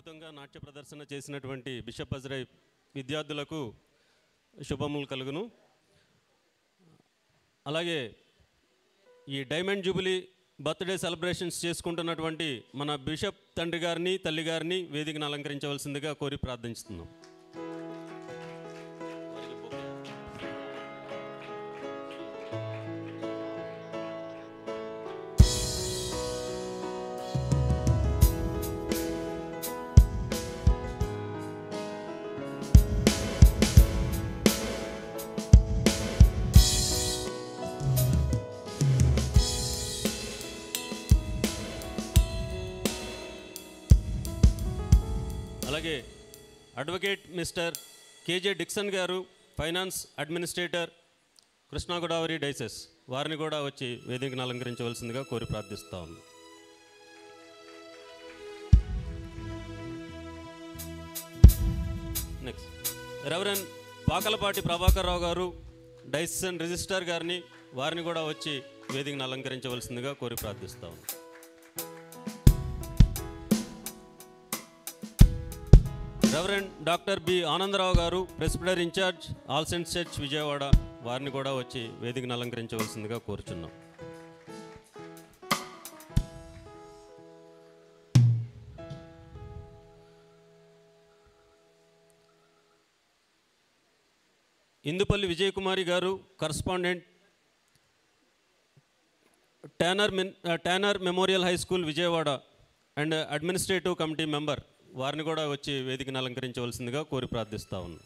అద్భుతంగా నాట్య ప్రదర్శన చేసినటువంటి బిషప్ అజ్రై విద్యార్థులకు శుభములు కలుగును అలాగే ఈ డైమండ్ జూబిలీ బర్త్డే సెలబ్రేషన్స్ చేసుకుంటున్నటువంటి మన బిషప్ తండ్రి గారిని తల్లి గారిని వేదికను అలంకరించవలసిందిగా కోరి ప్రార్థిస్తున్నాం అలాగే అడ్వకేట్ మిస్టర్ కేజే డిక్సన్ గారు finance administrator Krishna Godavari diocese వారిని కూడా వచ్చి వేదికను అలంకరించవలసిందిగా కోరి ప్రార్థిస్తాం నెక్స్ట్ రెవరెన్ పాకలపాటి ప్రభాకర్ రావు గారు డైసన్ రిజిస్టర్ గారిని వారిని కూడా వచ్చి వేదికను అలంకరించవలసిందిగా కోరి ప్రార్థిస్తాం రెవరెండ్ డాక్టర్ బి ఆనందరావు గారు president incharge All cent Church Vijayawada వారిని కూడా వచ్చి వేదికను అలంకరించవలసిందిగా కోరుచున్నాం ఇందుపల్లి విజయకుమారి గారు కరస్పాండెంట్ ట్యానర్ మిన్ Tanner memorial high school Vijayawada and administrative committee member వారిని కూడా వచ్చి వేదికను అలంకరించవలసిందిగా కోరి ప్రార్థిస్తా ఉన్నాను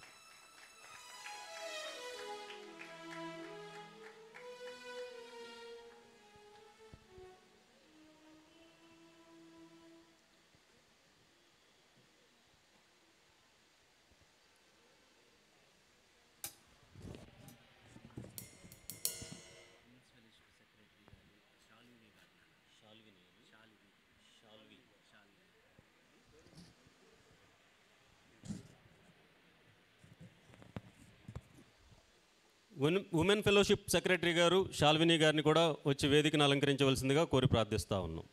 ఉమెన్ ఉమెన్ ఫెలోషిప్ సెక్రటరీ గారు శాల్విని గారిని కూడా వచ్చి వేదికను అలంకరించవలసిందిగా కోరి ప్రార్థిస్తా ఉన్నాం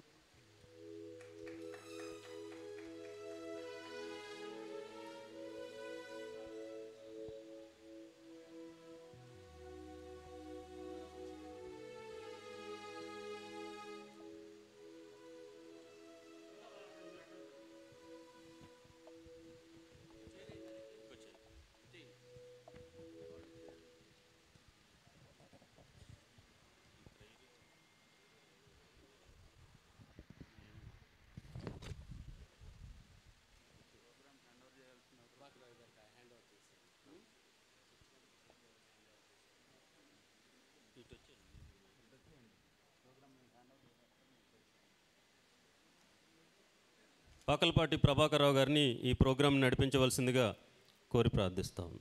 పాకలపాటి ప్రభాకరరావు గారిని ఈ ప్రోగ్రాం నడిపించవలసిందిగా కోరి ప్రార్థిస్తాం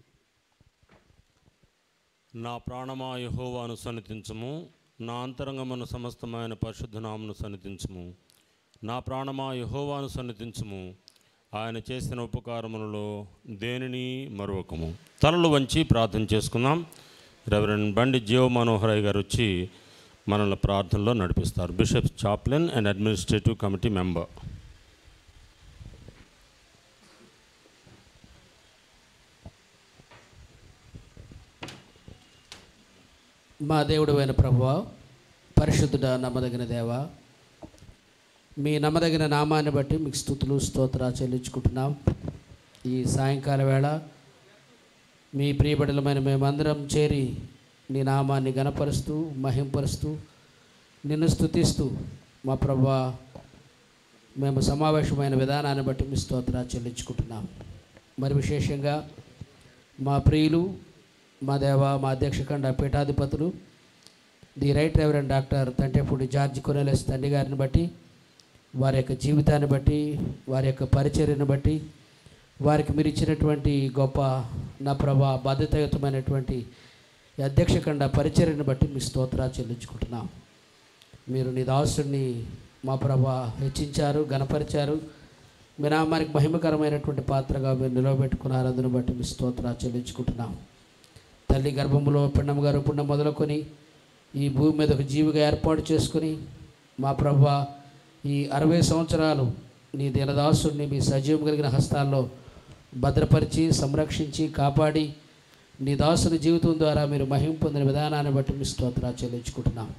నా ప్రాణమా యహోవాను సన్నిధించము నా అంతరంగమును సమస్తమైన పరిశుద్ధ నామను సన్నిధించము నా ప్రాణమా యహోవాను సన్నిధించము ఆయన చేసిన ఉపకారములలో దేనిని మరొకము తలలు వంచి ప్రార్థన చేసుకుందాం రెవరెండ్ బండి జీవ మనోహరయ్య గారు వచ్చి మనల్ని ప్రార్థనలో నడిపిస్తారు bishop chaplain and administrative committee member మా దేవుడు అయిన ప్రభువ పరిశుద్ధుడ నమ్మదగిన దేవ మీ నమ్మదగిన నామాన్ని బట్టి మీకు స్థుతులు స్తోత్ర చెల్లించుకుంటున్నాం ఈ సాయంకాల వేళ మీ ప్రియబడలమైన మేమందరం చేరి నీ నామాన్ని గనపరుస్తూ మహింపరుస్తూ నిన్ను స్థుతిస్తూ మా ప్రభు మేము సమావేశమైన విధానాన్ని బట్టి మీ స్తోత్ర చెల్లించుకుంటున్నాం మరి విశేషంగా మా ప్రియులు మా దేవ మా అధ్యక్షకండ పీఠాధిపతులు the right reverend doctor Tantepudi George Cornelius తండ్రి గారిని బట్టి వారి యొక్క జీవితాన్ని బట్టి వారి యొక్క పరిచర్యను బట్టి వారికి మీరు ఇచ్చినటువంటి గొప్ప నా ప్రభా బాధ్యతాయుతమైనటువంటి ఈ అధ్యక్షకండ పరిచర్యను బట్టి మీ స్తోత్రా చెల్లించుకుంటున్నాం మీరు నీ దాసుడిని మా ప్రభా హెచ్చించారు గణపరిచారు మీ నామానికి మహిమకరమైనటువంటి పాత్రగా మీరు నిలవబెట్టుకున్నారు అందును బట్టి మీ స్తోత్రా చెల్లించుకుంటున్నాం తల్లి గర్భములో పిండం గారు పుండం మొదలుకొని ఈ భూమి మీద ఒక జీవిగా ఏర్పాటు చేసుకుని మా ప్రభా ఈ అరవై సంవత్సరాలు నీ దినదాసుడిని మీ సజీవం కలిగిన హస్తాల్లో భద్రపరిచి సంరక్షించి కాపాడి నీ దాసుని జీవితం ద్వారా మీరు మహిం పొందిన విధానాన్ని బట్టి మీ స్తోత్రాలు చెల్లించుకుంటున్నాం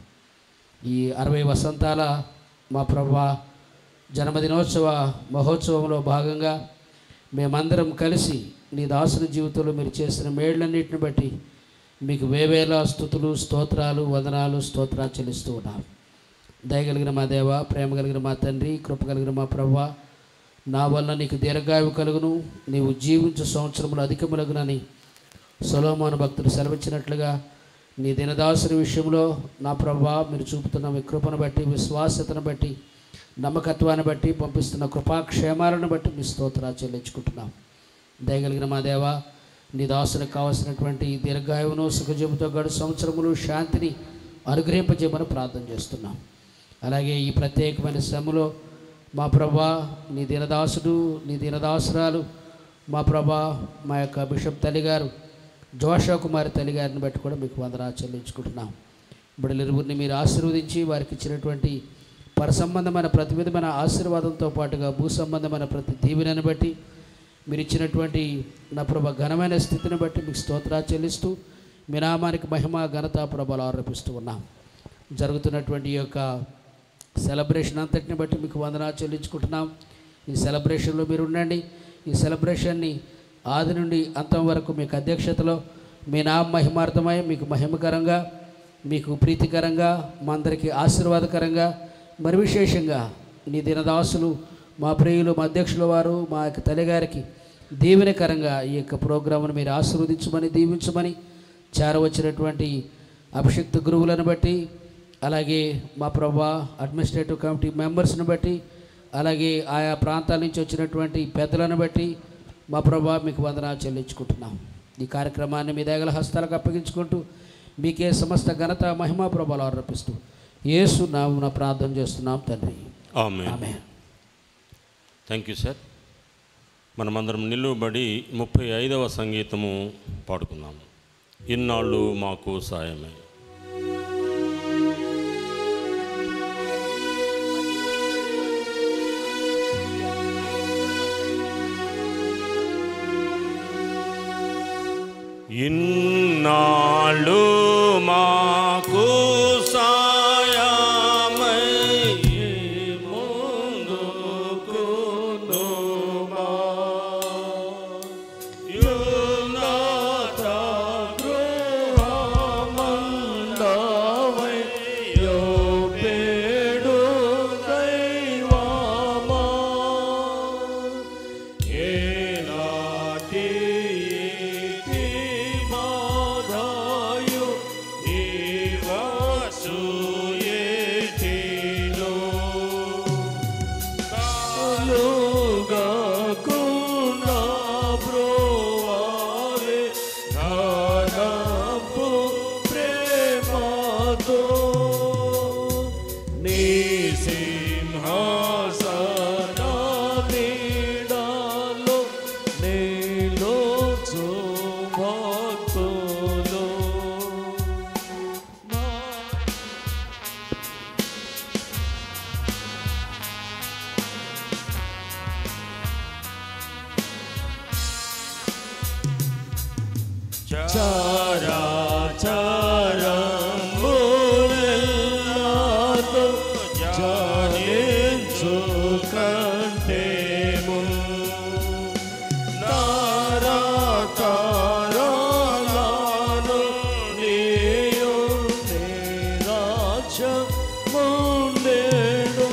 ఈ అరవై వసంతాల మా ప్రభా జన్మదినోత్సవ మహోత్సవంలో భాగంగా మేమందరం కలిసి నీ దాసుని జీవితంలో మీరు చేసిన మేళ్లన్నింటిని బట్టి మీకు వేవేల స్థుతులు స్తోత్రాలు వదనాలు స్తోత్రాలు చెల్లిస్తూ ఉన్నాం దయగలిగిన మా దేవ ప్రేమ కలిగిన మా తండ్రి కృప కలిగిన మా ప్రభ నా వల్ల నీకు దీర్ఘాయు కలుగును నీవు జీవించు సంవత్సరములు అధికములగునని సొలోమోను భక్తుడు సెలవిచ్చినట్లుగా నీ దినదాసుని విషయంలో నా ప్రభా మీరు చూపుతున్న మీ కృపను బట్టి విశ్వాసతను బట్టి నమ్మకత్వాన్ని బట్టి పంపిస్తున్న కృపాక్షేమాలను బట్టి మీ స్తోత్రాలు చెల్లించుకుంటున్నాం దయగలిగిన మా దేవ నీ దాసునికి కావలసినటువంటి దీర్ఘాయువును సుఖజీవుతో గడు సంవత్సరములు శాంతిని అనుగ్రహింపజేయమని ప్రార్థన చేస్తున్నాం అలాగే ఈ ప్రత్యేకమైన శ్రమలో మా ప్రభా నీ దినదాసుడు నీ దినదాసురాలు మా ప్రభా మా యొక్క బిషప్ తల్లిగారు జోషా కుమారి తల్లిగారిని బట్టి కూడా మీకు వందనా చెల్లించుకుంటున్నాం బిడ్డలిరువురిని మీరు ఆశీర్వదించి వారికి ఇచ్చినటువంటి పర సంబంధమైన ప్రతి విధమైన ఆశీర్వాదంతో పాటుగా భూ సంబంధమైన ప్రతి దీవెనని బట్టి మీరు ఇచ్చినటువంటి నా ప్రభ ఘనమైన స్థితిని బట్టి మీకు స్తోత్రాలు చెల్లిస్తూ మీ నామానికి మహిమ ఘనత ప్రభలు ఆరోపిస్తూ ఉన్నాం జరుగుతున్నటువంటి ఈ యొక్క సెలబ్రేషన్ అంతటిని బట్టి మీకు వందనాలు చెల్లించుకుంటున్నాం ఈ సెలబ్రేషన్లో మీరు ఉండండి ఈ సెలబ్రేషన్ని ఆది నుండి అంతం వరకు మీకు అధ్యక్షతలో మీ నామ మహిమార్థమై మీకు మహిమకరంగా మీకు ప్రీతికరంగా మా అందరికీ ఆశీర్వాదకరంగా మరి విశేషంగా నీ దినదాసులు మా ప్రియులు మా అధ్యక్షుల వారు మా యొక్క తల్లిగారికి దీవెనకరంగా ఈ యొక్క ప్రోగ్రామ్ను మీరు ఆశీర్వదించమని దీవించమని చేరవచ్చినటువంటి అభిషిక్త గురువులను బట్టి అలాగే మా ప్రభా అడ్మినిస్ట్రేటివ్ కమిటీ మెంబర్స్ని బట్టి అలాగే ఆయా ప్రాంతాల నుంచి వచ్చినటువంటి పెద్దలను బట్టి మా ప్రభా మీకు వందనాలు చెల్లించుకుంటున్నాం ఈ కార్యక్రమాన్ని మీ దగ్గర హస్తాలకు అప్పగించుకుంటూ మీకే సమస్త ఘనత మహిమా ప్రభాలు ఆరోపిస్తూ యేసు నామమున ప్రార్థన చేస్తున్నాం తండ్రి ఆమె ఆమె థ్యాంక్ యూ సార్ మనమందరం నిలువబడి ముప్పై ఐదవ సంగీతము పాడుకున్నాము ఇన్నాళ్ళు మాకు సాయమే ఇన్నాళ్ళు మాకు సాయమై ముందుకు నుమా. యున్నత గృహమందవై యోపేడు దైవమా. ఏనాటి ఇతి బాధాయు ఇవాసు ఏటిలో. కలుగకుండా బ్రోవాలే ఘనపు ప్రేమతో నీ సింహాసన నీడలో నీలో భక్తులు చారా చారంబులెల్లాతో జానించు కంటేము తారా తారాలను నీయు నిరాచ ముందేడు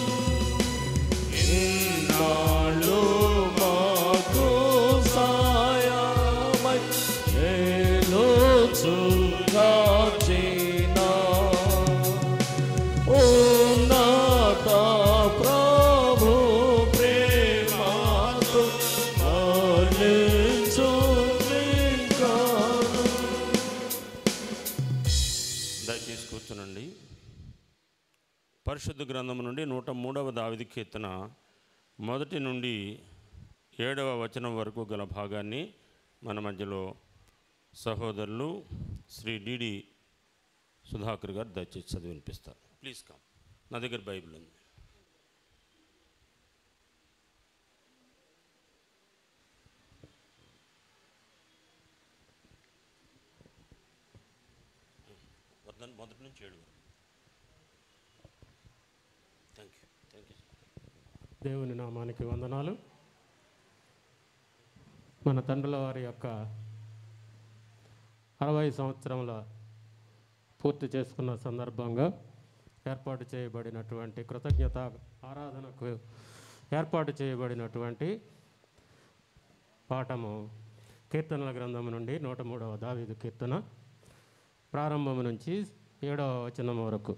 ఇన్నాళ్ళు మాకు సాయమై ఏలోచుగాచిన ఉన్నత ప్రభు ప్రేమతో మన్నించు వింకాను. దయచేసి కూర్చునండి పరిశుద్ధ గ్రంథము నుండి నూట మూడవ దావిది కీర్తన మొదటి నుండి ఏడవ వచనం వరకు గల భాగాన్ని మన మధ్యలో సహోదరులు శ్రీ డిడి సుధాకర్ గారు దయచేసి చదివి వినిపిస్తారు ప్లీజ్ కమ్ నా దగ్గర బైబిల్ ఉంది దాని మొదటి నుంచి ఏడు వరకు థ్యాంక్ యూ థ్యాంక్ యూ దేవుని నామానికి వందనాలు మన తండ్రుల వారి యొక్క అరవై సంవత్సరముల పూర్తి చేసుకున్న సందర్భంగా ఏర్పాటు చేయబడినటువంటి కృతజ్ఞత ఆరాధనకు ఏర్పాటు చేయబడినటువంటి పాఠము కీర్తనల గ్రంథం నుండి నూట మూడవ దావీదు కీర్తన ప్రారంభం నుంచి ఏడవ వచనం వరకు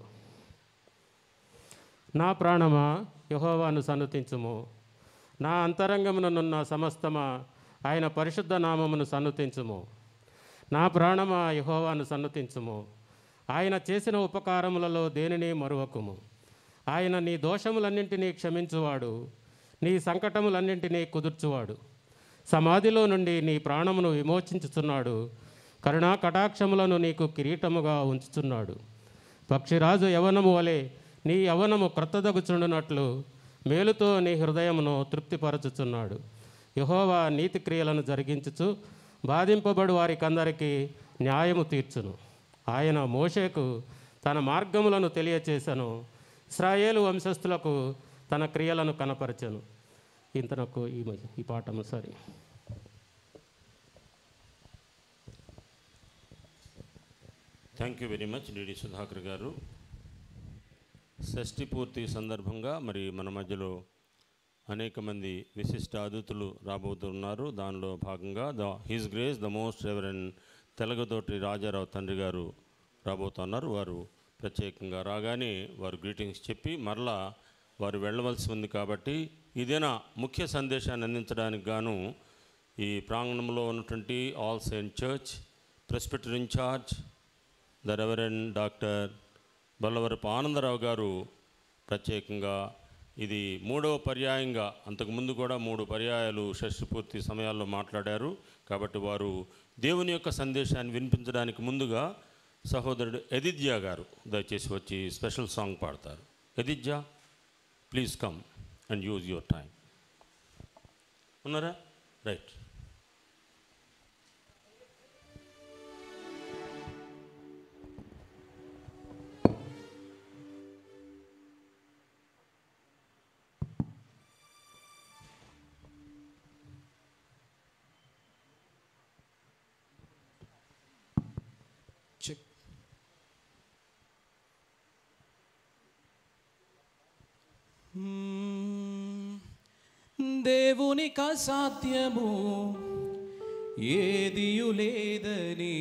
నా ప్రాణమా యహోవాను సన్నుతించుము నా అంతరంగముననున్న సమస్తమా ఆయన పరిశుద్ధ నామమును సన్నుతించుము నా ప్రాణమా యహోవాను సన్నుతించుము ఆయన చేసిన ఉపకారములలో దేనిని మరువకుము ఆయన నీ దోషములన్నింటినీ క్షమించువాడు నీ సంకటములన్నింటినీ కుదుర్చువాడు సమాధిలో నుండి నీ ప్రాణమును విమోచించుచున్నాడు కరుణా కటాక్షములను నీకు కిరీటముగా ఉంచుచున్నాడు పక్షిరాజు యవనము వలె నీ యవనము క్రొత్తదగుచుండునట్లు మేలుతో నీ హృదయమును తృప్తిపరచుచున్నాడు యహోవా నీతి క్రియలను జరిగించుచు బాధింపబడు వారికందరికీ న్యాయము తీర్చును ఆయన మోషేకు తన మార్గములను తెలియచేసను ఇస్రాయేలు వంశస్థులకు తన క్రియలను కనపరచెను ఇంతనకు ఈ మ- ఈ పాఠము సరి thank you very much DD Sudhakar గారు షష్ఠి పూర్తి సందర్భంగా మరి మన మధ్యలో అనేక మంది విశిష్ట అతిథులు రాబోతున్నారు దానిలో భాగంగా the his grace the most reverend Telagathoti Rajarao తండ్రి గారు రాబోతున్నారు వారు ప్రత్యేకంగా రాగానే వారు గ్రీటింగ్స్ చెప్పి మరలా వారు వెళ్ళవలసి ఉంది కాబట్టి ఇదేనా ముఖ్య సందేశాన్ని అందించడానికి గాను ఈ ప్రాంగణంలో ఉన్నటువంటి All Saint Church presbyter incharge the reverend doctor Bollavarapu Anandarao గారు ప్రత్యేకంగా ఇది మూడవ పర్యాయంగా అంతకుముందు కూడా మూడు పర్యాయాలు షష్ఠి పూర్తి సమయాల్లో మాట్లాడారు కాబట్టి వారు దేవుని యొక్క సందేశాన్ని వినిపించడానికి ముందుగా సహోదరుడు ఎదిద్యా గారు దయచేసి వచ్చి స్పెషల్ సాంగ్ పాడతారు ఎదిద్యా please come and use your time ఉన్నారా రైట్ చెక్ దేవునికి అసాధ్యము ఏదియు లేదని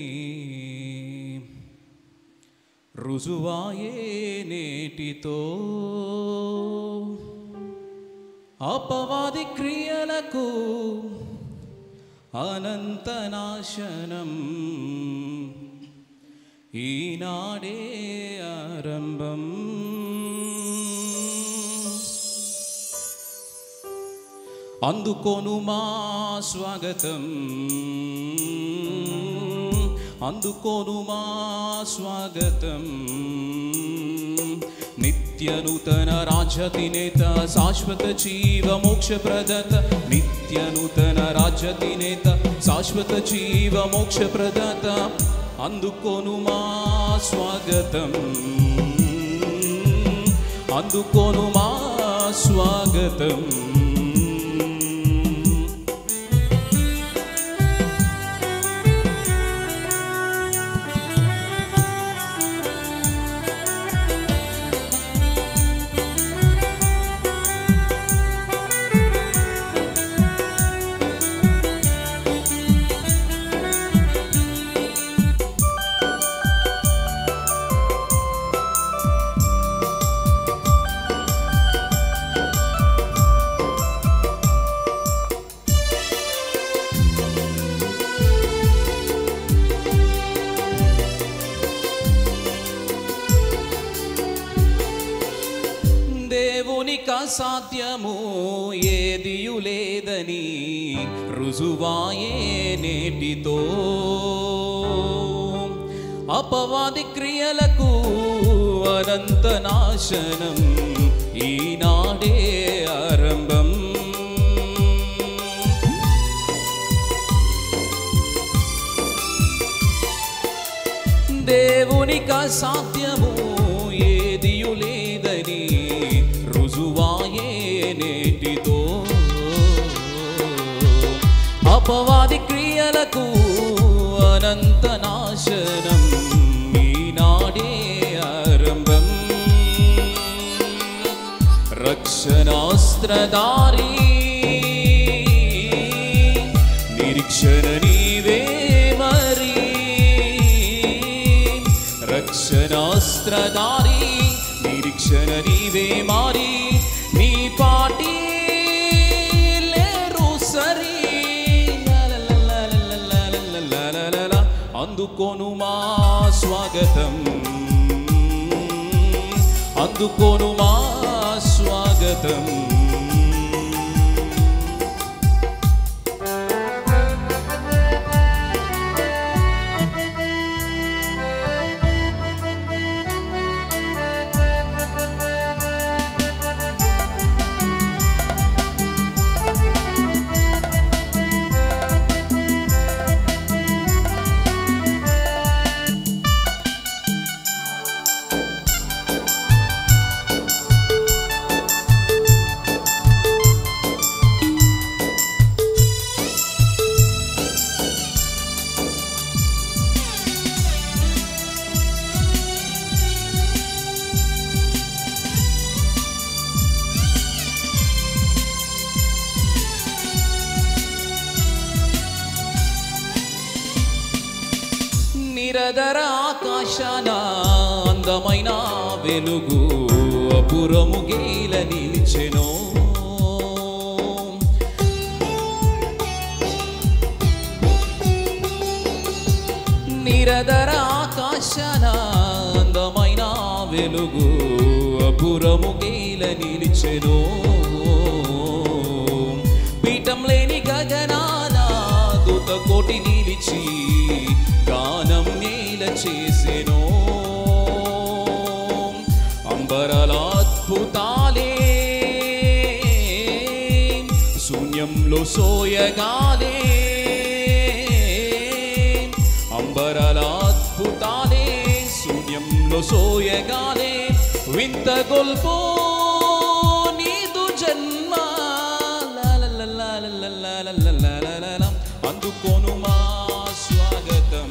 రుజువాయే నేటితో అపవాది క్రియలకు అనంత నాశనం ఈనాడే ఆరంభం అందుకోను మా స్వాగతం అందుకోను మా స్వాగతం నిత్య నూతన రాజ్యతి నేత శాశ్వత జీవ మోక్ష ప్రదత నిత్య నూతన రాజ్యతి నేత శాశ్వత జీవ మోక్ష ప్రదత అందుకోను మా స్వాగతం అందుకోను మా స్వాగతం దేవునికి అసాధ్యము ఏదియు లేదని రుజువాయే నేటితో అపవాది క్రియలకు అనంత నాశనం ఈనాడే ఆరంభం దేవునికి దేవునిక సాధ్యము ఏదియు లేదని రుజువాయే నేటితో అపవాది క్రియలకు అనంత నాశనం ఈనాడే ఆరంభం రక్షణాస్త్రధారి నిరీక్షణ నీవే మరి రక్షణాస్త్రధారి నిరీక్షణ నీవే మారి నీ పాటి లేరు సరి లలలలలలలలలలలల. అందుకోను మా స్వాగతం అందుకోను మా స్వాగతం నిరదర ఆకాశాన అందమైన వెలుగు అపురము గేల నిలిచెను నిరదర ఆకాశాన అందమైన వెలుగు అపురము గేల నిలిచెను పీఠం లేని గగనాన దూత కోటి నిలిచి గానం నేల చేసెను అంబరలాద్భుతాలే శూన్యంలో సోయగాలే అంబరలాద్భుతాలే శూన్యంలో సోయగాలే వింత గొల్పో నీదు జన్మ లాలలాలలాలలాలలాలలాల. అందుకోను మా స్వాగతం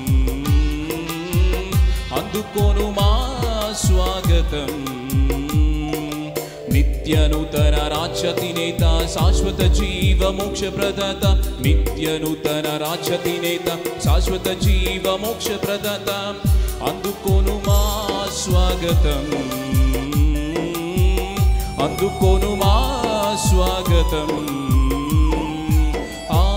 అందుకోను మా స్వాగతం నిత్య నూతన రాజ్యతి నేత శాశ్వత జీవ మోక్ష ప్రదాత నిత్య నూతన రాజ్యతి నేత శాశ్వత జీవ మోక్ష ప్రదాత అందుకోను మా స్వాగతం అందుకోను మా స్వాగతం ఆ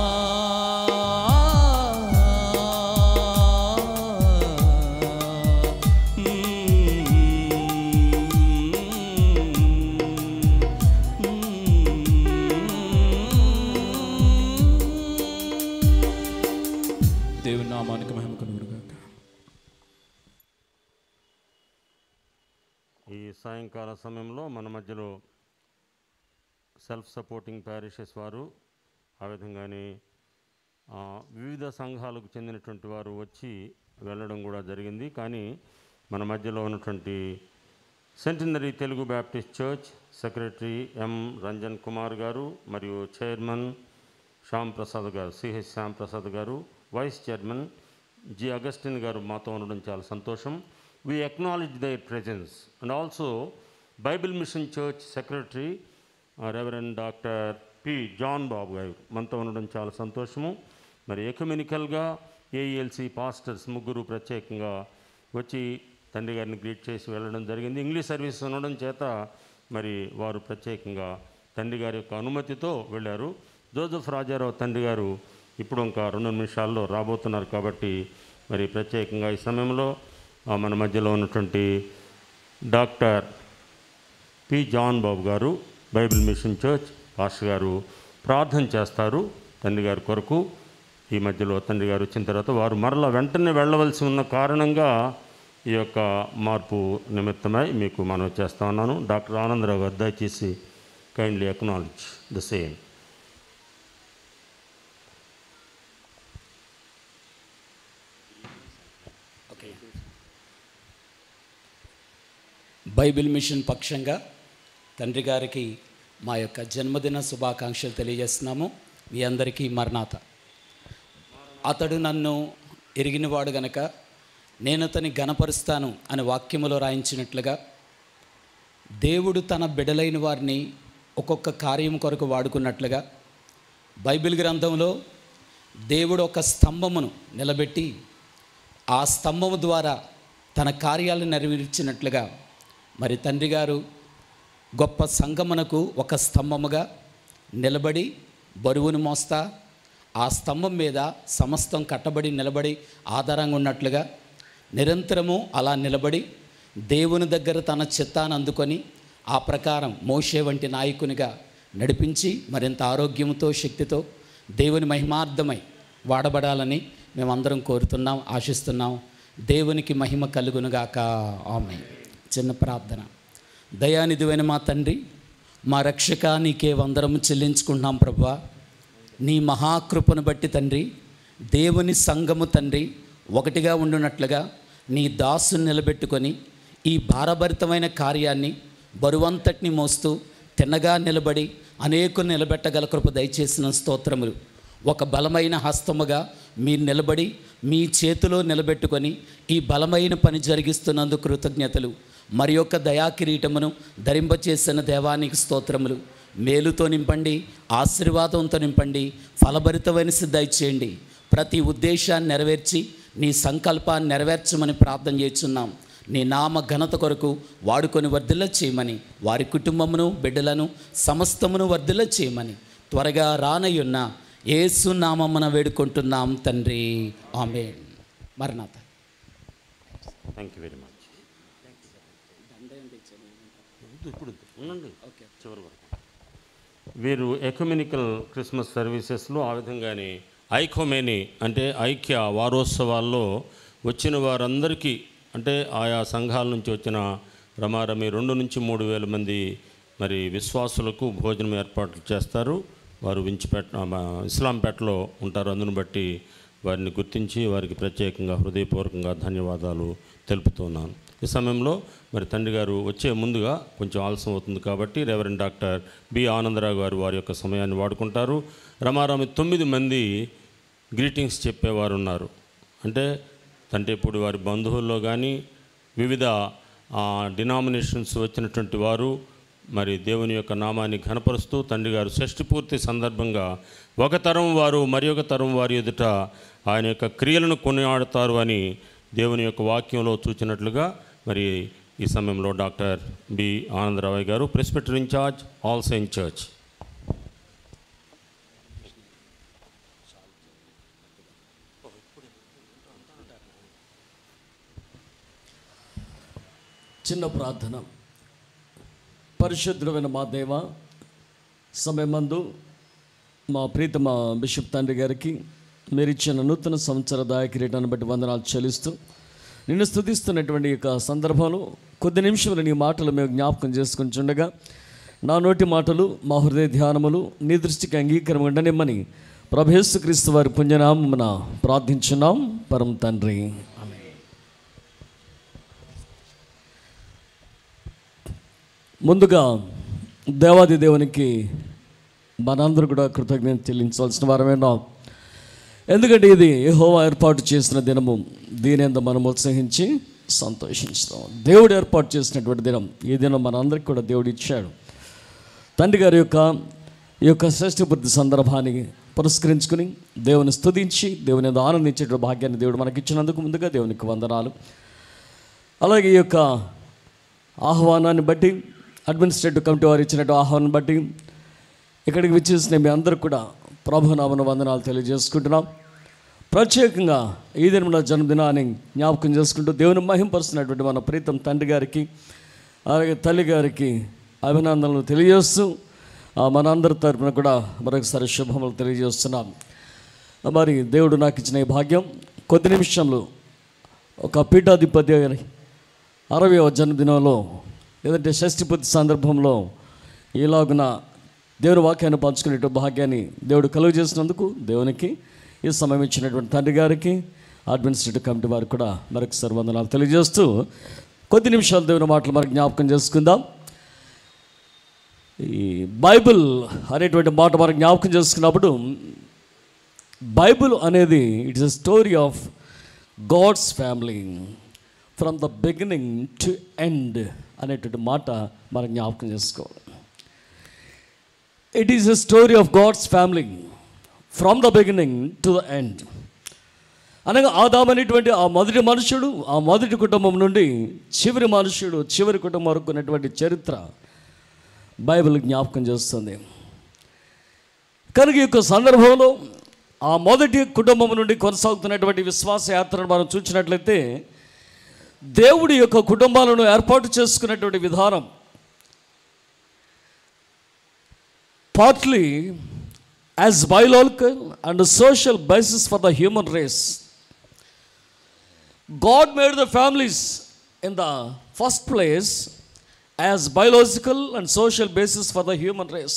దేవుని నామానికి మహిమ కలుగునుగాక ఈ సాయంకాల సమయంలో మన మధ్యలో సెల్ఫ్ సపోర్టింగ్ ప్యారిషెస్ వారు ఆ విధంగానే ఆ, వివిధ సంఘాలకు చెందినటువంటి వారు వచ్చి వెళ్ళడం కూడా జరిగింది కానీ మన మధ్యలో ఉన్నటువంటి centenary Telugu Baptist church secretary M Ranjan Kumar గారు మరియు చైర్మన్ శ్యామ్ ప్రసాద్ గారు సిహెచ్ శ్యామ్ ప్రసాద్ గారు వైస్ చైర్మన్ జి అగస్టిన్ గారు మాతో ఉండడం చాలా సంతోషం we acknowledge their presence and also Bible Mission Church secretary reverend doctor P John Babu గారు మనతో ఉండడం చాలా సంతోషము మరి ఎకమెనికల్గా ఏఈఎల్సి పాస్టర్స్ ముగ్గురు ప్రత్యేకంగా వచ్చి తండ్రి గారిని గ్రీట్ చేసి వెళ్ళడం జరిగింది ఇంగ్లీష్ సర్వీస్ ఉండడం చేత మరి వారు ప్రత్యేకంగా తండ్రి గారి యొక్క అనుమతితో వెళ్ళారు జోజఫ్ రాజారావు తండ్రి గారు ఇప్పుడు ఇంకా రెండు నిమిషాల్లో రాబోతున్నారు కాబట్టి మరి ప్రత్యేకంగా ఈ సమయంలో ఆ, మన మధ్యలో ఉన్నటువంటి డాక్టర్ పి జాన్ బాబు గారు బైబిల్ మిషన్ చర్చ్ పాస్టర్ గారు ప్రార్థన చేస్తారు తండ్రి గారి కొరకు ఈ మధ్యలో తండ్రి గారు వచ్చిన తర్వాత వారు మరలా వెంటనే వెళ్ళవలసి ఉన్న కారణంగా ఈ యొక్క మార్పు నిమిత్తమై మీకు మనం చేస్తా ఉన్నాను డాక్టర్ ఆనందరావు గారు దయచేసి kindly acknowledge the same Bible Mission పక్షంగా తండ్రి గారికి మా యొక్క జన్మదిన శుభాకాంక్షలు తెలియజేస్తున్నాము మీ అందరికీ మరణాత అతడు నన్ను ఎరిగినవాడు గనక నేను అతని గణపరుస్తాను అని వాక్యములో రాయించినట్లుగా దేవుడు తన బిడలైన వారిని ఒక్కొక్క కార్యం కొరకు వాడుకున్నట్లుగా బైబిల్ గ్రంథంలో దేవుడు ఒక స్తంభమును నిలబెట్టి ఆ స్తంభము ద్వారా తన కార్యాలను నెరవేర్చినట్లుగా మరి తండ్రి గారు గొప్ప సంగమునకు ఒక స్తంభముగా నిలబడి బరువును మోస్తా ఆ స్తంభం మీద సమస్తం కట్టబడి నిలబడి ఆధారంగా ఉన్నట్లుగా నిరంతరము అలా నిలబడి దేవుని దగ్గర తన చిత్తాన్ని అందుకొని ఆ ప్రకారం మోషే వంటి నాయకునిగా నడిపించి మరింత ఆరోగ్యంతో శక్తితో దేవుని మహిమార్థమై వాడబడాలని మేమందరం కోరుతున్నాం ఆశిస్తున్నాం దేవునికి మహిమ కలుగునుగాక ఆమె చిన్న ప్రార్థన దయానిధివైన మా తండ్రి మా రక్షక నీకే వందరము చెల్లించుకుంటున్నాం ప్రభా నీ మహాకృపను బట్టి తండ్రి దేవుని సంఘము తండ్రి ఒకటిగా ఉండునట్లుగా నీ దాసుని నిలబెట్టుకొని ఈ భారభరితమైన కార్యాన్ని బరువంతటిని మోస్తూ తిన్నగా నిలబడి అనేకులు నిలబెట్టగల కృప దయచేసిన స్తోత్రములు ఒక బలమైన హస్తముగా మీరు నిలబడి మీ చేతిలో నిలబెట్టుకొని ఈ బలమైన పని జరిగిస్తున్నందుకు కృతజ్ఞతలు మరి యొక్క దయాకిరీటమును ధరింపచేసిన దేవానికి స్తోత్రములు మేలుతో నింపండి ఆశీర్వాదంతో నింపండి ఫలభరితమైన దయచేయండి ప్రతి ఉద్దేశాన్ని నెరవేర్చి నీ సంకల్పాన్ని నెరవేర్చమని ప్రార్థన చేస్తున్నాం నీ నామ ఘనత కొరకు వాడుకొని వర్ధిల్ల చేయమని వారి కుటుంబమును బిడ్డలను సమస్తమును వర్ధిల్ల చేయమని త్వరగా రానయ్యున్న ఏసు నామమున వేడుకుంటున్నాం తండ్రి ఆమె మరణాత థ్యాంక్ యూ వెరీ మచ్ ఇప్పుడు ఉండండి చివరి వరకు వీరు ఎకమెనికల్ క్రిస్మస్ సర్వీసెస్లో ఆ విధంగానే ఐకోమేని అంటే ఐక్య వారోత్సవాల్లో వచ్చిన వారందరికీ అంటే ఆయా సంఘాల నుంచి వచ్చిన రమారమి రెండు నుంచి మూడు వేల మంది మరి విశ్వాసులకు భోజనం ఏర్పాట్లు చేస్తారు వారు వించిపేట ఆ, ఇస్లాంపేటలో ఉంటారు అందును బట్టి వారిని గుర్తించి వారికి ప్రత్యేకంగా హృదయపూర్వకంగా ధన్యవాదాలు తెలుపుతున్నాను ఈ సమయంలో మరి తండ్రి గారు వచ్చే ముందుగా కొంచెం ఆలస్యం అవుతుంది కాబట్టి రెవరెండ్ డాక్టర్ బి ఆనందరావు గారు వారి యొక్క సమయాన్ని వాడుకుంటారు రమారామి తొమ్మిది మంది గ్రీటింగ్స్ చెప్పేవారు ఉన్నారు అంటే తంటేపూడి వారి బంధువుల్లో కానీ వివిధ డినామినేషన్స్ వచ్చినటువంటి వారు మరి దేవుని యొక్క నామాన్ని ఘనపరుస్తూ తండ్రి గారు షష్ఠి పూర్తి సందర్భంగా ఒక తరం వారు మరి ఒక తరం వారి ఎదుట ఆయన యొక్క క్రియలను కొనియాడుతారు అని దేవుని యొక్క వాక్యంలో చూచినట్లుగా మరి ఈ సమయంలో డాక్టర్ బి ఆనందరావు గారు presbyter incharge All Saint Church చిన్న ప్రార్థన పరిశుద్ధుడమైన మా దేవ సమయమందు మా ప్రీతమ బిషప్ తండ్రి గారికి మీరు ఇచ్చిన నూతన సంవత్సర దాయకిరీటాన్ని బట్టి వందనాలు చెల్లిస్తూ నిన్ను స్తుతిస్తున్నటువంటి యొక్క సందర్భంలో కొద్ది నిమిషములు నీ మాటలు మేము జ్ఞాపకం చేసుకుంటుండగా నా నోటి మాటలు మా హృదయ ధ్యానములు నీ దృష్టికి అంగీకారం ఉండనిమ్మని ప్రభేసు క్రీస్తు వారి పుణ్యనామమున ప్రార్థించున్నాం పరం తండ్రి ముందుగా దేవాది దేవునికి మనందరూ కూడా కృతజ్ఞత చెల్లించవలసిన వారమేనా ఎందుకంటే ఇది యెహోవా ఏర్పాటు చేసిన దినము దీనింద మనం ఉత్సహించి సంతోషించుతాం దేవుడు ఏర్పాటు చేసినటువంటి దినం ఈ దినం మనందరికి కూడా దేవుడు ఇచ్చాడు తండ్రి గారి యొక్క ఈ యొక్క శ్రేష్ఠపూర్తి సందర్భాన్ని పురస్కరించుకుని దేవుని స్తుతించి దేవుని ఎందు ఆనందించే భాగ్యాన్ని దేవుడు మనకి ఇచ్చినందుకు ముందుగా దేవునికి వందనాలు అలాగే ఈ యొక్క ఆహ్వానాన్ని బట్టి అడ్మినిస్ట్రేటివ్ కమిటీ వారు ఇచ్చినట్టు ఆహ్వానం బట్టి ఇక్కడికి విచ్చేసిన మీ అందరూ కూడా ప్రభునామన వందనాలు తెలియజేసుకుంటున్నాం ప్రత్యేకంగా ఈ దినమున జన్మదినాన్ని జ్ఞాపకం చేసుకుంటూ దేవుని మహింపరుస్తున్నటువంటి మన ప్రీతం తండ్రి గారికి అలాగే తల్లి గారికి అభినందనలు తెలియజేస్తూ ఆ మనందరి తరపున కూడా మరొకసారి శుభములు తెలియజేస్తున్నాం మరి దేవుడు నాకు ఇచ్చిన ఈ భాగ్యం కొద్ది నిమిషంలో ఒక పీఠాధిపతి గారి అరవయవ జన్మదినంలో లేదంటే షష్ఠిపతి సందర్భంలో ఈలాగున దేవుని వాక్యాన్ని పంచుకునే భాగ్యాన్ని దేవుడు కలుగు చేసినందుకు దేవునికి ఈ సమయం ఇచ్చినటువంటి తండ్రి గారికి అడ్మినిస్ట్రేటివ్ కమిటీ వారికి కూడా మరొకసారి వందనాలు తెలియజేస్తూ కొద్ది నిమిషాలు దేవుని మాటలు మనకు జ్ఞాపకం చేసుకుందాం ఈ బైబిల్ అనేటువంటి మాట మనం జ్ఞాపకం చేసుకున్నప్పుడు బైబిల్ అనేది it's a story of God's family from the beginning to end అనేటువంటి మాట మనం జ్ఞాపకం చేసుకోవాలి it is a story of God's family from the beginning to the end అనగా ఆదాం అనేటువంటి ఆ మొదటి మనుషుడు ఆ మొదటి కుటుంబం నుండి చివరి మనుషుడు చివరి కుటుంబం వరకు ఉన్నటువంటి చరిత్ర బైబిల్ జ్ఞాపకం చేస్తుంది కనుక ఈ యొక్క సందర్భంలో ఆ మొదటి కుటుంబం నుండి కొనసాగుతున్నటువంటి విశ్వాస యాత్రను మనం చూసినట్లయితే దేవుడి యొక్క కుటుంబాలను ఏర్పాటు చేసుకున్నటువంటి విధానం partly as biological and social basis for the human race. God made the families in the first place as biological and social basis for the human race.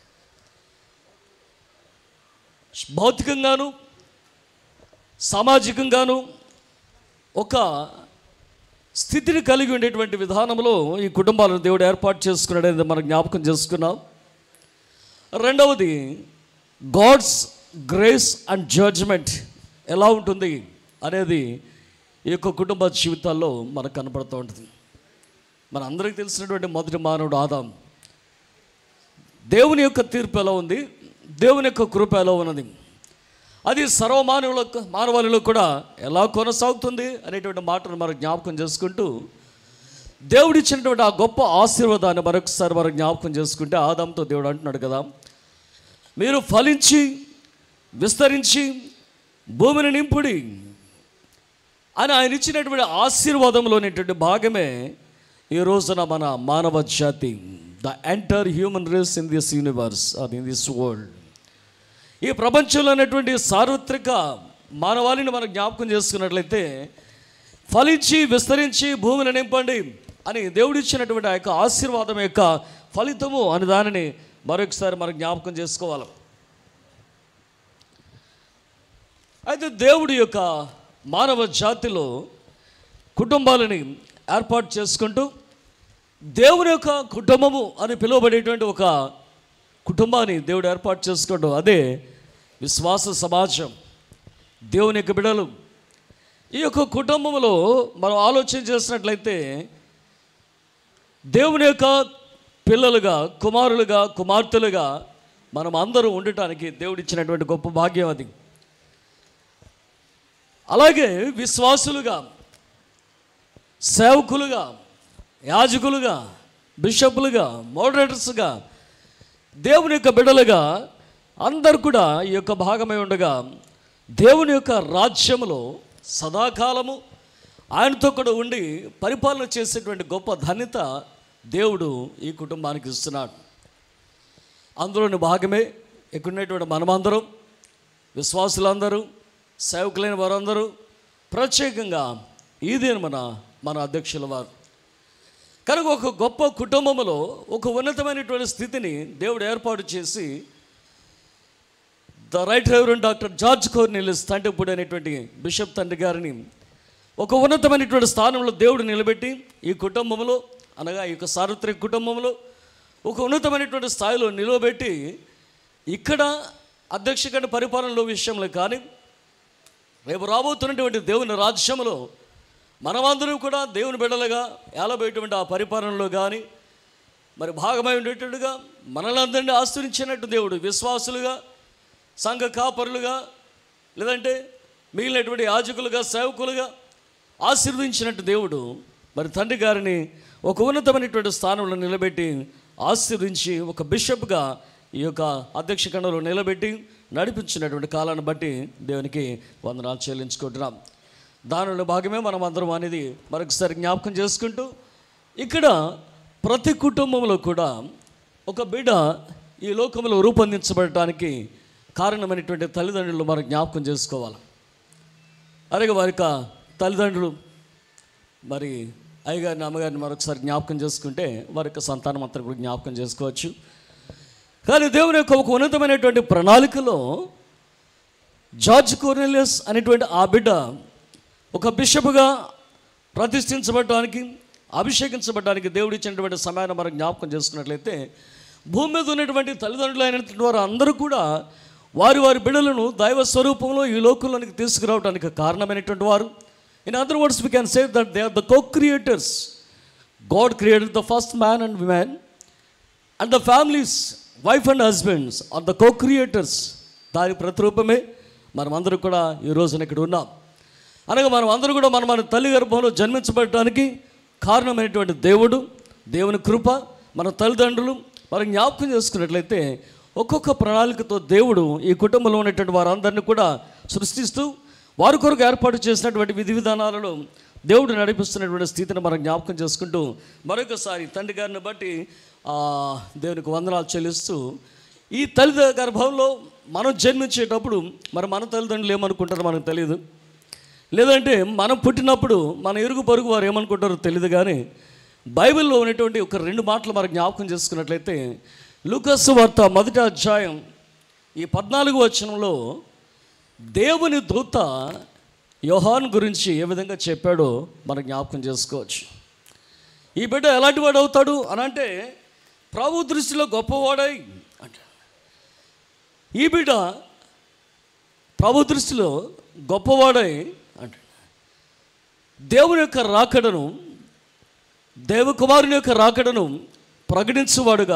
భౌతికంగాను సామాజికంగాను ఒక స్థితిని కలిగి ఉండేటువంటి విధానంలో ఈ కుటుంబాలను దేవుడు ఏర్పాటు చేసుకున్నాడు అనేది మనం జ్ఞాపకం చేసుకున్నాం రెండవది గాడ్స్ గ్రేస్ అండ్ జడ్జ్మెంట్ ఎలా ఉంటుంది అనేది ఈ యొక్క కుటుంబ జీవితాల్లో మనకు కనపడుతూ ఉంటుంది మన అందరికీ తెలిసినటువంటి మొదటి మానవుడు ఆదాం దేవుని యొక్క తీర్పు ఎలా ఉంది దేవుని యొక్క కృప ఎలా ఉన్నది అది సర్వమానవుల మానవాళిలో కూడా ఎలా కొనసాగుతుంది అనేటువంటి మాటను మనం జ్ఞాపకం చేసుకుంటూ దేవుడిచ్చినటువంటి ఆ గొప్ప ఆశీర్వాదాన్ని మరొకసారి మనం జ్ఞాపకం చేసుకుంటే ఆదాంతో దేవుడు అంటున్నాడు కదా మీరు ఫలించి విస్తరించి భూమిని నింపుడి అని ఆయన ఇచ్చినటువంటి ఆశీర్వాదంలోనేటువంటి భాగమే ఈ రోజున మన మానవ జాతి the enter human race in this universe or in this world ఈ ప్రపంచంలో ఉన్నటువంటి సార్వత్రిక మానవాళిని మనం జ్ఞాపకం చేసుకున్నట్లయితే ఫలించి విస్తరించి భూమిని నింపండి అని దేవుడిచ్చినటువంటి ఆ యొక్క ఆశీర్వాదం యొక్క ఫలితము అని దానిని మరొకసారి మనం జ్ఞాపకం చేసుకోవాలి అయితే దేవుడి యొక్క మానవ జాతిలో కుటుంబాలని ఏర్పాటు చేసుకుంటూ దేవుని యొక్క కుటుంబము అని పిలువబడేటువంటి ఒక కుటుంబాన్ని దేవుడు ఏర్పాటు చేసుకుంటూ అదే విశ్వాస సమాజం దేవుని యొక్క బిడలు ఈ యొక్క కుటుంబంలో మనం ఆలోచన చేసినట్లయితే దేవుని యొక్క పిల్లలుగా కుమారులుగా కుమార్తెలుగా మనం అందరూ ఉండటానికి దేవుడిచ్చినటువంటి గొప్ప భాగ్యం అది అలాగే విశ్వాసులుగా సేవకులుగా యాజకులుగా బిషపులుగా మోడరేటర్స్గా దేవుని యొక్క బిడలుగా అందరు కూడా ఈ యొక్క భాగమై ఉండగా దేవుని యొక్క రాజ్యములో సదాకాలము ఆయనతో కూడా ఉండి పరిపాలన చేసేటువంటి గొప్ప ధన్యత దేవుడు ఈ కుటుంబానికి ఇస్తున్నాడు అందులోని భాగమే ఇక్కడ ఉన్నటువంటి మనమందరం విశ్వాసులందరూ సేవకులైన వారందరూ ప్రత్యేకంగా ఇది మన మన అధ్యక్షుల వారు కనుక ఒక గొప్ప కుటుంబంలో ఒక ఉన్నతమైనటువంటి స్థితిని దేవుడు ఏర్పాటు చేసి the right reverend doctor George Cornelius తండ్రిపూడి అనేటువంటి బిషప్ తండ్రి గారిని ఒక ఉన్నతమైనటువంటి స్థానంలో దేవుడు నిలబెట్టి ఈ కుటుంబంలో అనగా ఈ యొక్క సార్వత్రిక కుటుంబంలో ఒక ఉన్నతమైనటువంటి స్థాయిలో నిలవబెట్టి ఇక్కడ అధ్యక్ష పరిపాలనలో విషయంలో కానీ రేపు రాబోతున్నటువంటి దేవుని రాజ్యంలో మనమందరం కూడా దేవుని బిడ్డలుగా ఏలబోయేటువంటి ఆ పరిపాలనలో కానీ మరి భాగమై ఉండేటట్టుగా మనలందరినీ ఆశ్రయించినట్టు దేవుడు విశ్వాసులుగా సంఘ కాపరులుగా లేదంటే మిగిలినటువంటి యాజకులుగా సేవకులుగా ఆశీర్వదించినట్టు దేవుడు మరి తండ్రి గారిని ఒక ఉన్నతమైనటువంటి స్థానంలో నిలబెట్టి ఆశీర్వించి ఒక బిషప్గా ఈ యొక్క అధ్యక్ష కండలో నిలబెట్టి నడిపించినటువంటి కాలాన్ని బట్టి దేవునికి వందనాలు చెల్లించుకుంటున్నాం దానిలో భాగమే మనం అందరం అనేది మరొకసారి జ్ఞాపకం చేసుకుంటూ ఇక్కడ ప్రతి కుటుంబంలో కూడా ఒక బిడ్డ ఈ లోకంలో రూపొందించబడటానికి కారణమైనటువంటి తల్లిదండ్రులు మనం జ్ఞాపకం చేసుకోవాలి అలాగే వారి యొక్క తల్లిదండ్రులు మరి అయ్యగారిని అమ్మగారిని మరొకసారి జ్ఞాపకం చేసుకుంటే వారి యొక్క సంతానం అంతా కూడా జ్ఞాపకం చేసుకోవచ్చు కానీ దేవుని యొక్క ఒక ఉన్నతమైనటువంటి ప్రణాళికలో జార్జ్ కోర్నెలియస్ అనేటువంటి ఆ బిడ్డ ఒక బిషప్గా ప్రతిష్ఠించబడటానికి అభిషేకించబడడానికి దేవుడు ఇచ్చినటువంటి సమయాన్ని మనం జ్ఞాపకం చేసుకున్నట్లయితే భూమి మీద ఉన్నటువంటి తల్లిదండ్రులు అయినటువంటి వారు అందరూ కూడా వారి వారి బిడ్డలను దైవ స్వరూపంలో ఈ లోకంలోనికి తీసుకురావడానికి కారణమైనటువంటి వారు in other words we can say that they are the co creators God created the first man and women and the families wife and husbands are the co creators దాని ప్రతిరూపమే మనమందరం కూడా ఈ రోజున ఇక్కడ ఉన్నాం అనగా మనం అందరూ కూడా మన మన తల్లి గర్భంలో జన్మించబడటానికి కారణమైనటువంటి దేవుడు దేవుని కృప మన తల్లిదండ్రులు మనం జ్ఞాపకం చేసుకున్నట్లయితే ఒక్కొక్క ప్రణాళికతో దేవుడు ఈ కుటుంబంలో ఉన్నటువంటి వారందరినీ కూడా సృష్టిస్తూ వారి కొరకు ఏర్పాటు చేసినటువంటి విధి విధానాలలో దేవుడు నడిపిస్తున్నటువంటి స్థితిని మనం జ్ఞాపకం చేసుకుంటూ మరొకసారి తండ్రి గారిని బట్టి ఆ, దేవునికి వందనాలు చెల్లిస్తూ ఈ తల్లి గర్భంలో మనం జన్మించేటప్పుడు మరి మన తల్లిదండ్రులు ఏమనుకుంటారో మనకు తెలియదు లేదంటే మనం పుట్టినప్పుడు మన ఇరుగు పొరుగు వారు ఏమనుకుంటారో తెలియదు కానీ బైబిల్లో ఉన్నటువంటి ఒక రెండు మాటలు మనకు జ్ఞాపకం చేసుకున్నట్లయితే లూకస్ వార్త మొదటి అధ్యాయం ఈ పద్నాలుగు వచనంలో దేవుని దూత యోహాన్ గురించి ఏ విధంగా చెప్పాడో మనం జ్ఞాపకం చేసుకోవచ్చు ఈ బిడ్డ ఎలాంటి వాడు అవుతాడు అని అంటే ప్రభు దృష్టిలో గొప్పవాడై అంట ఈ బిడ్డ ప్రభు దృష్టిలో గొప్పవాడై అంట దేవుని యొక్క రాకడను దేవకుమారుని యొక్క రాకడను ప్రకటించువాడుగా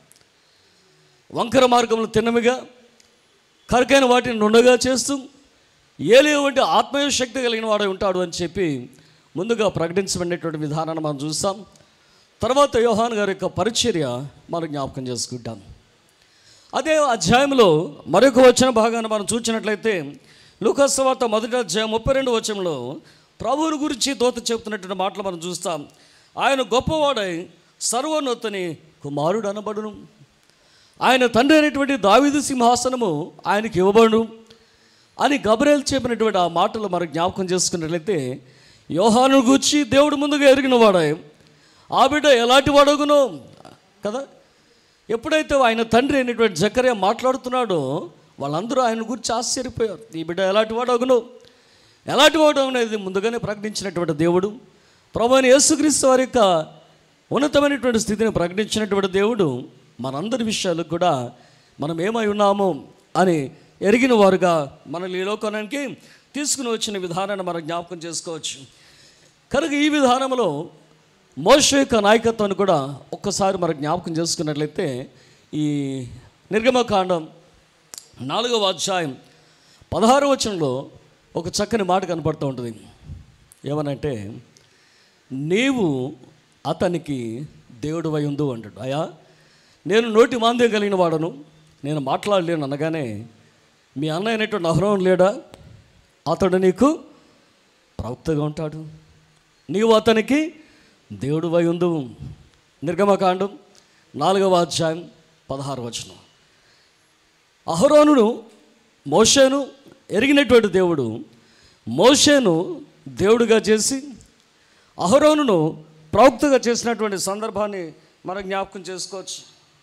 వంకర మార్గంలో తిన్నమిగా కరకైన వాటిని నుండగా చేస్తూ ఏలే వంటి ఆత్మీయ శక్తి కలిగిన వాడు ఉంటాడు అని చెప్పి ముందుగా ప్రకటించబడినటువంటి విధానాన్ని మనం చూస్తాం తర్వాత యోహాన్ గారి యొక్క పరిచర్య మనం జ్ఞాపకం చేసుకుంటాం అదే అధ్యాయంలో మరొక వచ్చిన భాగాన్ని మనం చూసినట్లయితే లూకస్వార్త మొదటి అధ్యాయం ముప్పై రెండు వచనంలో ప్రభువుని గురించి దోత చెప్తున్నటువంటి మాటలు మనం చూస్తాం ఆయన గొప్పవాడై సర్వోన్నతని కుమారుడు అనబడును ఆయన తండ్రి అయినటువంటి దావిదు సింహాసనము ఆయనకి ఇవ్వబడు అని గబరేల్ చెప్పినటువంటి ఆ మాటలు మనం జ్ఞాపకం చేసుకున్నట్లయితే యోహాను గూర్చి దేవుడు ముందుగా ఎరిగిన వాడే ఆ బిడ్డ ఎలాంటి వాడగునో కదా ఎప్పుడైతే ఆయన తండ్రి అయినటువంటి జకర్య మాట్లాడుతున్నాడో వాళ్ళందరూ ఆయన గురించి ఆశ్చర్యపోయారు ఈ బిడ్డ ఎలాంటి వాడగునో ఎలాంటి వాడు అనేది ముందుగానే ప్రకటించినటువంటి దేవుడు ప్రభు అయిన యేసుక్రీస్తు వారి యొక్క ఉన్నతమైనటువంటి స్థితిని ప్రకటించినటువంటి దేవుడు మనందరి విషయాలకు కూడా మనం ఏమై ఉన్నామో అని ఎరిగిన వారుగా మనల్ని ఈ లోకానికి తీసుకుని వచ్చిన విధానాన్ని మనం జ్ఞాపకం చేసుకోవచ్చు కనుక ఈ విధానంలో మోష యొక్క నాయకత్వాన్ని కూడా ఒక్కసారి మనం జ్ఞాపకం చేసుకున్నట్లయితే ఈ నిర్గమకాండం నాలుగవ అధ్యాయం పదహారవ వచనంలో ఒక చక్కని మాట కనపడుతూ ఉంటుంది ఏమనంటే నీవు అతనికి దేవుడు అయి ఉండు అంటాడు అయా నేను నోటి మాంద్యం కలిగిన వాడను నేను మాట్లాడలేను అనగానే మీ అన్న అయినటువంటి అహ్రోన్ లేడా అతడు నీకు ప్రవక్తగా ఉంటాడు నీవు అతనికి దేవుడు అయి ఉండు నిర్గమకాండం నాలుగవ అధ్యాయం పదహారు వచనం అహరోనును మోషేను ఎరిగినటువంటి దేవుడు మోషేను దేవుడిగా చేసి అహరోనును ప్రవక్తగా చేసినటువంటి సందర్భాన్ని మనం జ్ఞాపకం చేసుకోవచ్చు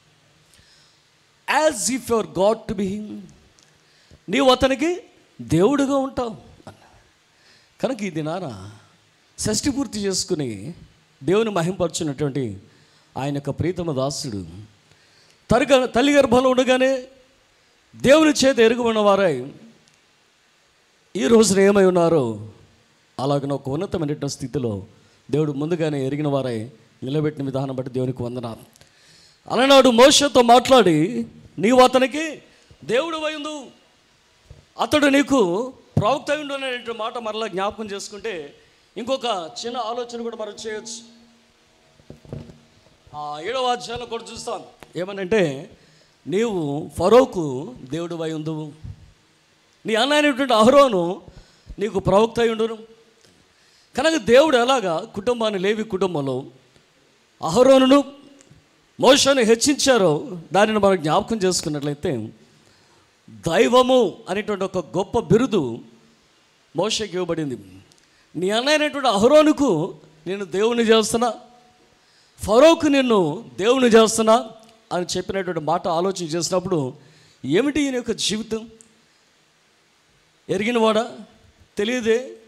as if your God to be నీవు అతనికి దేవుడుగా ఉంటావు కనుక ఈ దినాన షష్ఠి పూర్తి చేసుకుని దేవుని మహింపరుచున్నటువంటి ఆయన యొక్క ప్రీతమ దాసుడు తరగ తల్లి గర్భంలో ఉండగానే దేవుని చేత ఎరుగున్న వారై ఈ రోజున ఏమై ఉన్నారో అలాగనే ఒక ఉన్నతమైనటువంటి స్థితిలో దేవుడు ముందుగానే ఎరిగిన వారై నిలబెట్టిన విధానం బట్టి దేవునికి వందనాలు అలనాడు మోషతో మాట్లాడి నీవు అతనికి దేవుడు అయిందు అతడు నీకు ప్రవక్త అయిండు అనేటువంటి మాట మరలా జ్ఞాపకం చేసుకుంటే ఇంకొక చిన్న ఆలోచన కూడా మనం చేయొచ్చు ఆ ఏడవ అధ్యాయంలో కూడా చూస్తాం ఏమనంటే నీవు ఫరోకు దేవుడు అయి ఉందువు నీ అన్న అయినటువంటి అహరోను నీకు ప్రవక్త అయి ఉండును కనుక దేవుడు ఎలాగా కుటుంబాన్ని లేవి కుటుంబంలో అహరోనును మోషను హెచ్చించారో దానిని మనం జ్ఞాపకం చేసుకున్నట్లయితే దైవము అనేటువంటి ఒక గొప్ప బిరుదు మోషకి ఇవ్వబడింది నీ అన్న అయినటువంటి అహరోనుకు నేను దేవుని చేస్తున్నా ఫరోకు నిన్ను దేవుని చేస్తున్నా అని చెప్పినటువంటి మాట ఆలోచన చేసినప్పుడు ఏమిటి ఈయన యొక్క జీవితం ఎరిగినవాడా తెలియదే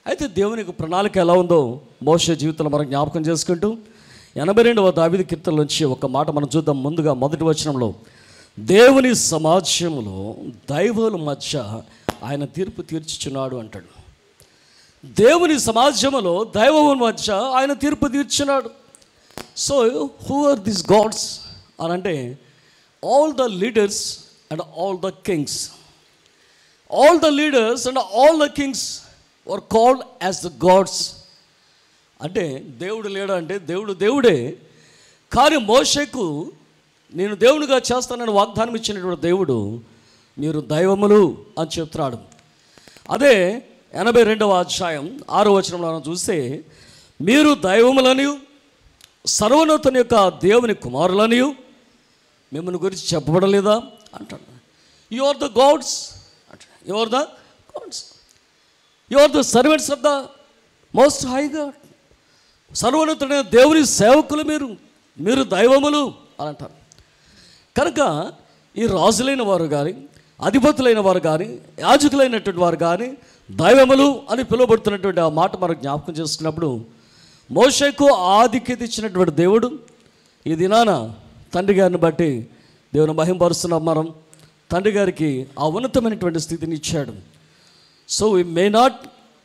అయితే దేవుని యొక్క ప్రణాళిక ఎలా ఉందో మోసే జీవితంలో మనం జ్ఞాపకం చేసుకుంటూ ఎనభై రెండవ దావిది కీర్తన నుంచి ఒక మాట మనం చూద్దాం ముందుగా మొదటి వచనంలో దేవుని సమాజంలో దైవాల మధ్య ఆయన తీర్పు తీర్చుచున్నాడు అంటాడు దేవుని సమాజంలో దైవం మధ్య ఆయన తీర్పు తీర్చున్నాడు so who are this gods అని అంటే all the leaders and all the kings all the leaders and all the kings were called as the gods అంటే దేవుడు లేడా అంటే దేవుడు దేవుడే కానీ మోషకు నేను దేవునిగా చేస్తానని వాగ్దానం ఇచ్చినటువంటి దేవుడు మీరు దైవములు అని చెప్తున్నాడు అదే ఎనభై రెండవ అధ్యాయం ఆరో వచనంలో మనం చూస్తే మీరు దైవములని సర్వోన్నతుని యొక్క దేవుని కుమారులని మిమ్మల్ని గురించి చెప్పబడలేదా అంటాడు యు ఆర్ ద గాడ్స్ అంటాడు you are the gods you are the servants of the most high God సర్వోన్నతుడైన దేవుని సేవకులు మీరు మీరు దైవములు అని అంటారు కనుక ఈ రాజులైన వారు కానీ అధిపతులైన వారు కానీ యాజకులైనటువంటి వారు కానీ దైవములు అని పిలువబడుతున్నటువంటి ఆ మాట మనం జ్ఞాపకం చేసుకున్నప్పుడు మోషకు ఆధిక్యత ఇచ్చినటువంటి దేవుడు ఈ దినాన తండ్రి గారిని బట్టి దేవుని మహింపరుస్తున్నాం మనం తండ్రి గారికి ఆ ఉన్నతమైనటువంటి స్థితిని ఇచ్చాడు so we may not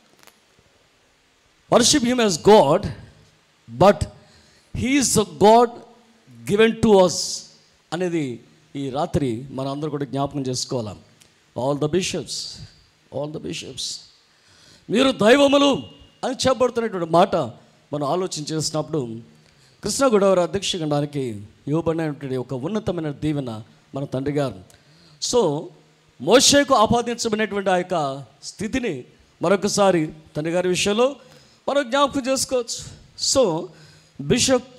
worship him as God but he is a God given to us అనేది ఈ రాత్రి మనం అందరూ కూడా జ్ఞాపకం చేసుకోవాలి all the bishops all the bishops మీరు దైవములు అని చెప్పబడుతున్నటువంటి మాట మనం ఆలోచన చేసినప్పుడు కృష్ణా గోదావరి అధ్యక్ష గండానికి ఇవ్వబడినటువంటి ఒక ఉన్నతమైన దీవెన మన తండ్రి గారు సో మోషేకు ఆపాదించబడినటువంటి ఆ యొక్క స్థితిని మరొకసారి తండ్రి గారి విషయంలో మనం జ్ఞాపకం చేసుకోవచ్చు so bishop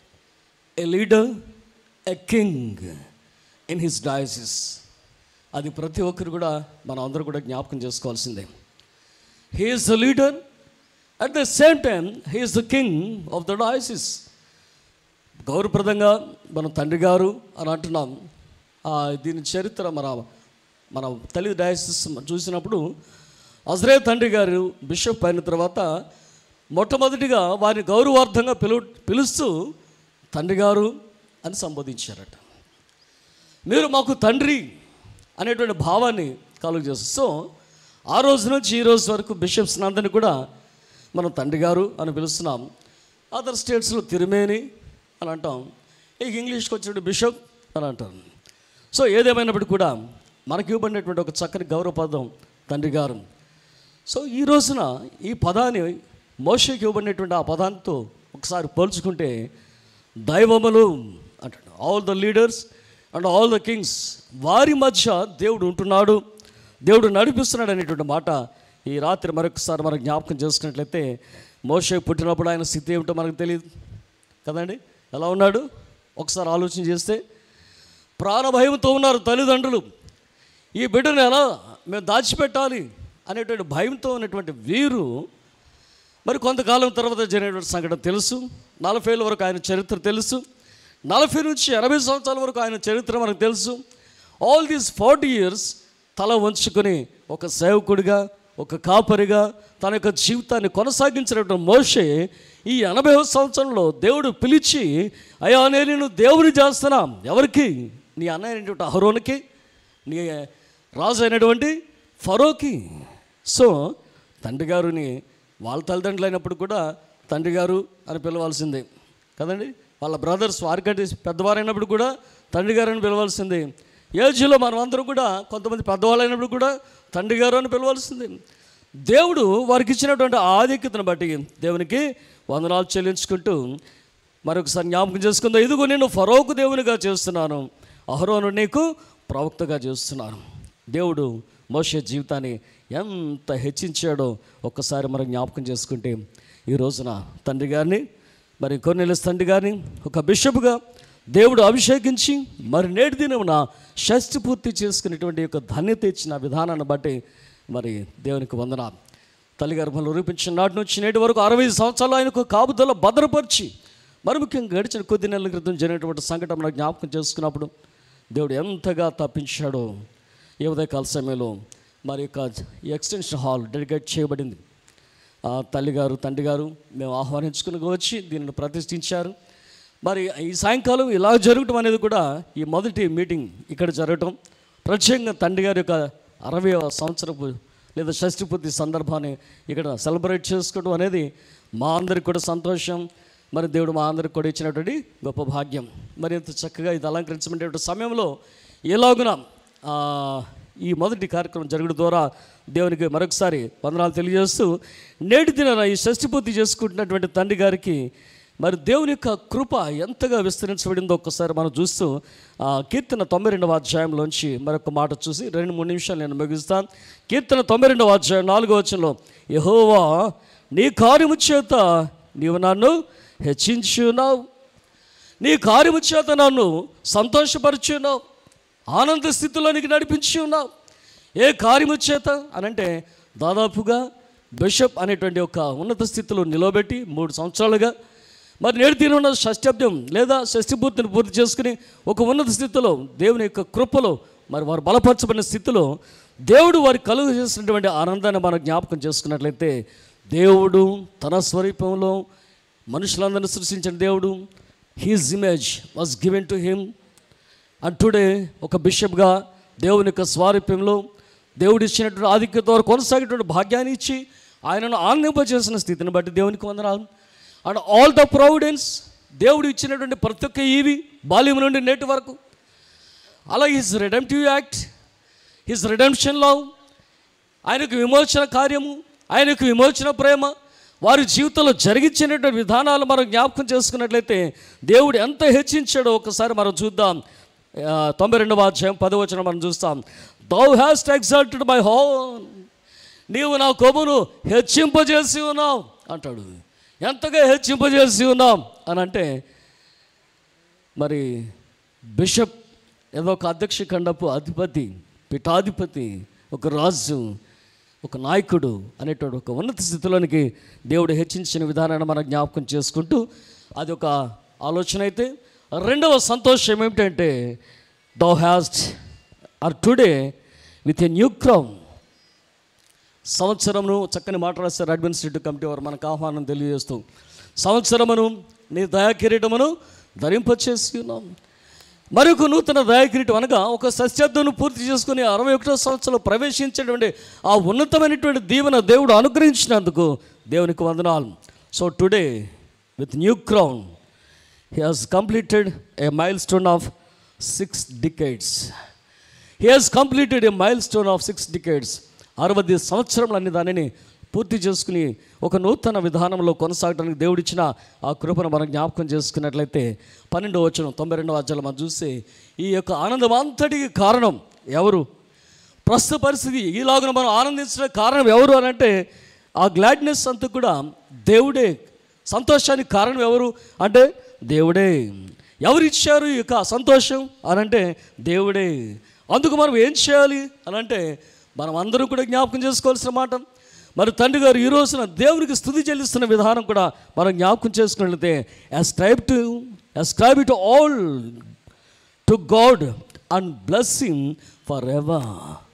a leader a king in his diocese అది ప్రతి ఒక్కరు కూడా మనం అందరూ కూడా జ్ఞాపకం చేసుకోవాల్సిందే he is the leader at the same time he is the king of the diocese గౌరవప్రదంగా మన తండ్రి గారు అని అంటున్నాం ఆ, దీని చరిత్ర మన మన తల్లి డయాసిస్ చూసినప్పుడు అజరే తండ్రి గారు బిషప్ అయిన తర్వాత మొట్టమొదటిగా వారిని గౌరవార్థంగా పిలు పిలుస్తూ తండ్రి గారు అని సంబోధించారట మీరు మాకు తండ్రి అనేటువంటి భావాన్ని కలుగు చేస్తారు సో ఆ రోజు నుంచి ఈ రోజు వరకు బిషప్స్ అందరినీ కూడా మనం తండ్రి గారు అని పిలుస్తున్నాం అదర్ స్టేట్స్లో తిరుమేని అని అంటాం ఇక ఇంగ్లీష్కి వచ్చినటువంటి బిషప్ అని అంటాం సో ఏదేమైనప్పటికీ కూడా మనకి ఇవ్వబడినటువంటి ఒక చక్కని గౌరవ పదం తండ్రి గారు సో ఈ రోజున ఈ పదాన్ని మోషకి ఇవ్వబడినటువంటి ఆ పదాంతో ఒకసారి పోల్చుకుంటే దైవములు అంటాడు all the leaders and all the kings వారి మధ్య దేవుడు ఉంటున్నాడు దేవుడు నడిపిస్తున్నాడు అనేటువంటి మాట ఈ రాత్రి మరొకసారి మనం జ్ఞాపకం చేసుకున్నట్లయితే మోషే పుట్టినప్పుడు ఆయన స్థితి ఏమిటో మనకు తెలియదు కదండి ఎలా ఉన్నాడు ఒకసారి ఆలోచన చేస్తే ప్రాణభయంతో ఉన్నారు తల్లిదండ్రులు ఈ బిడ్డను ఎలా మేము దాచిపెట్టాలి అనేటువంటి భయంతో ఉన్నటువంటి వీరు మరి కొంతకాలం తర్వాత జరిగినటువంటి సంఘటన తెలుసు నలభైల వరకు ఆయన చరిత్ర తెలుసు నలభై నుంచి ఎనభై సంవత్సరాల వరకు ఆయన చరిత్ర మనకు తెలుసు ఆల్ దీస్ ఫార్టీ ఇయర్స్ తల వంచుకొని ఒక సేవకుడిగా ఒక కాపరిగా తన యొక్క జీవితాన్ని కొనసాగించినటువంటి మోషే ఈ ఎనభై సంవత్సరంలో దేవుడు పిలిచి అయ్యా నేను దేవుని చేస్తున్నా ఎవరికి నీ అన్నయ్యటువంటి అహరోనికి నీ రాజు అయినటువంటి ఫరోకి సో తండ్రి గారుని వాళ్ళ తల్లిదండ్రులు అయినప్పుడు కూడా తండ్రి గారు అని పిలవాల్సిందే కదండి వాళ్ళ బ్రదర్స్ వారికంటే పెద్దవారైనప్పుడు కూడా తండ్రి గారు అని పిలవాల్సిందే ఏజ్లో మనం అందరం కూడా కొంతమంది పెద్దవాళ్ళు అయినప్పుడు కూడా తండ్రి గారు అని పిలవాల్సిందే దేవుడు వారికి ఇచ్చినటువంటి ఆధిక్యతను బట్టి దేవునికి వందనాలు చెల్లించుకుంటూ మరొకసారి జ్ఞాపకం చేసుకుందా ఇదిగో నేను ఫరోకు దేవునిగా చేస్తున్నాను అహరోను నీకు ప్రవక్తగా చేస్తున్నాను దేవుడు మోషే జీవితాన్ని ఎంత హెచ్చించాడో ఒక్కసారి మనం జ్ఞాపకం చేసుకుంటే ఈ రోజున తండ్రి గారిని మరి కొన్నేళ్ళ తండ్రి గారిని ఒక బిషప్గా దేవుడు అభిషేకించి మరి నేటి దినమున షష్టి పూర్తి చేసుకునేటువంటి యొక్క ధన్యత ఇచ్చిన విధానాన్ని బట్టి మరి దేవునికి వందన తల్లి గర్భంలో రూపించిన నాటి నుంచి నేటి వరకు అరవై సంవత్సరాలు ఆయనకు కాపుదల భద్రపరిచి మరి ముఖ్యంగా గడిచిన కొద్ది నెలల క్రితం జరిగినటువంటి సంఘటన మనం జ్ఞాపకం చేసుకున్నప్పుడు దేవుడు ఎంతగా తప్పించాడో ఈ ఉదయకాల సమయంలో మరి యొక్క ఈ ఎక్స్టెన్షన్ హాల్ డెడికేట్ చేయబడింది ఆ తల్లిగారు తండ్రి గారు మేము ఆహ్వానించుకుని వచ్చి దీనిని ప్రతిష్ఠించారు మరి ఈ సాయంకాలం ఇలా జరగటం అనేది కూడా ఈ మొదటి మీటింగ్ ఇక్కడ జరగటం ప్రత్యేకంగా తండ్రి గారి యొక్క అరవై సంవత్సరపు లేదా షష్ఠి పూర్తి సందర్భాన్ని ఇక్కడ సెలబ్రేట్ చేసుకోవడం అనేది మా అందరికి కూడా సంతోషం మరి దేవుడు మా అందరికి కూడా ఇచ్చినటువంటి గొప్ప భాగ్యం మరి ఇంత చక్కగా ఇది అలంకరించబడేటువంటి సమయంలో ఎలాగున ఆ, ఈ మొదటి కార్యక్రమం జరగడం ద్వారా దేవునికి మరొకసారి వందనాలు తెలియజేస్తూ నేటి దిన ఈ షష్ఠి పూర్తి చేసుకుంటున్నటువంటి తండ్రి గారికి మరి దేవుని యొక్క కృప ఎంతగా విస్తరించబడిందో ఒక్కసారి మనం చూస్తూ ఆ, కీర్తన తొంభై రెండవ అధ్యాయంలోంచి మరొక మాట చూసి రెండు మూడు నిమిషాలు నేను ముగిస్తాను కీర్తన తొంభై రెండవ అధ్యాయం నాలుగో వచనంలో యహోవా నీ కార్యము చేత నీవు నన్ను హెచ్చించున్నావు నీ కార్యము చేత నన్ను సంతోషపరుచున్నావు ఆనంద స్థితిలోనికి నడిపించి ఉన్నావు ఏ కార్యము చేత అనంటే దాదాపుగా బిషప్ అనేటువంటి ఒక ఉన్నత స్థితిలో నిలబెట్టి మూడు సంవత్సరాలుగా మరి నేడు తీరున్న షష్ఠబ్దం లేదా షష్ఠిపూర్తిని పూర్తి చేసుకుని ఒక ఉన్నత స్థితిలో దేవుని యొక్క కృపలో మరి వారు బలపరచబడిన స్థితిలో దేవుడు వారి కలుగు చేసినటువంటి ఆనందాన్ని మనం జ్ఞాపకం చేసుకున్నట్లయితే దేవుడు తన స్వరూపంలో మనుషులందరినీ సృష్టించిన దేవుడు his image was given to him and today ఒక బిషప్గా దేవుని యొక్క స్వారూప్యంలో దేవుడు ఇచ్చినటువంటి ఆధిక్యత వారు కొనసాగేటువంటి భాగ్యాన్ని ఇచ్చి ఆయనను ఆనందింపజేసిన స్థితిని బట్టి దేవునికి వందనాలు అండ్ ఆల్ ద ప్రొవిడెన్స్ దేవుడు ఇచ్చినటువంటి ప్రతి ఒక్క ఈవి బాల్యం నుండి నేటి వరకు అలా his redemptive act his redemption love ఆయనకు విమోచన కార్యము ఆయనకు విమోచన ప్రేమ వారి జీవితంలో జరిగించినటువంటి విధానాలు మనం జ్ఞాపకం చేసుకున్నట్లయితే దేవుడు ఎంత హెచ్చించాడో ఒకసారి మనం చూద్దాం ఆ, తొంభై రెండవ అధ్యాయం పదవచనం మనం చూస్తాం thou hast exalted my horn నీవు నా కొమ్మును హెచ్చింపజేసి ఉన్నావు అంటాడు ఎంతగా హెచ్చింపజేసి ఉన్నాం అని అంటే మరి బిషప్ ఏదో ఒక అధ్యక్ష ఖండపు అధిపతి పీఠాధిపతి ఒక రాజు ఒక నాయకుడు అనేటువంటి ఒక ఉన్నత స్థితిలోనికి దేవుడు హెచ్చించిన విధానాన్ని మనం జ్ఞాపకం చేసుకుంటూ అది ఒక ఆలోచన అయితే రెండవ సంతోషం ఏమిటంటే thou hast are today with a new crown సంవత్సరమును చక్కని మాట రాశారు అడ్మినిస్ట్రేటివ్ కమిటీ వారు మనకు ఆహ్వానం తెలియజేస్తూ సంవత్సరమును నీ దయాకిరీటమును ధరింపచేసి ఉన్నాం మరొక నూతన దయాకిరీటం అనగా ఒక సత్యార్థను పూర్తి చేసుకుని అరవై ఒకటో సంవత్సరంలో ప్రవేశించేటువంటి ఆ ఉన్నతమైనటువంటి దీవెన దేవుడు అనుగ్రహించినందుకు దేవునికి వందనాలు so today with new crown he has completed a milestone of six decades he has completed a milestone of six decades అరవై సంవత్సరములు దానిని పూర్తి చేసుకుని ఒక నూతన విధానంలో కొనసాగడానికి దేవుడిచ్చిన ఆ కృపను మనం జ్ఞాపకం చేసుకున్నట్లయితే పన్నెండో వచ్చిన తొంభై రెండవ అధ్యాయులు మనం చూస్తే ఈ యొక్క ఆనందం అంతటికి కారణం ఎవరు ప్రస్తుత పరిస్థితి ఈలాగున మనం ఆనందించడానికి కారణం ఎవరు అని అంటే ఆ గ్లాడ్నెస్ అంతా కూడా దేవుడే సంతోషానికి కారణం ఎవరు అంటే దేవుడే ఎవరు ఇచ్చారు ఈ యొక్క సంతోషం అని అంటే దేవుడే అందుకు మనం ఏం చేయాలి అని అంటే మనం అందరం కూడా జ్ఞాపకం చేసుకోవాల్సిన మాట మరి తండ్రి గారు ఈ రోజున దేవునికి స్థుతి చెల్లిస్తున్న విధానం కూడా మనం జ్ఞాపకం చేసుకున్నట్లయితే ascribe to ascribe to all to God and blessing forever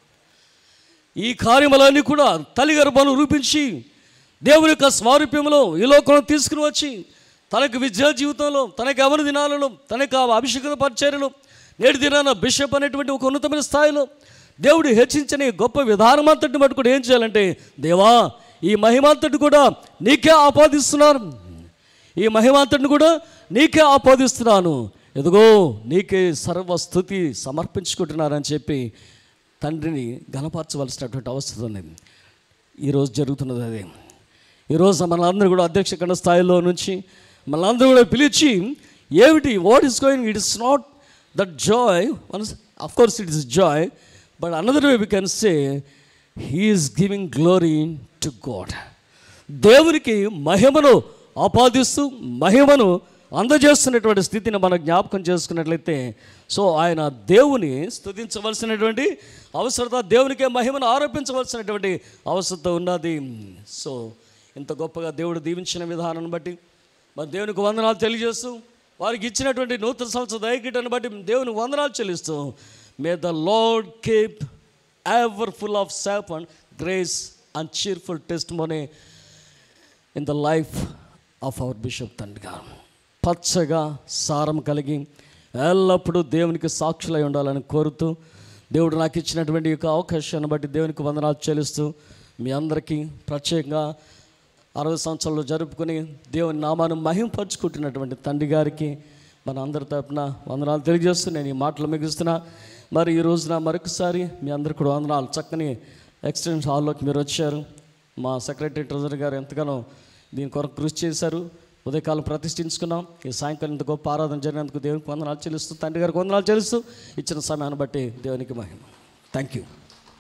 ఈ కార్యములన్నీ కూడా తల్లి గర్భాలు రూపించి దేవుని యొక్క స్వారూప్యంలో ఈ లోకంలో తీసుకుని వచ్చి తనకు విద్యా జీవితంలో తనకి ఎవరి దినాలలో తనకు ఆ అభిషేక పరిచర్యలు నేటి దినాన బిషప్ అనేటువంటి ఒక ఉన్నతమైన స్థాయిలో దేవుడు హెచ్చించని గొప్ప విధానం అంతటి మటు కూడా ఏం చేయాలంటే దేవా ఈ మహిమాంతటి కూడా నీకే ఆపాదిస్తున్నాను ఈ మహిమాంతటిని కూడా నీకే ఆపాదిస్తున్నాను ఎదుగో నీకే సర్వస్థుతి సమర్పించుకుంటున్నారని చెప్పి తండ్రిని గణపరచవలసినటువంటి అవసరం ఉంది ఈరోజు జరుగుతున్నది అదే ఈరోజు మనందరూ కూడా అధ్యక్ష గణ స్థాయిలో నుంచి మనందరూ కూడా పిలిచి ఏమిటి what is going it is not that joy of course it is joy but another way we can say he is giving glory to God దేవునికి మహిమను ఆపాదిస్తూ మహిమను అందజేస్తున్నటువంటి స్థితిని మనం జ్ఞాపకం చేసుకున్నట్లయితే సో ఆయన దేవుని స్తుతించవలసినటువంటి అవసరత దేవునికే మహిమను ఆరోపించవలసినటువంటి అవసరత ఉన్నది సో ఇంత గొప్పగా దేవుడు దీవించిన విధానాన్ని బట్టి మరి దేవునికి వందనాలు తెలియజేస్తూ వారికి ఇచ్చినటువంటి నూతన సంవత్సర దయకీటాన్ని బట్టి దేవునికి వందనాలు చెల్లిస్తూ may the Lord keep ever full of sap and grace and cheerful testimony in the life of our bishop తండ్రి గారు పచ్చగా సారం కలిగి ఎల్లప్పుడూ దేవునికి సాక్షులై ఉండాలని కోరుతూ దేవుడు నాకు ఇచ్చినటువంటి ఈ యొక్క అవకాశాన్ని బట్టి దేవునికి వందనాలు చెల్లిస్తూ మీ అందరికీ ప్రత్యేకంగా అరవై సంవత్సరాలు జరుపుకొని దేవుని నామాన్ని మహింపరుచుకుంటున్నటువంటి తండ్రి గారికి మన అందరి తరపున వందనాలు తెలియజేస్తూ నేను ఈ మాటలు మిగుస్తున్నా మరి ఈ రోజున మరొకసారి మీ అందరికి కూడా వందనాలు చక్కని ఎక్స్టెన్షన్ హాల్లోకి మీరు వచ్చారు మా సెక్రటరీ ట్రెజరీ గారు ఎంతగానో దీని కొరకు కృషి చేశారు ఉదయకాలం ప్రతిష్ఠించుకున్నాం ఈ సాయంకాలం ఇంత గొప్ప ఆరాధన జరిగినందుకు దేవునికి వందనాలు చెల్లిస్తూ తండ్రి గారికి వందనాలు చెల్లిస్తూ ఇచ్చిన సమయాన్ని బట్టి దేవునికి మహిమ thank you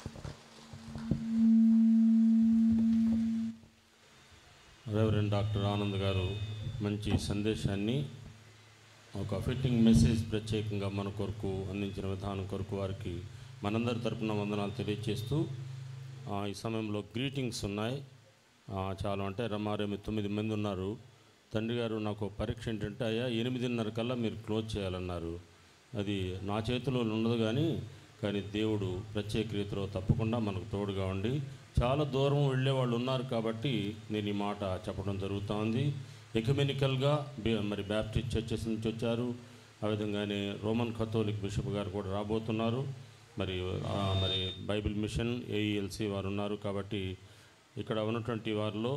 reverend doctor Anand గారు మంచి సందేశాన్ని ఒక ఫిట్టింగ్ మెసేజ్ ప్రత్యేకంగా మన కొరకు అందించిన విధానం కొరకు వారికి మనందరి తరపున వందనాలు తెలియజేస్తూ ఆ, ఈ సమయంలో గ్రీటింగ్స్ ఉన్నాయి ఆ, చాలా అంటే రమారేమి తొమ్మిది మంది ఉన్నారు తండ్రి గారు నాకు ఒక పరీక్ష ఏంటంటే అయ్యా ఎనిమిదిన్నర కల్లా మీరు క్లోజ్ చేయాలన్నారు అది నా చేతిలో ఉండదు కానీ కానీ దేవుడు ప్రత్యేక రీతిలో తప్పకుండా మనకు తోడుగా ఉండి చాలా దూరం వెళ్ళే వాళ్ళు ఉన్నారు కాబట్టి నేను ఈ మాట చెప్పడం జరుగుతూ ఉంది ఎకమెనికల్గా మరి బ్యాప్టిస్ట్ చర్చెస్ నుంచి వచ్చారు ఆ విధంగానే రోమన్ కథోలిక్ బిషప్ గారు కూడా రాబోతున్నారు మరి ఆ, మరి బైబిల్ మిషన్ ఏఈఎల్సి వారు ఉన్నారు కాబట్టి ఇక్కడ ఉన్నటువంటి వారిలో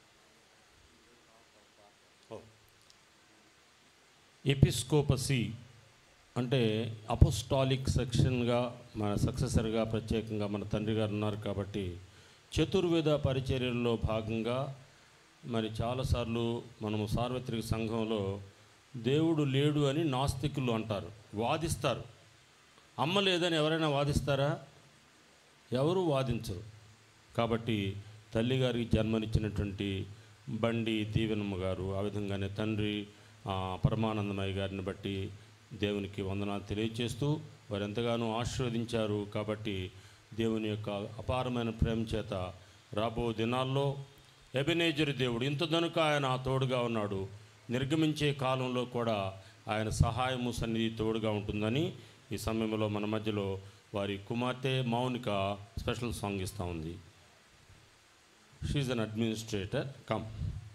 ఎపిస్కోపసీ అంటే అపోస్టాలిక్ సెక్షన్గా మన సక్సెసర్గా ప్రత్యేకంగా మన తండ్రి గారు ఉన్నారు కాబట్టి చతుర్వేద పరిచర్యల్లో భాగంగా మరి చాలాసార్లు మనము సార్వత్రిక సంఘంలో దేవుడు లేడు అని నాస్తికులు అంటారు వాదిస్తారు అమ్మ లేదని ఎవరైనా వాదిస్తారా ఎవరు వాదించరు కాబట్టి తల్లిగారికి జన్మనిచ్చినటువంటి బండి దీవెనమ్మ గారు ఆ విధంగానే తండ్రి ఆ, పరమానందమయ్య గారిని బట్టి దేవునికి వందనాలు తెలియజేస్తూ వారు ఎంతగానో ఆశీర్వదించారు కాబట్టి దేవుని యొక్క అపారమైన ప్రేమ చేత రాబో దినాల్లో ఎబెనేజర్ దేవుడు ఇంత దనుక ఆయన తోడుగా ఉన్నాడు నిర్గమించే కాలంలో కూడా ఆయన సహాయము సన్నిధి తోడుగా ఉంటుందని ఈ సమయంలో మన మధ్యలో వారి కుమార్తె మౌనిక స్పెషల్ సాంగ్ ఇస్తూ ఉంది she is an administrator cum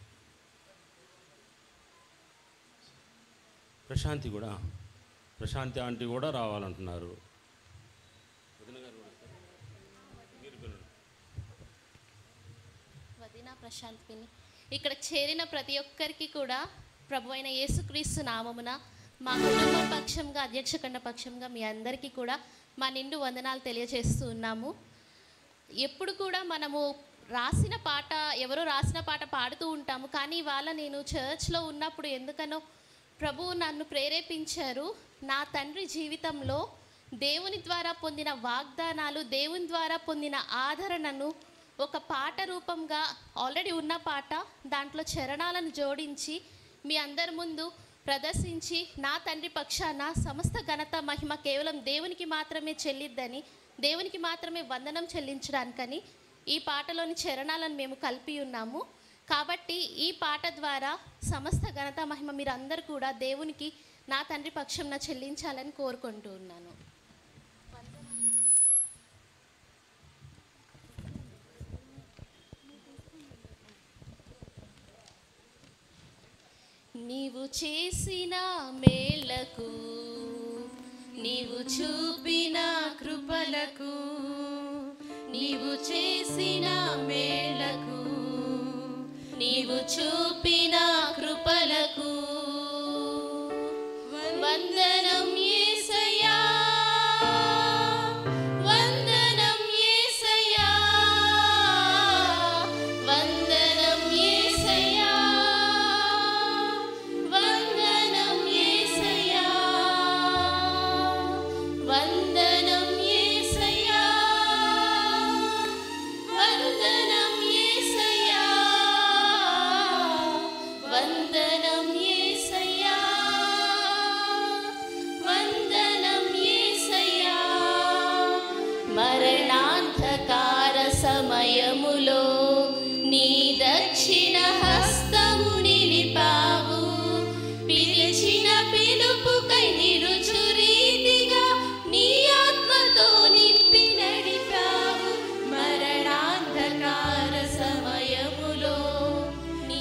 Prashanti కూడా ప్రశాంతి ఆంటీ కూడా రావాలంటున్నారు వదిన ప్రశాంత్ పిన్ని ఇక్కడ చేరిన ప్రతి ఒక్కరికి కూడా ప్రభు అయిన యేసుక్రీస్తు నామమున మా కుటుంబ పక్షంగా అధ్యక్షకండ పక్షంగా మీ అందరికీ కూడా మా నిండు వందనాలు తెలియజేస్తూ ఉన్నాము ఎప్పుడు కూడా మనము రాసిన పాట ఎవరో రాసిన పాట పాడుతూ ఉంటాము కానీ ఇవాళ నేను చర్చ్లో ఉన్నప్పుడు ఎందుకనో ప్రభువు నన్ను ప్రేరేపించారు నా తండ్రి జీవితంలో దేవుని ద్వారా పొందిన వాగ్దానాలు దేవుని ద్వారా పొందిన ఆదరణను ఒక పాట రూపంగా ఆల్రెడీ ఉన్న పాట దాంట్లో చరణాలను జోడించి మీ అందరి ముందు ప్రదర్శించి నా తండ్రి పక్షాన సమస్త ఘనత మహిమ కేవలం దేవునికి మాత్రమే చెల్లిద్దని దేవునికి మాత్రమే వందనం చెల్లించడానికని ఈ పాటలోని చరణాలను మేము కలిపి ఉన్నాము కాబట్టి ఈ పాట ద్వారా సమస్త ఘనత మహిమ మీరు అందరు కూడా దేవునికి నా తండ్రి పక్షంన చెల్లించాలని కోరుకుంటూ ఉన్నాను నీవు చేసిన మేలకు నీవు చూపిన కృపలకు నీవు చేసిన మేలకు నీవు చూపిన కృపలకు వందనం యేసయ్యా వందనం యేసయ్యా వందనం యేసయ్యా వందనం యేసయ్యా వందనం యేసయ్యా వందనం యేసయ్యా వందనం యేసయ్యా వందనం యేసయ్యా మరణాంధకార సమయములో నీ దక్షిణ హస్తము నిలిపావు పిలిచిన పిలుపుకై నిరుచు రీతిగా నీ ఆత్మతో నింపి నడిపావు మరణాంధకార సమయములో నీ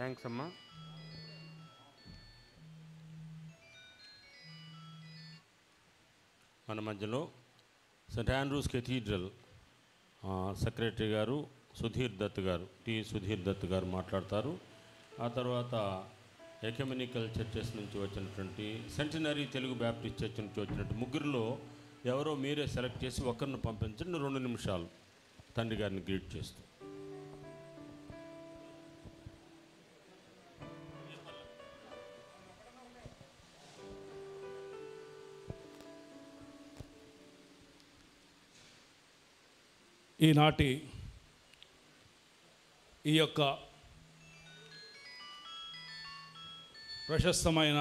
థ్యాంక్స్ అమ్మా మన మధ్యలో సెంట్ ఆండ్రూస్ కెథీడ్రల్ ఆ, సెక్రటరీ గారు సుధీర్ దత్ గారు టి సుధీర్ దత్ గారు మాట్లాడతారు ఆ తర్వాత ఎకమెనికల్ చర్చెస్ నుంచి వచ్చినటువంటి సెంటినరీ తెలుగు బ్యాప్టిస్ట్ చర్చ్ నుంచి వచ్చినట్టు ముగ్గురులో ఎవరో మీరే సెలెక్ట్ చేసి ఒకరిని పంపించండి రెండు నిమిషాలు తండ్రి గారిని గ్రీట్ చేస్తూ ఈనాటి ఈ యొక్క ప్రశస్తమైన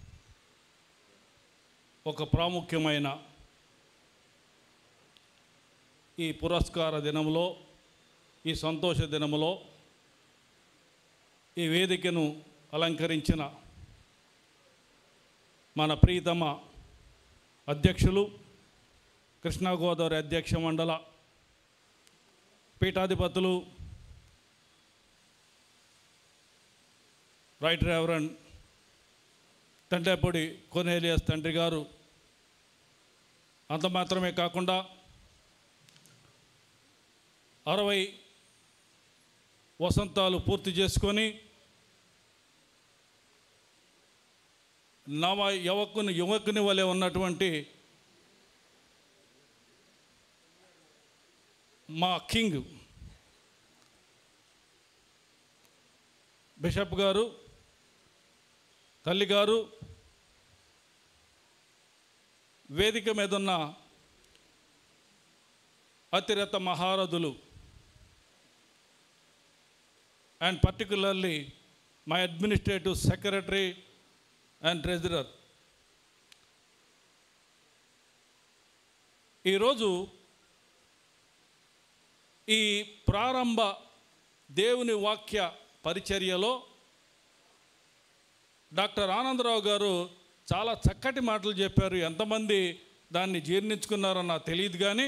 ఒక ప్రాముఖ్యమైన ఈ పురస్కార దినములో ఈ సంతోష దినములో ఈ వేదికను అలంకరించిన మన ప్రీతమ అధ్యక్షులు కృష్ణా గోదావరి అధ్యక్ష మండల పీఠాధిపతులు రైట్ రెవరెండ్ తండ్రిపొడి కొనేలియస్ తండ్రి గారు అంత మాత్రమే కాకుండా అరవై వసంతాలు పూర్తి చేసుకొని నవ యువకుని యువకుని వలె ఉన్నటువంటి మా కింగ్ బిషప్ గారు తల్లి గారు వేదిక మీద ఉన్న అతిరత మహారథులు and particularly my administrative secretary and treasurer ఈరోజు ఈ ప్రారంభ దేవుని వాక్య పరిచర్యలో డాక్టర్ ఆనందరావు గారు చాలా చక్కటి మాటలు చెప్పారు ఎంతమంది దాన్ని జీర్ణించుకున్నారో నాకు తెలియదు కానీ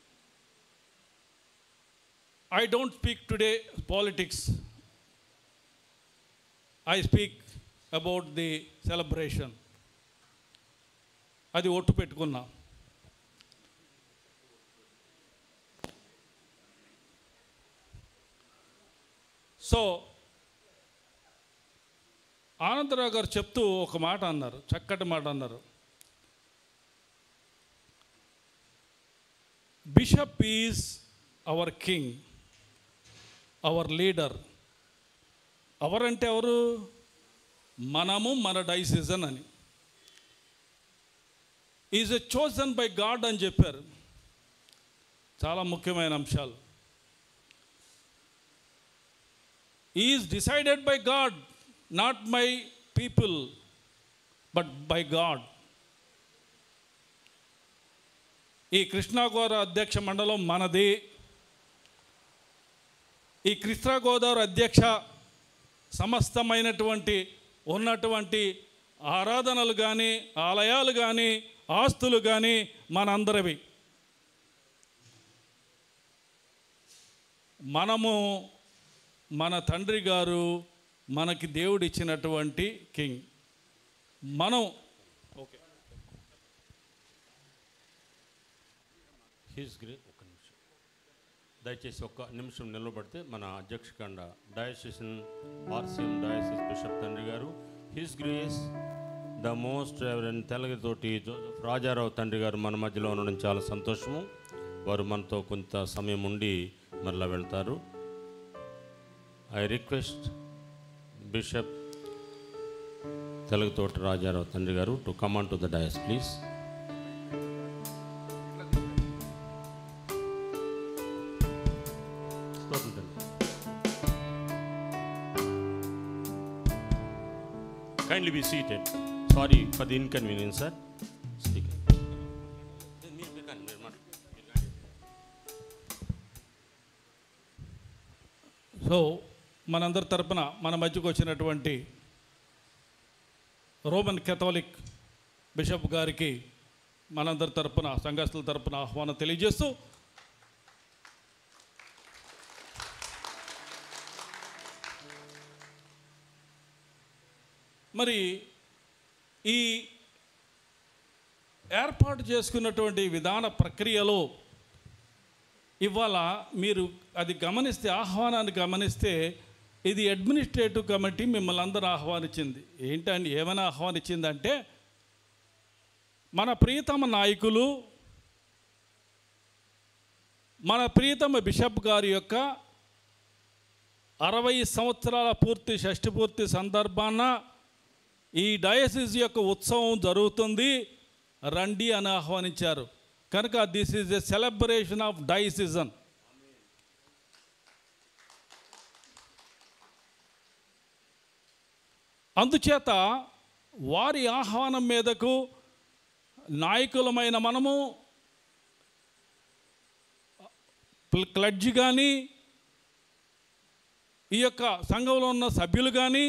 I don't speak today politics I speak about the celebration అది ఒట్టు పెట్టుకున్నా సో ఆనందరావు గారు చెప్తూ ఒక మాట అన్నారు చక్కటి మాట అన్నారు bishop is our king our leader our అంటే ఎవరు మనము మన డైసిజన్ అని is a chosen by God అని చెప్పారు చాలా ముఖ్యమైన అంశాలు is decided by God not by people but by God ఈ కృష్ణా గోదావరి అధ్యక్ష మండలం మనది ఈ కృష్ణా గోదావరి అధ్యక్ష సమస్తమైనటువంటి ఉన్నటువంటి ఆరాధనలు కానీ ఆలయాలు కానీ ఆస్తులు కానీ మనందరివి మనము మన తండ్రి గారు మనకి దేవుడు ఇచ్చినటువంటి కింగ్ మనం ఓకే హీస్ గ్రే ఒక నిమిషం దయచేసి ఒక్క నిమిషం నిలబడితే మన అధ్యక్షకండ డయాసిషన్ ఆర్సిఎం డయాసిస్ బిషప్ తండ్రి గారు his grace the most reverend Telagathoti Joseph Rajarao తండ్రి గారు మన మధ్యలో ఉండడం చాలా సంతోషము వారు మనతో కొంత సమయం ఉండి మరలా వెళ్తారు I request bishop Telugutoti Rajarao తండ్రి గారు to come on to the dais please Kindly be seated. Sorry for the inconvenience, sir. Speak. So మనందరి తరపున మన మధ్యకు వచ్చినటువంటి రోమన్ కెథోలిక్ బిషప్ గారికి మనందరి తరపున సంఘస్థుల తరపున ఆహ్వానం తెలియజేస్తూ మరి ఈ ఏర్పాటు చేసుకున్నటువంటి విధాన ప్రక్రియలో ఇవాళ మీరు అది గమనిస్తే ఆహ్వానాన్ని గమనిస్తే ఇది అడ్మినిస్ట్రేటివ్ కమిటీ మిమ్మల్ని అందరూ ఆహ్వానించింది ఏంటండి ఏమైనా ఆహ్వానించిందంటే మన ప్రియతమ నాయకులు మన ప్రియతమ బిషప్ గారి యొక్క అరవై సంవత్సరాల పూర్తి షష్ఠి పూర్తి సందర్భాన ఈ డయసిస్ యొక్క ఉత్సవం జరుగుతుంది రండి అని ఆహ్వానించారు కనుక this is a celebration of decision అందుచేత వారి ఆహ్వానం మీదకు నాయకులమైన మనము ప్ల- క్లడ్జ్ కానీ ఈ యొక్క సంఘంలో ఉన్న సభ్యులు కానీ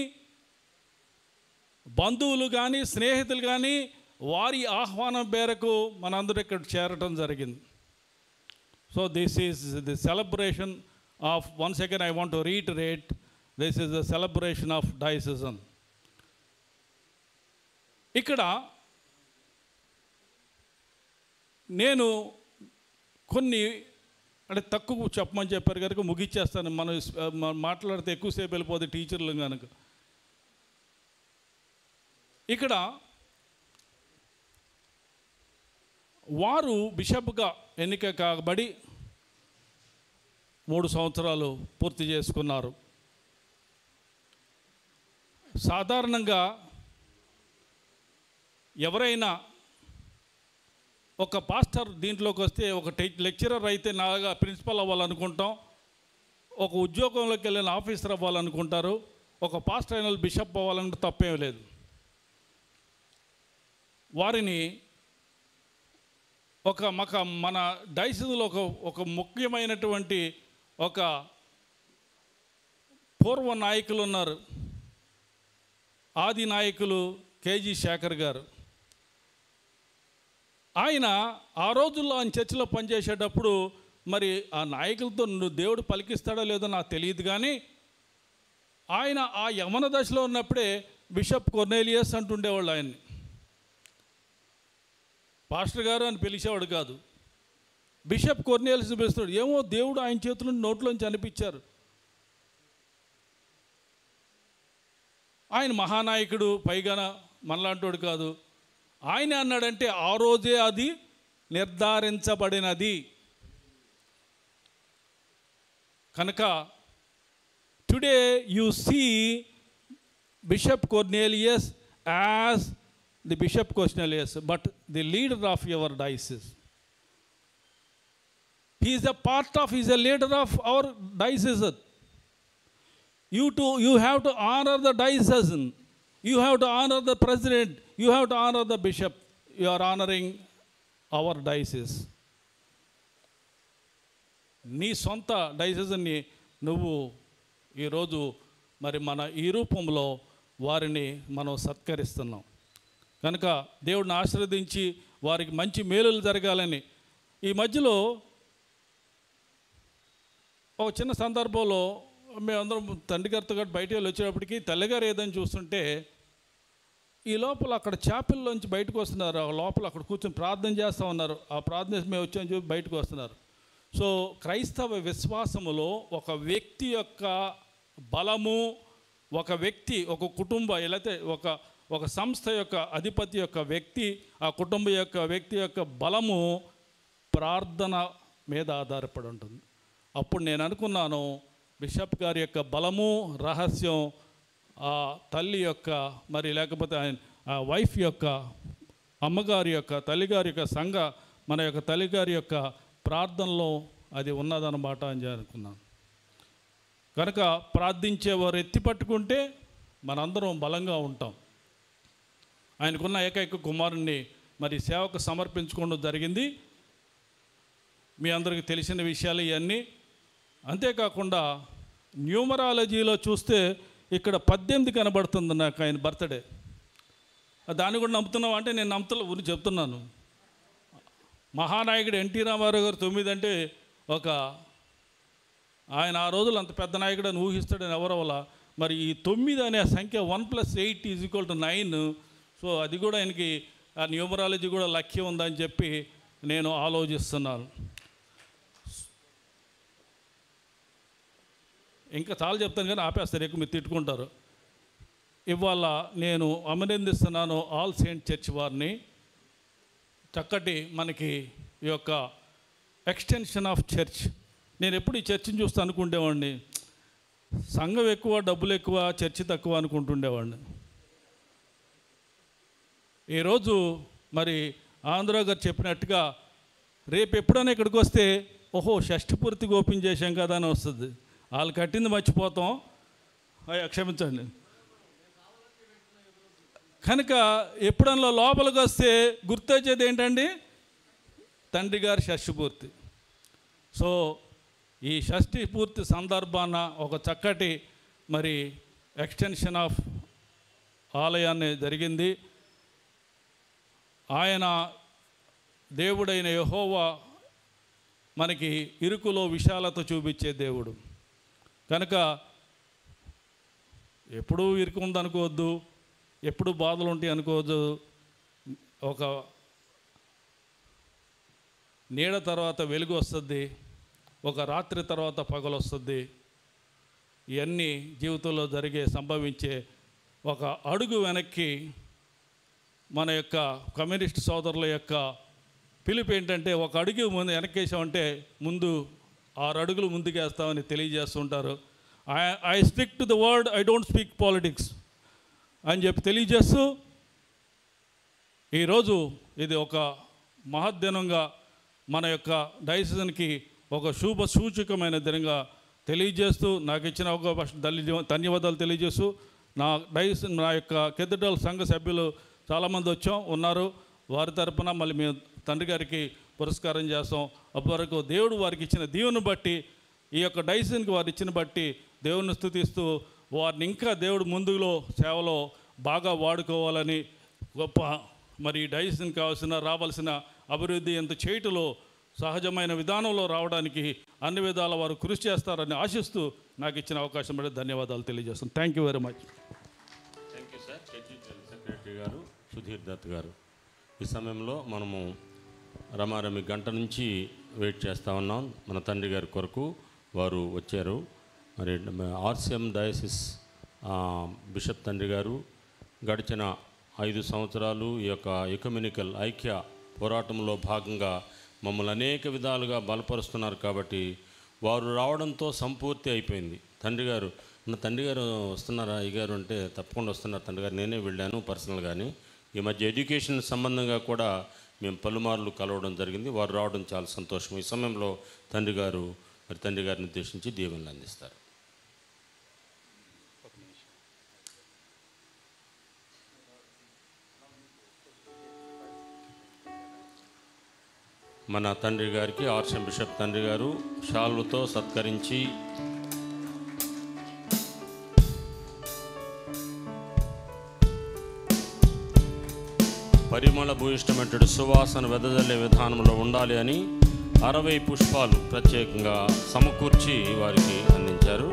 బంధువులు కానీ స్నేహితులు కానీ వారి ఆహ్వానం మేరకు మనందరూ ఇక్కడ చేరటం జరిగింది so this is the celebration of one second I want to reiterate this is the celebration of decision ఇక్కడ నేను కొన్ని అంటే తక్కువ చెప్పమని చెప్పారు కనుక ముగిచ్చేస్తాను మనం స్- మనం మాట్లాడితే ఎక్కువసేపు వెళ్ళిపోతే టీచర్లు కనుక ఇక్కడ వారు బిషప్గా ఎన్నిక కాబడి మూడు సంవత్సరాలు పూర్తి చేసుకున్నారు సాధారణంగా ఎవరైనా ఒక పాస్టర్ దీంట్లోకి వస్తే ఒక టే లెక్చరర్ అయితే నాగా ప్రిన్సిపల్ అవ్వాలనుకుంటాం ఒక ఉద్యోగంలోకి వెళ్ళిన ఆఫీసర్ అవ్వాలనుకుంటారు ఒక పాస్టర్ అయిన వాళ్ళు బిషప్ అవ్వాలంటే తప్పేం లేదు వారిని ఒక మక మన డైసిస్లో ఒక ఒక ముఖ్యమైనటువంటి ఒక పూర్వ నాయకులు ఉన్నారు ఆది నాయకులు కేజీ శేఖర్ గారు ఆయన ఆ రోజుల్లో ఆయన చర్చిలో పనిచేసేటప్పుడు మరి ఆ నాయకులతో నువ్వు దేవుడు పలికిస్తాడో లేదో నాకు తెలియదు కానీ ఆయన ఆ యమన దశలో ఉన్నప్పుడే బిషప్ కొర్నేలియస్ అంటుండేవాళ్ళు ఆయన్ని పాస్టర్ గారు అని పిలిచేవాడు కాదు బిషప్ కొర్నేలియస్ పిలుస్తాడు ఏమో దేవుడు ఆయన చేతుల నుండి నోట్లోంచి అనిపించారు ఆయన మహానాయకుడు పైగా మనలాంటోడు కాదు ఆయన అన్నాడంటే ఆ రోజే అది నిర్ధారించబడినది కనుక today you see bishop Cornelius as the bishop Cornelius but the leader of your diocese he is a part of is a leader of our diocese you to you have to honor the diocesan you have to honor the president you have to honor the bishop you are honoring our diocese నీ సొంత డైసెస్ని నువ్వు ఈరోజు మరి మన ఈ రూపంలో వారిని మనం సత్కరిస్తున్నాం కనుక దేవుడిని ఆశీర్వదించి వారికి మంచి మేలులు జరగాలని ఈ మధ్యలో ఒక చిన్న సందర్భంలో మేమందరం తండ్రి గారితో గట్రా బయటికి వెళ్ళి వచ్చేటప్పటికి తల్లిగారు ఏదని చూస్తుంటే ఈ లోపల అక్కడ చేపల్లోంచి బయటకు వస్తున్నారు ఆ లోపల అక్కడ కూర్చొని ప్రార్థన చేస్తూ ఉన్నారు ఆ ప్రార్థన చేసి మేము వచ్చామని చెప్పి బయటకు వస్తున్నారు సో క్రైస్తవ విశ్వాసములో ఒక వ్యక్తి యొక్క బలము ఒక వ్యక్తి ఒక కుటుంబ లేకపోతే ఒక ఒక సంస్థ యొక్క అధిపతి యొక్క వ్యక్తి ఆ కుటుంబం యొక్క వ్యక్తి యొక్క బలము ప్రార్థన మీద ఆధారపడి ఉంటుంది అప్పుడు నేను అనుకున్నాను బిషప్ గారి యొక్క బలము రహస్యం ఆ తల్లి యొక్క మరి లేకపోతే ఆయన ఆ వైఫ్ యొక్క అమ్మగారి యొక్క తల్లిగారి యొక్క సంఘ మన యొక్క తల్లిగారి యొక్క ప్రార్థనలో అది ఉన్నదన్నమాట అని అనుకున్నాను కనుక ప్రార్థించేవారు ఎత్తి పట్టుకుంటే మనందరం బలంగా ఉంటాం ఆయనకున్న ఏకైక కుమారుణ్ణి మరి సేవకు సమర్పించుకోవడం జరిగింది మీ అందరికీ తెలిసిన విషయాలు ఇవన్నీ అంతేకాకుండా న్యూమరాలజీలో చూస్తే ఇక్కడ పద్దెనిమిది కనబడుతుంది నాకు ఆయన బర్త్డే దాన్ని కూడా నమ్ముతున్నావు అంటే నేను నమ్ముతున్నా ఊరి చెప్తున్నాను మహానాయకుడు ఎన్టీ రామారావు గారు తొమ్మిది అంటే ఒక ఆయన ఆ రోజులు అంత పెద్ద నాయకుడు అని ఊహిస్తాడని ఎవరో వల్ల మరి ఈ తొమ్మిది అనే సంఖ్య one plus eight is equal to nine so అది కూడా ఆయనకి ఆ న్యూమరాలజీ కూడా లక్ష్యం ఉందని చెప్పి నేను ఆలోచిస్తున్నాను ఇంకా చాలా చెప్తాను కానీ ఆపేస్తారు ఎక్కువ మీరు తిట్టుకుంటారు ఇవాళ నేను అభినందిస్తున్నాను ఆల్ సెయింట్ చర్చ్ వారిని చక్కటి మనకి ఈ యొక్క ఎక్స్టెన్షన్ ఆఫ్ చర్చ్ నేను ఎప్పుడు ఈ చర్చిని చూస్తూ అనుకుంటేవాడిని సంఘం ఎక్కువ డబ్బులు ఎక్కువ చర్చి తక్కువ అనుకుంటుండేవాడిని ఈరోజు మరి ఆంధ్ర గారు చెప్పినట్టుగా రేపు ఎప్పుడైనా ఇక్కడికి వస్తే ఓహో షష్ఠి పూర్తిగా ఓపెన్ చేశాం కదా అని వస్తుంది వాళ్ళు కట్టింది మర్చిపోతాం అయ్యా క్షమించండి కనుక ఎప్పుడన్నా లోపలికి వస్తే గుర్తొచ్చేది ఏంటండి తండ్రి గారి షష్ఠి పూర్తి సో ఈ షష్ఠి పూర్తి సందర్భాన ఒక చక్కటి మరి ఎక్స్టెన్షన్ ఆఫ్ ఆలయాన్ని జరిగింది ఆయన దేవుడైన యహోవా మనకి ఇరుకులో విశాలత చూపించే దేవుడు కనుక ఎప్పుడూ ఇరుకు ఉందనుకోవద్దు ఎప్పుడు బాధలు ఉంటాయి అనుకోవద్దు ఒక నీడ తర్వాత వెలుగు వస్తుంది ఒక రాత్రి తర్వాత పగలు వస్తుంది ఇవన్నీ జీవితంలో జరిగే సంభవించే ఒక అడుగు వెనక్కి మన యొక్క కమ్యూనిస్ట్ సోదరుల యొక్క పిలుపు ఏంటంటే ఒక అడుగు ముందు వెనకేసామంటే ముందు ఆరు అడుగులు ముందుకేస్తామని తెలియజేస్తుంటారు I I stick to the word I don't speak politics అని చెప్పి తెలియజేస్తూ ఈరోజు ఇది ఒక మహద్దినంగా మన యొక్క డైసిజన్కి ఒక శుభ సూచకమైన దినంగా తెలియజేస్తూ నాకు ఇచ్చిన అవకాశం ధన్య- ధన్యవాదాలు తెలియజేస్తూ నా డైస్ నా యొక్క కెథడ్రల్ సంఘ సభ్యులు చాలామంది వచ్చాం ఉన్నారు వారి తరపున మళ్ళీ మేము తండ్రి గారికి పురస్కారం చేస్తాం అప్పటివరకు దేవుడు వారికి ఇచ్చిన దీవెను బట్టి ఈ యొక్క డైసన్కి వారు ఇచ్చిన బట్టి దేవుని స్థుతిస్తూ వారిని ఇంకా దేవుడు ముందులో సేవలో బాగా వాడుకోవాలని గొప్ప మరి ఈ డైసన్ కావాల్సిన రావాల్సిన అభివృద్ధి ఎంత చేయటంలో సహజమైన విధానంలో రావడానికి అన్ని విధాల వారు కృషి చేస్తారని ఆశిస్తూ నాకు ఇచ్చిన అవకాశం బట్టి ధన్యవాదాలు తెలియజేస్తాను thank you very much thank you sir church general secretary గారు సుధీర్ దత్ గారు ఈ సమయంలో మనము రమారమి గంట నుంచి వెయిట్ చేస్తూ ఉన్నాం మన తండ్రి గారి కొరకు వారు వచ్చారు మరి ఆర్సిఎం డయాసిస్ ఆ, బిషప్ తండ్రి గారు గడిచిన ఐదు సంవత్సరాలు ఈ యొక్క ఎకమ్యూనికల్ ఐక్య పోరాటంలో భాగంగా మమ్మల్ని అనేక విధాలుగా బలపరుస్తున్నారు కాబట్టి వారు రావడంతో సంపూర్తి అయిపోయింది తండ్రి గారు నా తండ్రి గారు వస్తున్నారా ఈ గారు అంటే తప్పకుండా వస్తున్నారు తండ్రి గారు నేనే వెళ్ళాను పర్సనల్గాని ఈ మధ్య ఎడ్యుకేషన్ సంబంధంగా కూడా మేము పలుమార్లు కలవడం జరిగింది వారు రావడం చాలా సంతోషం ఈ సమయంలో తండ్రి గారు మరి తండ్రి గారిని ఉద్దేశించి దీవెనలు అందిస్తారు మన తండ్రి గారికి ఆర్షం బిషప్ తండ్రి గారు షాల్వతో సత్కరించి పరిమళ భూయిష్టమైనటువంటి సువాసన వెదజల్లే విధానంలో ఉండాలి అని అరవై పుష్పాలు ప్రత్యేకంగా సమకూర్చి వారికి అందించారు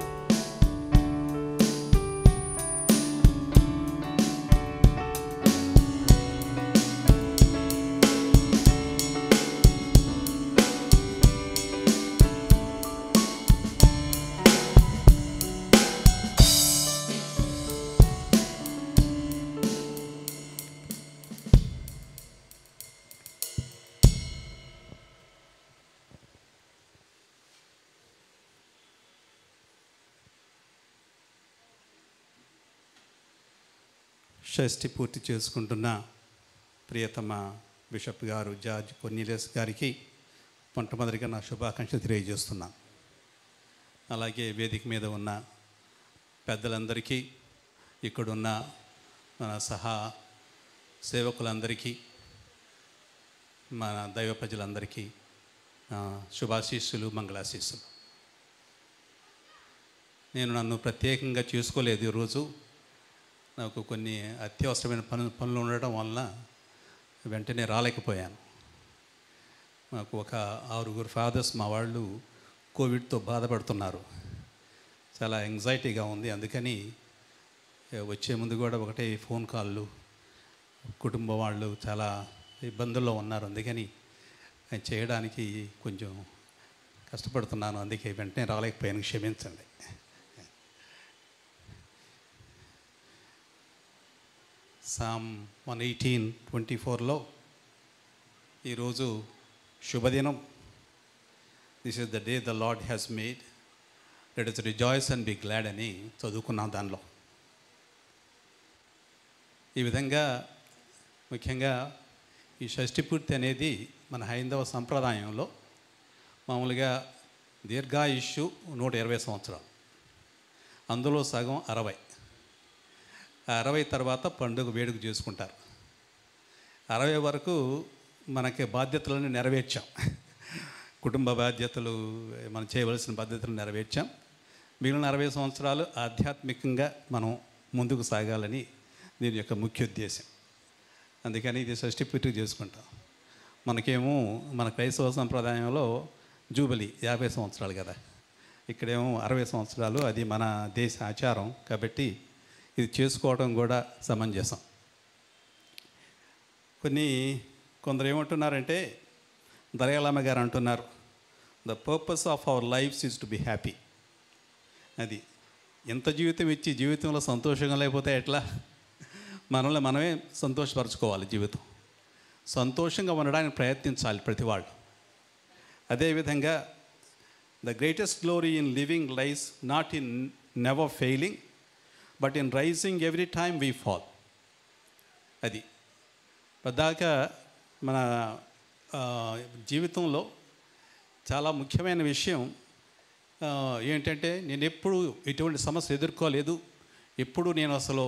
షష్ఠి పూర్తి చేసుకుంటున్న ప్రియతమ బిషప్ గారు జార్జ్ కొన్నిలేస్ గారికి మొట్టమొదటిగా నా శుభాకాంక్షలు తెలియజేస్తున్నాను అలాగే వేదిక మీద ఉన్న పెద్దలందరికీ ఇక్కడున్న మన సహా సేవకులందరికీ మన దైవ ప్రజలందరికీ ఆ, శుభాశీస్సులు మంగళాశీస్సులు నేను నన్ను ప్రత్యేకంగా చేసుకోలేదు ఈరోజు నాకు కొన్ని అత్యవసరమైన పనులు పనులు ఉండటం వలన వెంటనే రాలేకపోయాను మాకు ఒక ఆరుగురు ఫాదర్స్ మా వాళ్ళు కోవిడ్తో బాధపడుతున్నారు చాలా యాంగ్జైటీగా ఉంది అందుకని ఏ, వచ్చే ముందు కూడా ఒకటే ఫోన్ కాళ్ళు కుటుంబం వాళ్ళు చాలా ఇబ్బందుల్లో ఉన్నారు అందుకని నేను చేయడానికి కొంచెం కష్టపడుతున్నాను అందుకే వెంటనే రాలేకపోయాను క్షమించండి సామ్ వన్ ఎయిటీన్ ట్వంటీ ఫోర్లో ఈరోజు శుభదినం this is the day the Lord has made let us rejoice and be glad అని చదువుకున్నాం దానిలో ఈ విధంగా ముఖ్యంగా ఈ షష్ఠి పూర్తి అనేది మన హైందవ సంప్రదాయంలో మామూలుగా దీర్ఘాయుష్యు నూట ఇరవై సంవత్సరాలు అందులో సగం అరవై ఆ అరవై తర్వాత పండుగ వేడుక చేసుకుంటారు అరవై వరకు మనకి బాధ్యతలను నెరవేర్చాం కుటుంబ బాధ్యతలు మనం చేయవలసిన బాధ్యతలు నెరవేర్చాం మిగిలిన అరవై సంవత్సరాలు ఆధ్యాత్మికంగా మనం ముందుకు సాగాలని దీని యొక్క ముఖ్య ఉద్దేశం అందుకని ఇది షష్ఠి పూర్తి చేసుకుంటాం మనకేమో మన క్రైస్తవ సంప్రదాయంలో జూబిలీ యాభై సంవత్సరాలు కదా ఇక్కడేమో అరవై సంవత్సరాలు అది మన దేశ ఆచారం కాబట్టి ఇది చేసుకోవడం కూడా సమంజసం కొన్ని కొందరు ఏమంటున్నారంటే దరయాలమ్మ గారు అంటున్నారు the purpose of our life's is to be happy అది ఎంత జీవితం ఇచ్చి జీవితంలో సంతోషంగా లేకపోతే ఎట్లా మనల్ని మనమే సంతోషపరచుకోవాలి జీవితం సంతోషంగా ఉండడానికి ప్రయత్నించాలి ప్రతి వాళ్ళు అదేవిధంగా the greatest glory in living lies not in never failing but in rising every time we fall అది పద్దాక మన ఆ, జీవితంలో చాలా ముఖ్యమైన విషయం ఆ, ఏంటంటే నేను ఎప్పుడు ఎటువంటి సమస్య ఎదుర్కోలేదు ఎప్పుడు నేను అసలు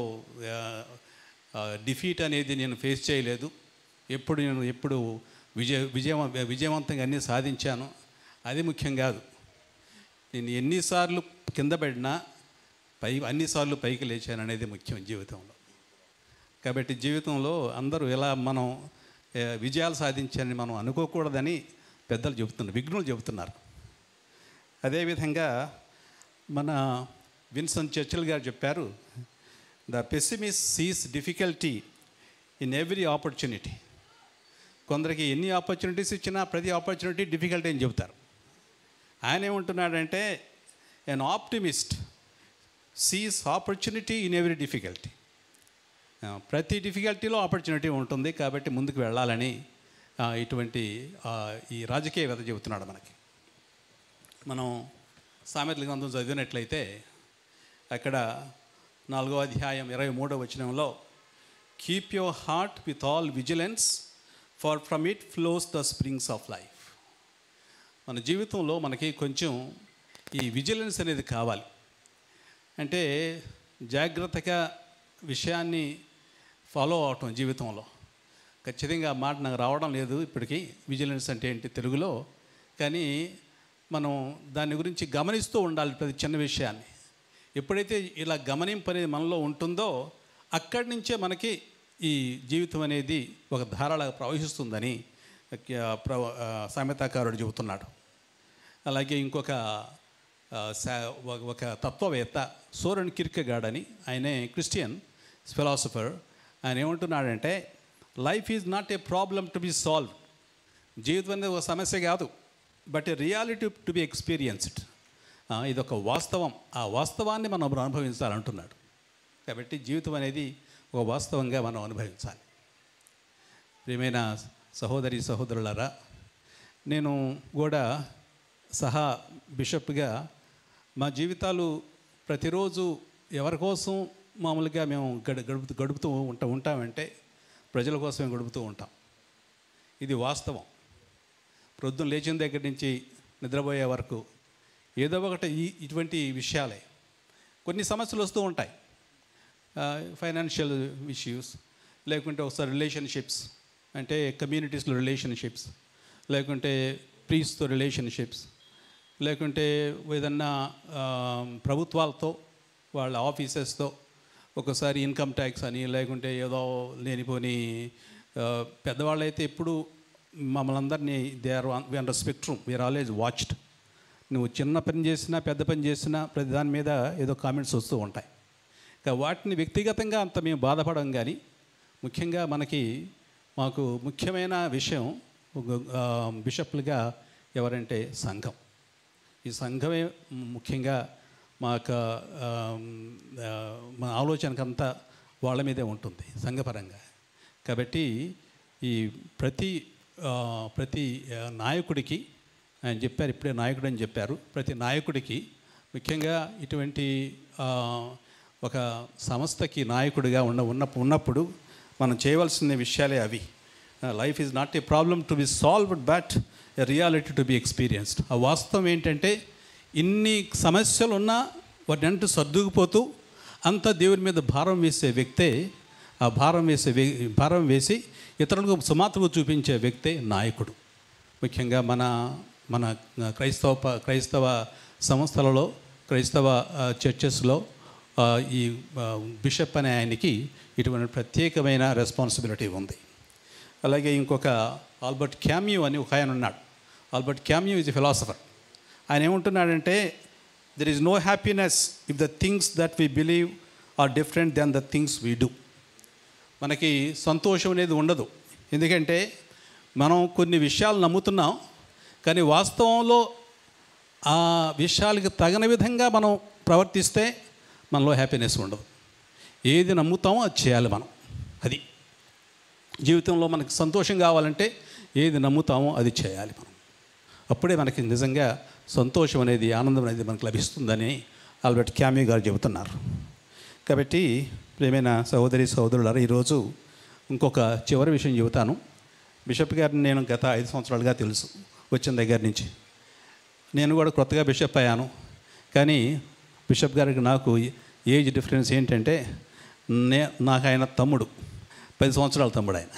డిఫీట్ అనేది నేను ఫేస్ చేయలేదు ఎప్పుడు నేను ఎప్పుడు విజయ విజయ విజయవంతంగా అన్నీ సాధించాను అది ముఖ్యం కాదు నేను ఎన్నిసార్లు కింద పడినా పై అన్నిసార్లు పైకి లేచాను అనేది ముఖ్యం జీవితంలో కాబట్టి జీవితంలో అందరూ ఇలా మనం ఏ, విజయాలు సాధించాలని మనం అనుకోకూడదని పెద్దలు చెబుతున్నారు విఘ్నులు చెబుతున్నారు అదేవిధంగా మన విన్సన్ చర్చిల్ గారు చెప్పారు the pessimist sees difficulty in every opportunity కొందరికి ఎన్ని ఆపర్చునిటీస్ ఇచ్చినా ప్రతి ఆపర్చునిటీ డిఫికల్టీ అని చెబుతారు ఆయన ఏమంటున్నాడంటే an optimist sees opportunity in every difficulty ప్రతి డిఫికల్టీలో ఆపర్చునిటీ ఉంటుంది కాబట్టి ముందుకు వెళ్ళాలని ఆ, ఇటువంటి ఆ, ఈ రాజకీయవేత్త చెబుతున్నాడు మనకి మనం సామెతల గ్రంథం చదివినట్లయితే అక్కడ నాలుగో అధ్యాయం ఇరవై మూడో వచనంలో keep your heart with all vigilance for from it flows the springs of life మన జీవితంలో మనకి కొంచెం ఈ విజిలెన్స్ అనేది కావాలి అంటే జాగ్రత్తగా విషయాన్ని ఫాలో అవటం జీవితంలో ఖచ్చితంగా ఆ మాట నాకు రావడం లేదు ఇప్పటికీ విజిలెన్స్ అంటే ఏంటి తెలుగులో కానీ మనం దాని గురించి గమనిస్తూ ఉండాలి ప్రతి చిన్న విషయాన్ని ఎప్పుడైతే ఇలా గమనింపు అనేది మనలో ఉంటుందో అక్కడి నుంచే మనకి ఈ జీవితం అనేది ఒక ధారలాగా ప్రవహిస్తుందని ఆ, ప్ర ఆ, సామెతాకారుడు చెబుతున్నాడు అలాగే ఇంకొక ఆ, సా- ఒక- ఒక తత్వవేత్త సోరన్ కిర్కెగాడ్ అని ఆయనే క్రిస్టియన్ ఫిలాసఫర్ ఆయన ఏమంటున్నాడంటే life is not a problem to be solve జీవితం అనేది ఒక సమస్య కాదు but a reality to be experienced ఇది ఒక వాస్తవం ఆ వాస్తవాన్ని మనం అనుభవించాలంటున్నాడు కాబట్టి జీవితం అనేది ఒక వాస్తవంగా మనం అనుభవించాలి ప్రియమైన సహోదరి సహోదరులారా నేను కూడా సహా బిషప్గా మా జీవితాలు ప్రతిరోజు ఎవరి కోసం మామూలుగా మేము గడు గడుపుతూ గడుపుతూ ఉంటా ఉంటామంటే ప్రజల కోసమే గడుపుతూ ఉంటాం ఇది వాస్తవం ప్రొద్దున లేచిన దగ్గర నుంచి నిద్రపోయే వరకు ఏదో ఒకటి ఈ ఇటువంటి విషయాలే కొన్ని సమస్యలు వస్తూ ఉంటాయి ఫైనాన్షియల్ ఇష్యూస్ లేకుంటే ఒకసారి రిలేషన్షిప్స్ అంటే కమ్యూనిటీస్లో రిలేషన్షిప్స్ లేకుంటే ప్రీస్తో రిలేషన్షిప్స్ లేకుంటే ఏదన్నా ఆ, ప్రభుత్వాలతో వాళ్ళ ఆఫీసెస్తో ఒకసారి ఇన్కమ్ ట్యాక్స్ అని లేకుంటే ఏదో లేనిపోని ఆ, పెద్దవాళ్ళు అయితే ఎప్పుడు మమ్మల్ని అందరినీ they are under spectrum we are always watched నువ్వు చిన్న పని చేసినా పెద్ద పని చేసినా ప్రతి దాని మీద ఏదో కామెంట్స్ వస్తూ ఉంటాయి ఇక వాటిని వ్యక్తిగతంగా అంత మేము బాధపడం కానీ ముఖ్యంగా మనకి మాకు ముఖ్యమైన విషయం ఒక, ఆ, బిషప్లుగా ఎవరంటే సంఘం ఈ సంఘమే ముఖ్యంగా మా యొక్క ఆ, ఆ, మా ఆలోచనకంతా వాళ్ళ మీదే ఉంటుంది సంఘపరంగా కాబట్టి ఈ ప్రతి ఆ, ప్రతి ఆ, నాయకుడికి ఆయన చెప్పారు ఇప్పుడే నాయకుడు అని చెప్పారు ప్రతి నాయకుడికి ముఖ్యంగా ఇటువంటి ఆ, ఒక సంస్థకి నాయకుడిగా ఉన్న ఉన్న ఉన్నప్పుడు మనం చేయవలసిన విషయాలే అవి life is not a problem to be solved but a reality to be experienced ఆ వాస్తవం ఏంటంటే ఇన్ని సమస్యలు ఉన్నా వాటిని అంటూ సర్దుకుపోతూ అంత దేవుని మీద భారం వేసే వ్యక్తే ఆ భారం వేసే వే- భారం వేసి ఇతరులకు సుమాత్రకు చూపించే వ్యక్తే నాయకుడు ముఖ్యంగా మన మన క్రైస్తవ ప- క్రైస్తవ సంస్థలలో క్రైస్తవ ఆ, చర్చెస్లో ఆ, ఈ ఆ, బిషప్ అనే ఆయనకి ఇటువంటి ప్రత్యేకమైన రెస్పాన్సిబిలిటీ ఉంది అలాగే ఇంకొక ఆల్బర్ట్ క్యామ్యూ అని ఒక ఆయన ఉన్నాడు Albert Camus is a philosopher ఆయన ఏమంటున్నాడంటే there is no happiness if the things that we believe are different than the things we do మనకి సంతోషం అనేది ఉండదు ఎందుకంటే మనం కొన్ని విషయాలు నమ్ముతున్నాం కానీ వాస్తవంలో ఆ విషయాలకి తగిన విధంగా మనం ప్రవర్తిస్తే మనలో హ్యాపీనెస్ ఉండదు ఏది నమ్ముతామో అది చేయాలి మనం అది జీవితంలో మనకి సంతోషం కావాలంటే ఏది నమ్ముతామో అది చేయాలి మనం అప్పుడే మనకి నిజంగా సంతోషం అనేది ఆనందం అనేది మనకు లభిస్తుందని ఆల్బర్ట్ క్యామీ గారు చెబుతున్నారు కాబట్టి ప్రేమైన సహోదరి సహోదరులారా ఈరోజు ఇంకొక చివరి విషయం చెబుతాను బిషప్ గారిని నేను గత ఐదు సంవత్సరాలుగా తెలుసు వచ్చిన దగ్గర నుంచి నేను కూడా కొత్తగా బిషప్ అయ్యాను కానీ బిషప్ గారికి నాకు ఏజ్ డిఫరెన్స్ ఏంటంటే నే నాకు ఆయన తమ్ముడు పది సంవత్సరాల తమ్ముడు ఆయన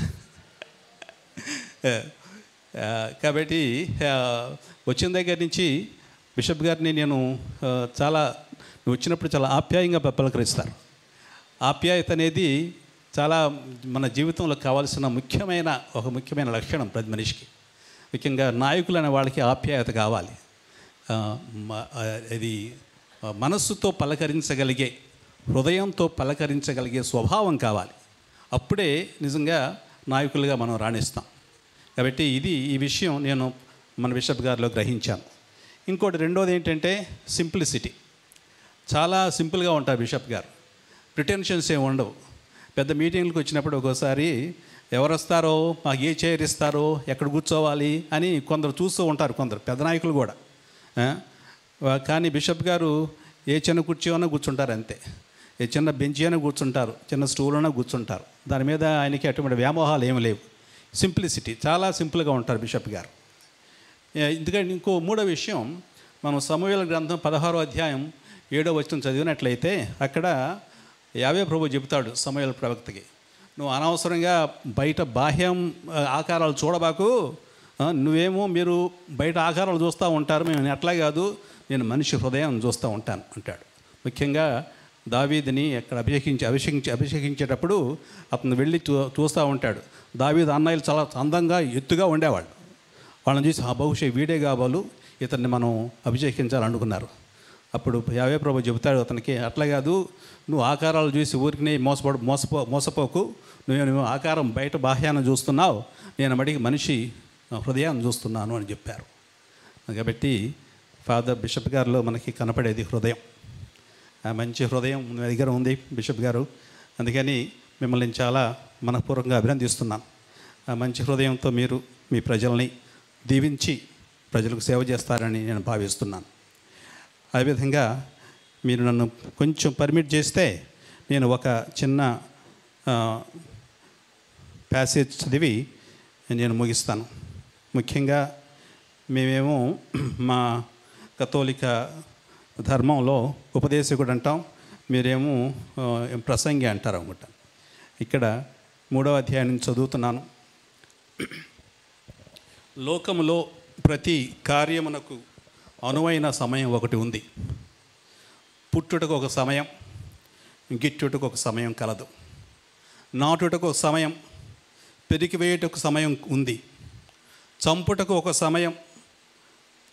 ఆ, కాబట్టి ఆ, వచ్చిన దగ్గర నుంచి బిషప్ గారిని నేను ఆ, చాలా నువ్వు వచ్చినప్పుడు చాలా ఆప్యాయంగా ప- పలకరిస్తారు ఆప్యాయత అనేది చాలా మన జీవితంలో కావాల్సిన ముఖ్యమైన ఒక ముఖ్యమైన లక్షణం ప్రతి మనిషికి ముఖ్యంగా నాయకులు అనే వాళ్ళకి ఆప్యాయత కావాలి ఆ, మ- ఆ, ఇది ఆ, మనస్సుతో పలకరించగలిగే హృదయంతో పలకరించగలిగే స్వభావం కావాలి అప్పుడే నిజంగా నాయకులుగా మనం రాణిస్తాం కాబట్టి ఇది ఈ విషయం నేను మన బిషప్ గారిలో గ్రహించాను ఇంకోటి రెండోది ఏంటంటే సింప్లిసిటీ చాలా సింపుల్గా ఉంటారు బిషప్ గారు ప్రిటెన్షన్స్ ఏమి ఉండవు పెద్ద మీటింగ్లకు వచ్చినప్పుడు ఒక్కోసారి ఎవరు వస్తారో మాకు ఏ చైర్ ఇస్తారో ఎక్కడ కూర్చోవాలి అని కొందరు చూస్తూ ఉంటారు కొందరు పెద్ద నాయకులు కూడా ఆ? వా- కానీ బిషప్ గారు ఏ చిన్న కుర్చీ అయినా కూర్చుంటారు అంతే ఏ చిన్న బెంచ్ అయినా కూర్చుంటారు చిన్న స్టూల్ అయినా కూర్చుంటారు దాని మీద ఆయనకి అటువంటి వ్యామోహాలు ఏమి లేవు సింప్లిసిటీ చాలా సింపుల్గా ఉంటారు బిషప్ గారు ఏ, ఎందుకంటే ఇంకో మూడో విషయం మనం సమూహల గ్రంథం పదహారో అధ్యాయం ఏడో వచనం చదివినట్లయితే అక్కడ యావే ప్రభు చెబుతాడు సమూహల ప్రవక్తకి నువ్వు అనవసరంగా బయట బాహ్యం ఆ, ఆకారాలు చూడబాకు ఆ, నువ్వేమో మీరు బయట ఆకారాలు చూస్తూ ఉంటారు మేము అట్లా కాదు నేను మనిషి హృదయం చూస్తూ ఉంటాను అంటాడు ముఖ్యంగా దావీదిని అక్కడ అభిషేకించి అభిషేకించి అభిషేకించేటప్పుడు అతను వెళ్ళి చూ చూస్తూ ఉంటాడు దావీదు అన్నయ్యలు చాలా అందంగా ఎత్తుగా ఉండేవాళ్ళు వాళ్ళని చూసి ఆ బహుశా వీడే కావాలు ఇతన్ని మనం అభిషేకించాలనుకున్నారు అప్పుడు యావే ప్రభు చెబుతాడు అతనికి అట్లా కాదు నువ్వు ఆకారాలు చూసి ఊరికి మోసపడు మోసపో మోసపోకు నువ్వు నువ్వు ఆకారం బయట బాహ్యాన్ని చూస్తున్నావు నేను మడికి మనిషి హృదయాన్ని చూస్తున్నాను అని చెప్పారు కాబట్టి ఫాదర్ బిషప్ గారిలో మనకి కనపడేది హృదయం ఆ మంచి హృదయం మీ దగ్గర ఉంది బిషప్ గారు అందుకని మిమ్మల్ని నేను చాలా మనపూర్వకంగా అభినందిస్తున్నాను ఆ మంచి హృదయంతో మీరు మీ ప్రజల్ని దీవించి ప్రజలకు సేవ చేస్తారని నేను భావిస్తున్నాను అదేవిధంగా మీరు నన్ను కొంచెం పర్మిట్ చేస్తే నేను ఒక చిన్న ప్యాసేజ్ చదివి నేను ముగిస్తాను ముఖ్యంగా మేమేమో మా కథోలిక ధర్మంలో ఉపదేశకుడు అంటాం మీరేమో ఆ, ప్రసంగి అంటారు అనుకుంటా ఇక్కడ మూడవ అధ్యాయం నుంచి చదువుతున్నాను లోకములో ప్రతి కార్యమునకు అనువైన సమయం ఒకటి ఉంది పుట్టుటకు ఒక సమయం గిట్టుటకు ఒక సమయం కలదు నాటుటకు ఒక సమయం పెరికివేయుటకు సమయం ఉంది చంపుటకు ఒక సమయం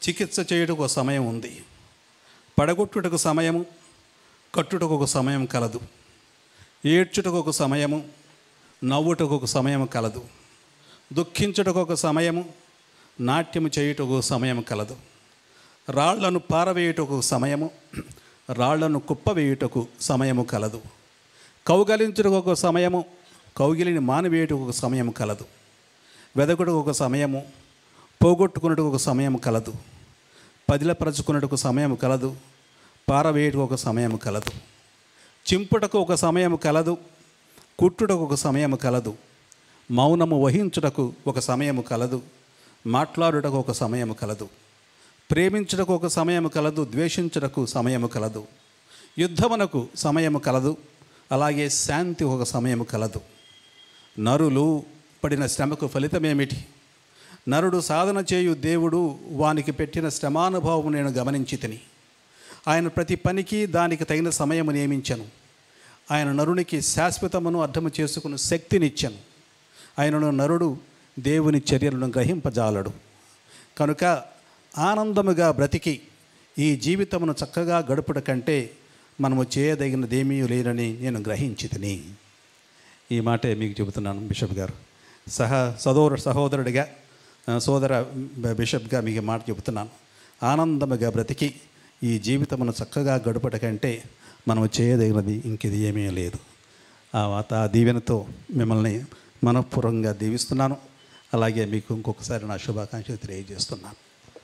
చికిత్స చేయుటకు ఒక సమయం ఉంది పడగొట్టుటకు సమయము కట్టుటకు ఒక సమయం కలదు ఏడ్చుటకు ఒక సమయము నవ్వుటకు ఒక సమయం కలదు దుఃఖించుటకు ఒక సమయము నాట్యము చేయుటకు ఒక సమయం కలదు రాళ్లను పారవేయుటకు ఒక సమయము రాళ్లను కుప్పవేయుటకు సమయము కలదు కౌగలించుటకు ఒక సమయము కౌగిలిని మానివేయుటకు ఒక సమయం కలదు వెదకుటకు ఒక సమయము పోగొట్టుకున్నట్టుకు ఒక సమయం కలదు పదిలపరచుకున్నట్టుకు సమయం కలదు పారవేయుటకు ఒక సమయం కలదు చింపుటకు ఒక సమయం కలదు కుట్టుటకు ఒక సమయం కలదు మౌనము వహించుటకు ఒక సమయము కలదు మాట్లాడుటకు ఒక సమయము కలదు ప్రేమించుటకు ఒక సమయము కలదు ద్వేషించుటకు సమయము కలదు యుద్ధమునకు సమయము కలదు అలాగే శాంతి ఒక సమయము కలదు నరులు పడిన శ్రమకు ఫలితమేమిటి నరుడు సాధన చేయు దేవుడు వానికి పెట్టిన శ్రమానుభవం నేను గమనించి తిని ఆయన ప్రతి పనికి దానికి తగిన సమయము నియమించను ఆయన నరునికి శాశ్వతమును అర్థము చేసుకుని శక్తినిచ్చను ఆయనను నరుడు దేవుని చర్యలను గ్రహింపజాలడు కనుక ఆనందముగా బ్రతికి ఈ జీవితమును చక్కగా గడుపుట కంటే మనము చేయదగినదేమీ లేనని నేను గ్రహించి తిని ఈ మాటే మీకు చెబుతున్నాను బిషప్ గారు సహ సదోర సహోదరుడిగా ఆ, సోదర బ- బిషప్గా మీకు ఈ మాట చెబుతున్నాను ఆనందముగా బ్రతికి ఈ జీవితమును చక్కగా గడుపుట కంటే మనం చేయదగినది ఇంకేది ఏమీ లేదు ఆ వాత ఆ దీవెనతో మిమ్మల్ని మనఃపూర్వకంగా దీవిస్తున్నాను అలాగే మీకు ఇంకొకసారి నా శుభాకాంక్షలు తెలియజేస్తున్నాను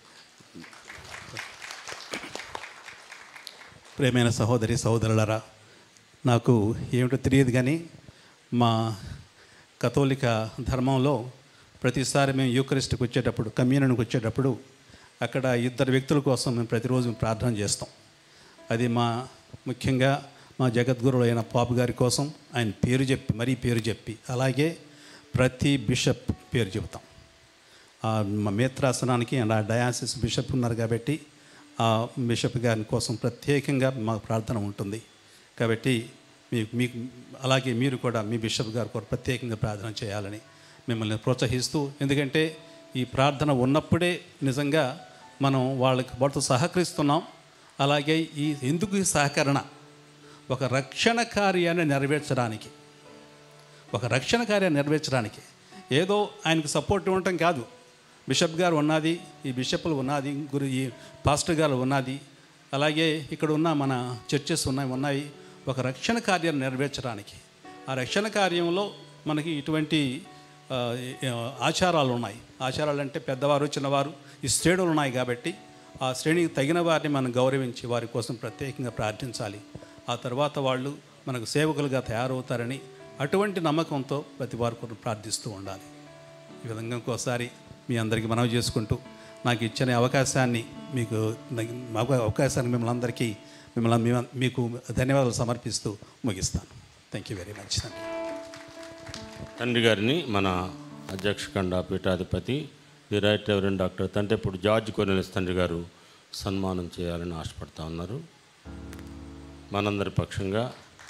ప్రేమైన సహోదరి సహోదరులరా నాకు ఏమిటో తెలియదు కానీ మా కథోలిక ధర్మంలో ప్రతిసారి మేము యూకరిస్ట్కి వచ్చేటప్పుడు కమ్యూనిటీకి వచ్చేటప్పుడు అక్కడ ఇద్దరు వ్యక్తుల కోసం మేము ప్రతిరోజు ప్రార్థన చేస్తాం అది మా ముఖ్యంగా మా జగద్గురువు అయిన పాపు గారి కోసం ఆయన పేరు చెప్పి మరీ పేరు చెప్పి అలాగే ప్రతి బిషప్ పేరు చెబుతాం ఆ మా మేత్రాసనానికి ఆ డయాసిస్ బిషప్ ఉన్నారు కాబట్టి ఆ బిషప్ గారి కోసం ప్రత్యేకంగా మా ప్రార్థన ఉంటుంది కాబట్టి మీకు మీకు అలాగే మీరు కూడా మీ బిషప్ గారి కొరకు ప్రత్యేకంగా ప్రార్థన చేయాలని మిమ్మల్ని ప్రోత్సహిస్తూ ఎందుకంటే ఈ ప్రార్థన ఉన్నప్పుడే నిజంగా మనం వాళ్ళకి వాళ్ళతో సహకరిస్తున్నాం అలాగే ఈ ఎందుకు ఈ సహకరణ ఒక రక్షణ కార్యాన్ని నెరవేర్చడానికి ఒక రక్షణ కార్యాన్ని నెరవేర్చడానికి ఏదో ఆయనకు సపోర్ట్ ఉండటం కాదు బిషప్ గారు ఉన్నది ఈ బిషప్లు ఉన్నది గురు ఈ పాస్టర్ గారు ఉన్నది అలాగే ఇక్కడ ఉన్న మన చర్చెస్ ఉన్నాయి ఉన్నాయి ఒక రక్షణ కార్యాన్ని నెరవేర్చడానికి ఆ రక్షణ కార్యంలో మనకి ఇటువంటి ఆ, ఆ, ఆచారాలు ఉన్నాయి ఆచారాలు అంటే పెద్దవారు చిన్నవారు ఈ శ్రేణులు ఉన్నాయి కాబట్టి ఆ శ్రేణికి తగిన వారిని మనం గౌరవించి వారి కోసం ప్రత్యేకంగా ప్రార్థించాలి ఆ తర్వాత వాళ్ళు మనకు సేవకులుగా తయారవుతారని అటువంటి నమ్మకంతో ప్రతి వారి కొరకు ప్రార్థిస్తూ ఉండాలి ఈ విధంగా ఇంకోసారి మీ అందరికీ మనవి చేసుకుంటూ నాకు ఇచ్చిన అవకాశాన్ని మీకు నాకు అవ- అవకాశాన్ని మిమ్మల్ని అందరికీ మిమ్మల్ని మీ- మీకు ధన్యవాదాలు సమర్పిస్తూ ముగిస్తాను thank you very much thank you తండ్రి గారిని మన అధ్యక్ష ఖండ పీఠాధిపతి ది రైట్ రెవరెండ్ డాక్టర్ తంటెప్పుడు జార్జ్ కొనెలిస్ తండ్రి గారు సన్మానం చేయాలని ఆశపడతా ఉన్నారు మనందరి పక్షంగా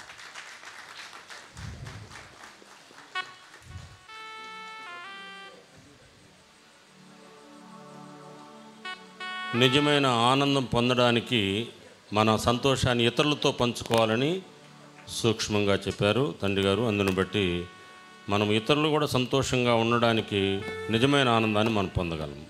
నిజమైన ఆనందం పొందడానికి మన సంతోషాన్ని ఇతరులతో పంచుకోవాలని సూక్ష్మంగా చెప్పారు తండ్రి గారు అందును బట్టి మనం ఇతరులు కూడా సంతోషంగా ఉండడానికి నిజమైన ఆనందాన్ని మనం పొందగలం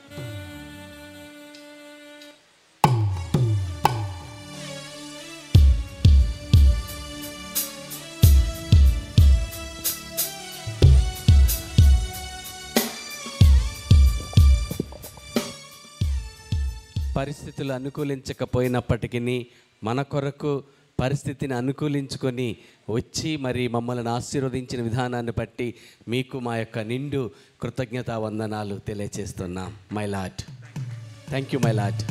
పరిస్థితులు అనుకూలించకపోయినప్పటికీ మన కొరకు పరిస్థితిని అనుకూలించుకొని వచ్చి మరి మమ్మల్ని ఆశీర్వదించిన విధానాన్ని బట్టి మీకు మా యొక్క నిండు కృతజ్ఞతా వందనాలు తెలియచేస్తున్నాం my lot thank you my lot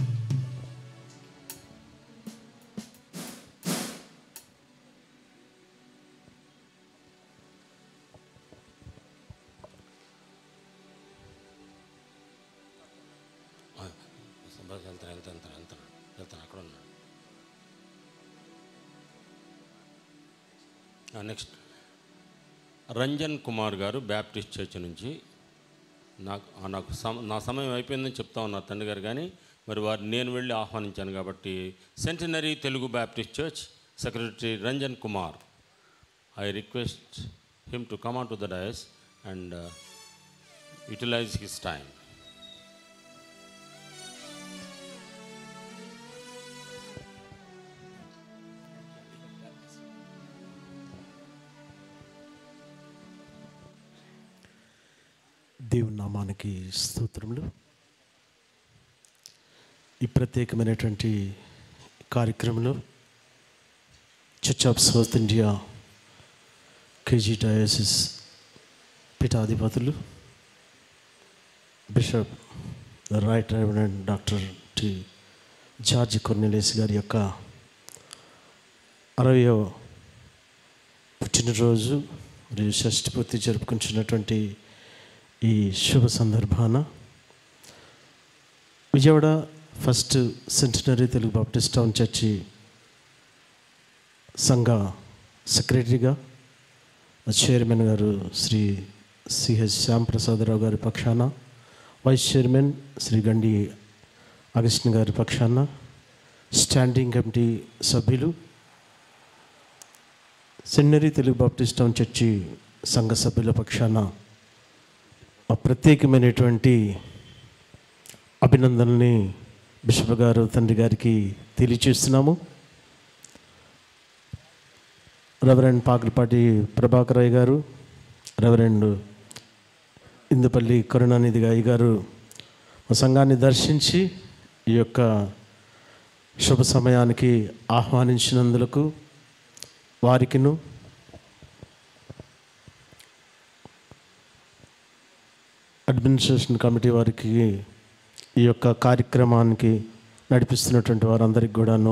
వెళ్తాను వెళ్తాను వెళ్తాను వెళ్తాను అక్కడ ఉన్నాడు నెక్స్ట్ రంజన్ కుమార్ గారు బ్యాప్టిస్ట్ చర్చ్ నుంచి నాకు ఆ నాకు సమ నా సమయం అయిపోయిందని చెప్తా ఉన్నారు తండ్రి గారు కానీ మరి వారిని నేను వెళ్ళి ఆహ్వానించాను కాబట్టి centenary Telugu Baptist church secretary Ranjan Kumar I request him to come on to the dais and utilize his time దేవుని నామానికి స్తోత్రములు ఈ ప్రత్యేకమైనటువంటి కార్యక్రమంలో church of South India KG diocese పీఠాధిపతులు bishop right reverend doctor T George Cornelius గారి యొక్క అరవయో పుట్టినరోజు మరియు షష్ఠి పూర్తి జరుపుకుంటున్నటువంటి ఈ శుభ సందర్భాన Vijayawada first centenary Telugu Baptist town church సంఘ సెక్రటరీగా చైర్మన్ గారు శ్రీ సిహెచ్ శ్యాంప్రసాదరావు గారి పక్షాన వైస్ చైర్మన్ శ్రీ గండి అగస్టిన్ గారి పక్షాన స్టాండింగ్ కమిటీ సభ్యులు seminary Telugu Baptist town church సంఘ సభ్యుల పక్షాన ఆ ప్రత్యేకమైనటువంటి అభినందనల్ని బిషప్ గారు తండ్రి గారికి తెలియచేస్తున్నాము రెవరెండ్ పాకలపాటి ప్రభాకరయ్య గారు రెవరెండ్ ఇందుపల్లి కరుణానిధి గారి గారు మా సంఘాన్ని దర్శించి ఈ యొక్క శుభ సమయానికి ఆహ్వానించినందులకు వారికిను అడ్మినిస్ట్రేషన్ కమిటీ వారికి ఈ యొక్క కార్యక్రమానికి నడిపిస్తున్నటువంటి వారందరికీ కూడాను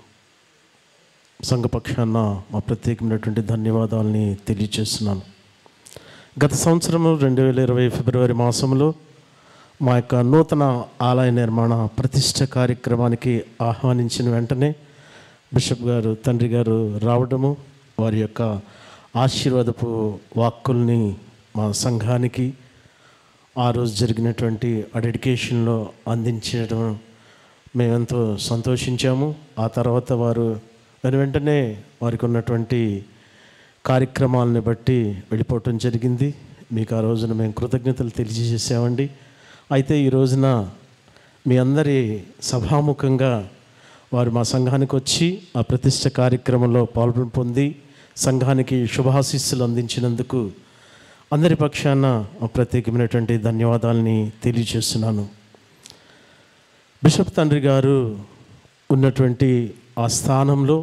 సంఘపక్షాన మా ప్రత్యేకమైనటువంటి ధన్యవాదాలని తెలియజేస్తున్నాను గత సంవత్సరం రెండు వేల ఇరవై ఫిబ్రవరి మాసంలో మా యొక్క నూతన ఆలయ నిర్మాణ ప్రతిష్ట కార్యక్రమానికి ఆహ్వానించిన వెంటనే బిషప్ గారు తండ్రి గారు రావడము వారి యొక్క ఆశీర్వాదపు వాక్కుల్ని మా సంఘానికి ఆ రోజు జరిగినటువంటి ఆ డెడికేషన్లో అందించడం మేమెంతో సంతోషించాము ఆ తర్వాత వారు వెను వెంటనే వారికి ఉన్నటువంటి కార్యక్రమాలని బట్టి వెళ్ళిపోవటం జరిగింది మీకు ఆ రోజున మేము కృతజ్ఞతలు తెలియజేసామండి అయితే ఈ రోజున మీ అందరి సభాముఖంగా వారు మా సంఘానికి వచ్చి ఆ ప్రతిష్ట కార్యక్రమంలో పాల్గొని పొంది సంఘానికి శుభాశీస్సులు అందించినందుకు అందరి పక్షాన ప్రత్యేకమైనటువంటి ధన్యవాదాలని తెలియజేస్తున్నాను బిషప్ తండ్రి గారు ఉన్నటువంటి ఆ స్థానంలో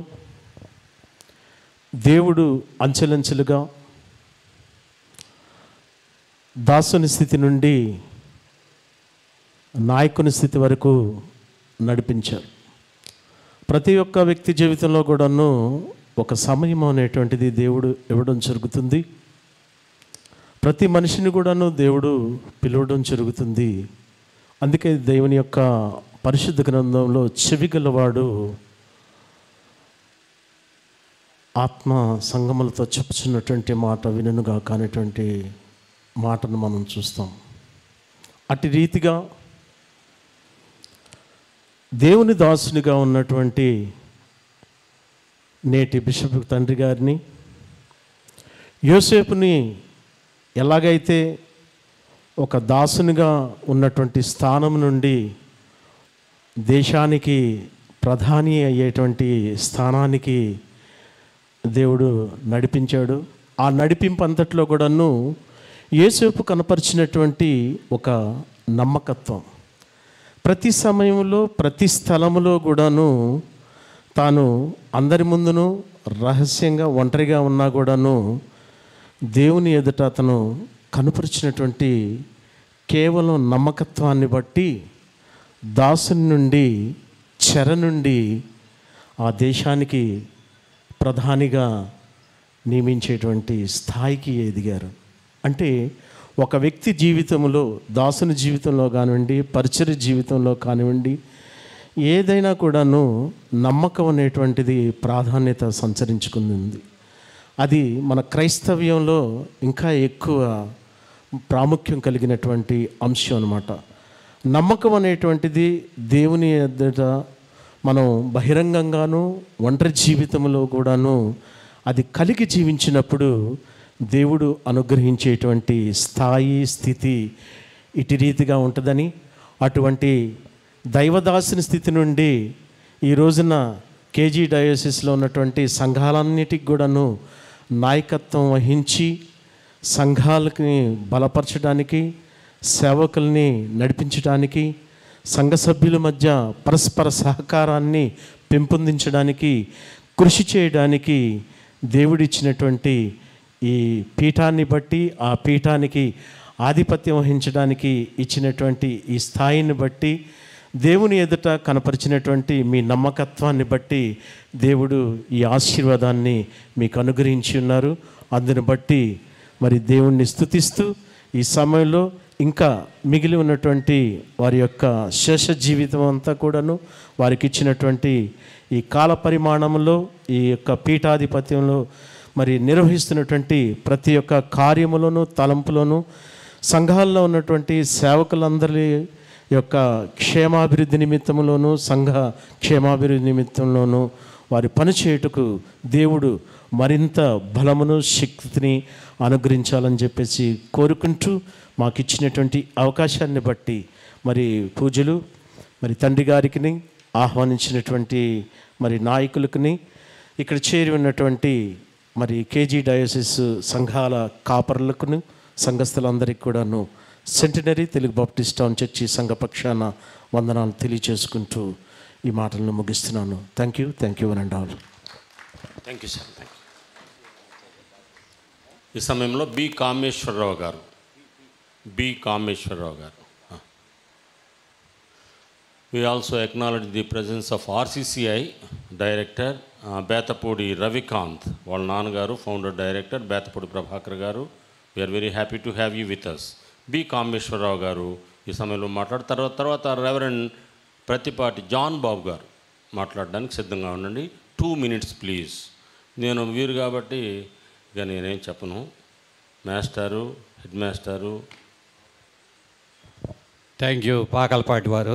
దేవుడు అంచెలంచెలుగా దాసుని స్థితి నుండి నాయకుని స్థితి వరకు నడిపించారు ప్రతి ఒక్క వ్యక్తి జీవితంలో కూడాను ఒక సమయం అనేటువంటిది దేవుడు ఇవ్వడం జరుగుతుంది ప్రతి మనిషిని కూడాను దేవుడు పిలవడం జరుగుతుంది అందుకే దేవుని యొక్క పరిశుద్ధ గ్రంథంలో చెవిగలవాడు ఆత్మ సంగములతో చెప్పుచున్నటువంటి మాట వినుగా కానిటువంటి మాటను మనం చూస్తాం అటు రీతిగా దేవుని దాసునిగా ఉన్నటువంటి నేటి బిషప్ తండ్రి గారిని యోసేపుని ఎలాగైతే ఒక దాసునిగా ఉన్నటువంటి స్థానం నుండి దేశానికి ప్రధాని అయ్యేటువంటి స్థానానికి దేవుడు నడిపించాడు ఆ నడిపింపు అంతట్లో కూడాను యేసేపు కనపరిచినటువంటి ఒక నమ్మకత్వం ప్రతి సమయంలో ప్రతి స్థలములో కూడాను తాను అందరి ముందును రహస్యంగా ఒంటరిగా ఉన్నా కూడాను దేవుని ఎదుట అతను కనుపరిచినటువంటి కేవలం నమ్మకత్వాన్ని బట్టి దాసుని నుండి చెర నుండి ఆ దేశానికి ప్రధానిగా నియమించేటువంటి స్థాయికి ఎదిగారు అంటే ఒక వ్యక్తి జీవితంలో దాసుని జీవితంలో కానివ్వండి పరిచయ జీవితంలో కానివ్వండి ఏదైనా కూడాను నమ్మకం అనేటువంటిది ప్రాధాన్యత సంచరించుకుంది అది మన క్రైస్తవ్యంలో ఇంకా ఎక్కువ ప్రాముఖ్యం కలిగినటువంటి అంశం అన్నమాట నమ్మకం అనేటువంటిది దేవుని ఎదుట మనం బహిరంగంగాను ఒంటరి జీవితంలో కూడాను అది కలిగి జీవించినప్పుడు దేవుడు అనుగ్రహించేటువంటి స్థాయి స్థితి ఇటు రీతిగా ఉంటుందని అటువంటి దైవదాసుని స్థితి నుండి ఈ రోజున కేజీ డయోసిస్లో ఉన్నటువంటి సంఘాలన్నిటికి కూడాను నాయకత్వం వహించి సంఘాలకి బలపరచడానికి సేవకుల్ని నడిపించడానికి సంఘ సభ్యుల మధ్య పరస్పర సహకారాన్ని పెంపొందించడానికి కృషి చేయడానికి దేవుడిచ్చినటువంటి ఈ పీఠాన్ని బట్టి ఆ పీఠానికి ఆధిపత్యం వహించడానికి ఇచ్చినటువంటి ఈ స్థాయిని బట్టి దేవుని ఎదుట కనపరిచినటువంటి మీ నమ్మకత్వాన్ని బట్టి దేవుడు ఈ ఆశీర్వాదాన్ని మీకు అనుగ్రహించి ఉన్నారు అందుని బట్టి మరి దేవుణ్ణి స్తుతిస్తూ ఈ సమయంలో ఇంకా మిగిలి ఉన్నటువంటి వారి యొక్క శేష జీవితం అంతా కూడాను వారికి ఇచ్చినటువంటి ఈ కాల పరిమాణంలో ఈ యొక్క పీఠాధిపత్యంలో మరి నిర్వహిస్తున్నటువంటి ప్రతి ఒక్క కార్యములోను తలంపులోను సంఘాల్లో ఉన్నటువంటి సేవకులందరి యొక్క క్షేమాభివృద్ధి నిమిత్తంలోను సంఘ క్షేమాభివృద్ధి నిమిత్తంలోను వారి పనిచేయుటకు దేవుడు మరింత బలమును శక్తిని అనుగ్రహించాలని చెప్పేసి కోరుకుంటూ మాకు ఇచ్చినటువంటి అవకాశాన్ని బట్టి మరి పూజలు మరి తండ్రి గారికి ఆహ్వానించినటువంటి మరి నాయకులకుని ఇక్కడ చేరి ఉన్నటువంటి మరి కేజీ డయోసిస్ సంఘాల కాపర్లకును సంఘస్థులందరికీ కూడాను centenary Telugu Baptist town church సంఘ పక్షాన వందనాలు తెలియచేసుకుంటూ ఈ మాటలను ముగిస్తున్నాను thank you thank you and all thank you sir thank you ఈ సమయంలో బి కామేశ్వరరావు గారు బి కామేశ్వరరావు గారు We also acknowledge the presence of RCCI director Bethapudi Ravikanth వాళ్ళ నాన్నగారు ఫౌండర్ డైరెక్టర్ బేతపూడి ప్రభాకర్ గారు we are very happy to have you with us B Kameswararao గారు ఈ సమయంలో మాట్లాడు తర్వాత తర్వాత రెవరెండ్ ప్రతిపాటి జాన్ బాబు గారు మాట్లాడడానికి సిద్ధంగా ఉండండి టూ మినిట్స్ ప్లీజ్ నేను వీరు కాబట్టి ఇక నేనేం చెప్పను మాస్టారు హెడ్ మాస్టారు థ్యాంక్ యూ పాకలపాటి వారు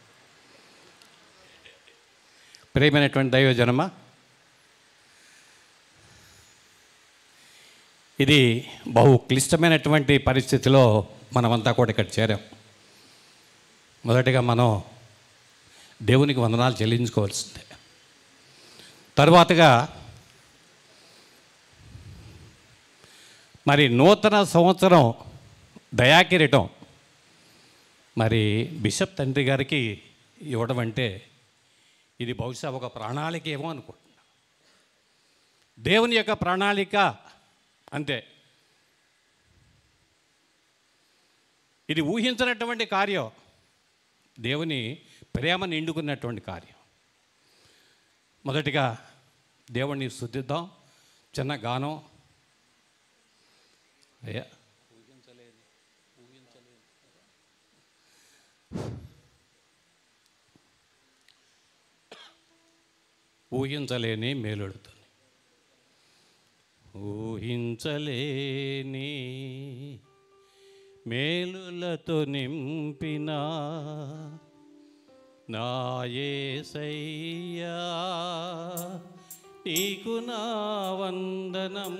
ప్రియమైనటువంటి దైవజనమ ఇది బహు క్లిష్టమైనటువంటి పరిస్థితిలో మనమంతా కూడా ఇక్కడ చేరాం మొదటిగా మనం దేవునికి వందనాలు చెల్లించుకోవాల్సిందే తరువాతగా మరి నూతన సంవత్సరం దయాకిరీటం మరి బిషప్ తండ్రి గారికి ఇవ్వడం అంటే ఇది బహుశా ఒక ప్రణాళిక ఏమో అనుకుంటున్నా దేవుని యొక్క ప్రణాళిక అంతే ఇది ఊహించినటువంటి కార్యం దేవుని ప్రేమ నిండుకున్నటువంటి కార్యం మొదటిగా దేవుణ్ణి స్థుతిద్దాం చిన్న గానం అయ్యా ఊహించలేని మేలుడుతుంది ఊహించలేని మేలులతో నింపిన నాయసయ్యా నీకు నా వందనం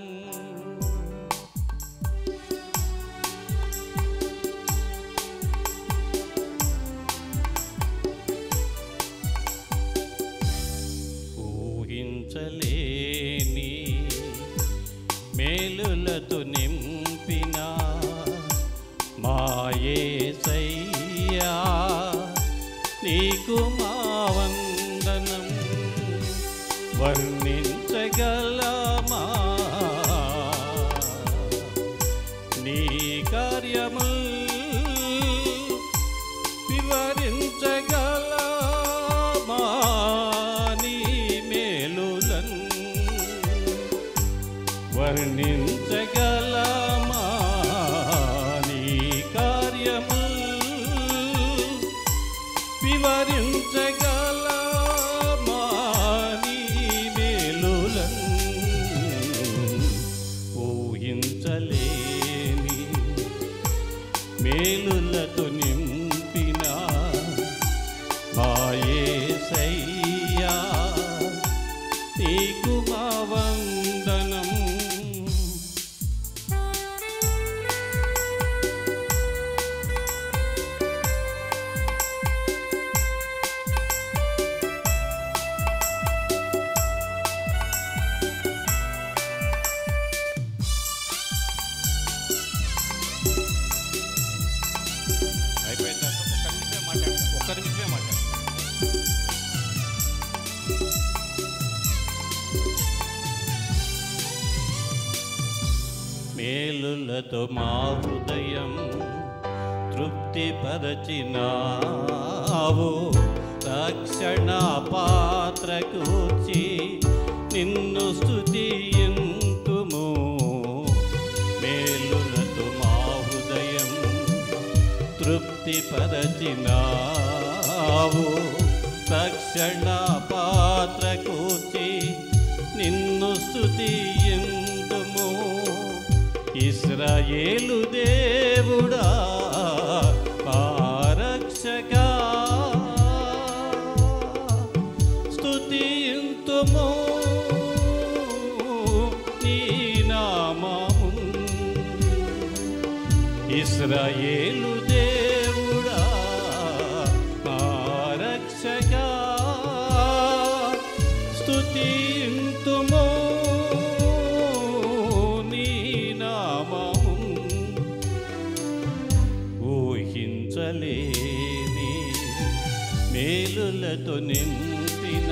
ఊహించలేని మేలులతో నింపిన మాయేసయ్యా నీకు మా వందనం వర్ణించగలమా నీ కార్యముల్ వివరించగలమా నీ మేలులన్ వర్ణించగలమా నీ కార్యముల్ వివరించగలమా నీ మేలులన్ ఊహించలేని మేలులతో నింపిన మాయేసయ్యా నీకు మా వందనం అయిపోయింది ఒక్క నిమిషమే మాట్లాడు ఒక్క నిమిషమే మాట్లాడు మేలులతో మా హృదయం తృప్తిపరచినావు రక్షణ పాత్ర కూర్చి నిన్ను స్తుతియంతుము మేలులతో మా హృదయం తృప్తిపరచినావు రక్షణ పాత్ర కూర్చి నిన్ను స్తుతియంతుము ఇస్రాయేలు దేవుడా మా రక్షకా స్తుతింతుము నీ నామము ఇస్రాయేలు దేవుడా మా రక్షకా స్తుతింతుము నీ నామము ఊహించలేని మేలులతో నింపిన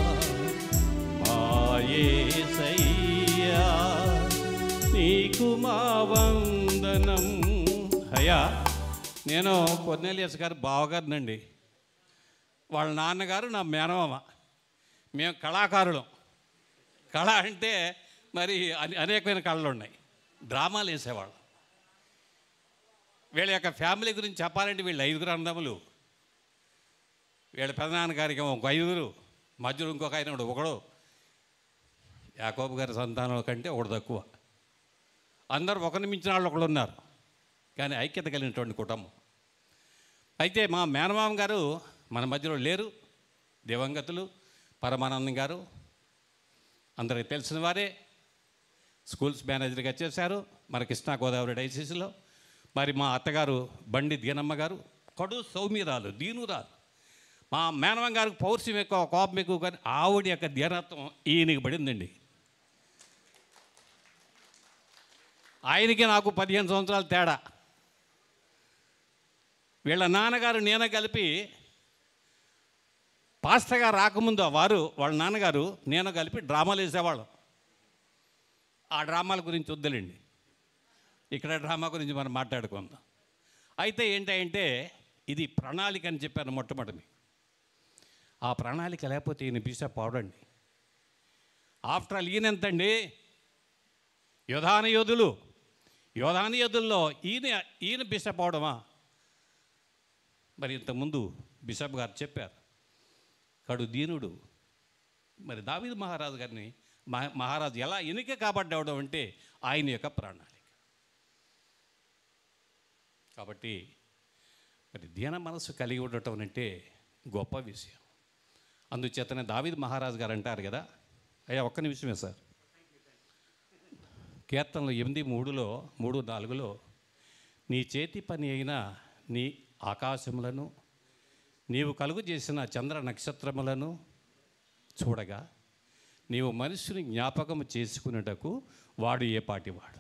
మాయేసయ్యా నీకు మా వందనం అయ్యా నేను కొర్నేలియస్ గారు బావగారినండి వాళ్ళ నాన్నగారు నా మేనమామ మేము కళాకారులం కళ అంటే మరి అనే- అనేకమైన కళలు ఉన్నాయి డ్రామాలు వేసేవాళ్ళం వీళ్ళ యొక్క ఫ్యామిలీ గురించి చెప్పాలంటే వీళ్ళు ఐదుగురు అన్నదమ్ములు వీళ్ళ పెదనాన్నగారికి ఏమో ఒక ఐదుగురు మధ్యలో ఇంకొక ఆయన ఉన్నాడు, ఒకడు యాకోబు గారి సంతానం కంటే ఒకడు తక్కువ అందరూ ఒకరిని మించిన వాళ్ళు ఒకళ్ళు ఉన్నారు కానీ ఐక్యత కలిగినటువంటి కుటుంబం అయితే మా మేనమామ గారు మన మధ్యలో లేరు దివంగతులు పరమానందం గారు అందరికి తెలిసిన వారే స్కూల్స్ మేనేజర్గా చేశారు మన కృష్ణా గోదావరి డైసిస్లో మరి మా అత్తగారు బండి దీనమ్మ గారు కడు సౌమ్యరాలు దీనురాలు మా మేనమామ గారికి పౌరుషం ఎక్కువ కోపం ఎక్కువ కానీ ఆవిడ యొక్క దీనత్వం ఈయనకి పడిందండి ఆయనకి నాకు పదిహేను సంవత్సరాల తేడా వీళ్ళ నాన్నగారు నేను కలిపి పాస్టర్గా రాకముందు వారు వాళ్ళ నాన్నగారు నేను కలిపి డ్రామాలు వేసేవాళ్ళం ఆ డ్రామాల గురించి వద్దులేండి ఇక్కడ డ్రామా గురించి మనం మాట్లాడుకుందాం అయితే ఏంటంటే ఇది ప్రణాళిక అని చెప్పాను మొట్టమొదటి ఆ ప్రణాళిక లేకపోతే ఈయన బిషప్ అవడండి ఆఫ్టర్ ఆల్ ఈయన ఎంతండి యోధాన యోధులు యోధాన యోధుల్లో ఈయన ఈయన బిషప్ అవడమా మరి ఇంతకుముందు బిషప్ గారు చెప్పారు కడు దీనుడు మరి దావీదు మహారాజు గారిని మహా- మహారాజు ఎలా ఎన్నిక కాబడ్డవడం అంటే ఆయన యొక్క ప్రణాళిక కాబట్టి మరి దీన మనసు కలిగి ఉండటం అంటే గొప్ప విషయం అందుచేతనే దావీదు మహారాజు గారు అంటారు కదా అయ్యా ఒక్క నిమిషమే సార్ కీర్తనలు ఎనిమిది మూడులో మూడు నాలుగులో నీ చేతి పని అయిన నీ ఆకాశములను నీవు కలుగు చేసిన చంద్ర నక్షత్రములను చూడగా నీవు మనుషుని జ్ఞాపకం చేసుకున్నటకు వాడు ఏ పాటివాడు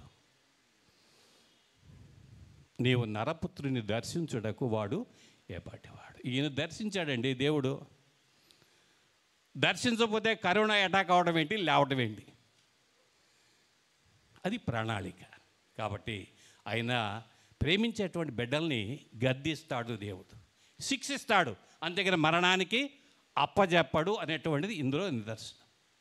నీవు నరపుత్రుని దర్శించుటకు వాడు ఏ పాటివాడు ఈయన దర్శించాడండి దేవుడు దర్శించకపోతే కరోనా అటాక్ అవడం ఏంటి లేవడం ఏంటి అది ప్రణాళిక కాబట్టి ఆయన ప్రేమించేటువంటి బిడ్డల్ని గద్దిస్తాడు దేవుడు శిక్షిస్తాడు అంతేగాని మరణానికి అప్పజెప్పడు అనేటువంటిది ఇందులో నిదర్శనం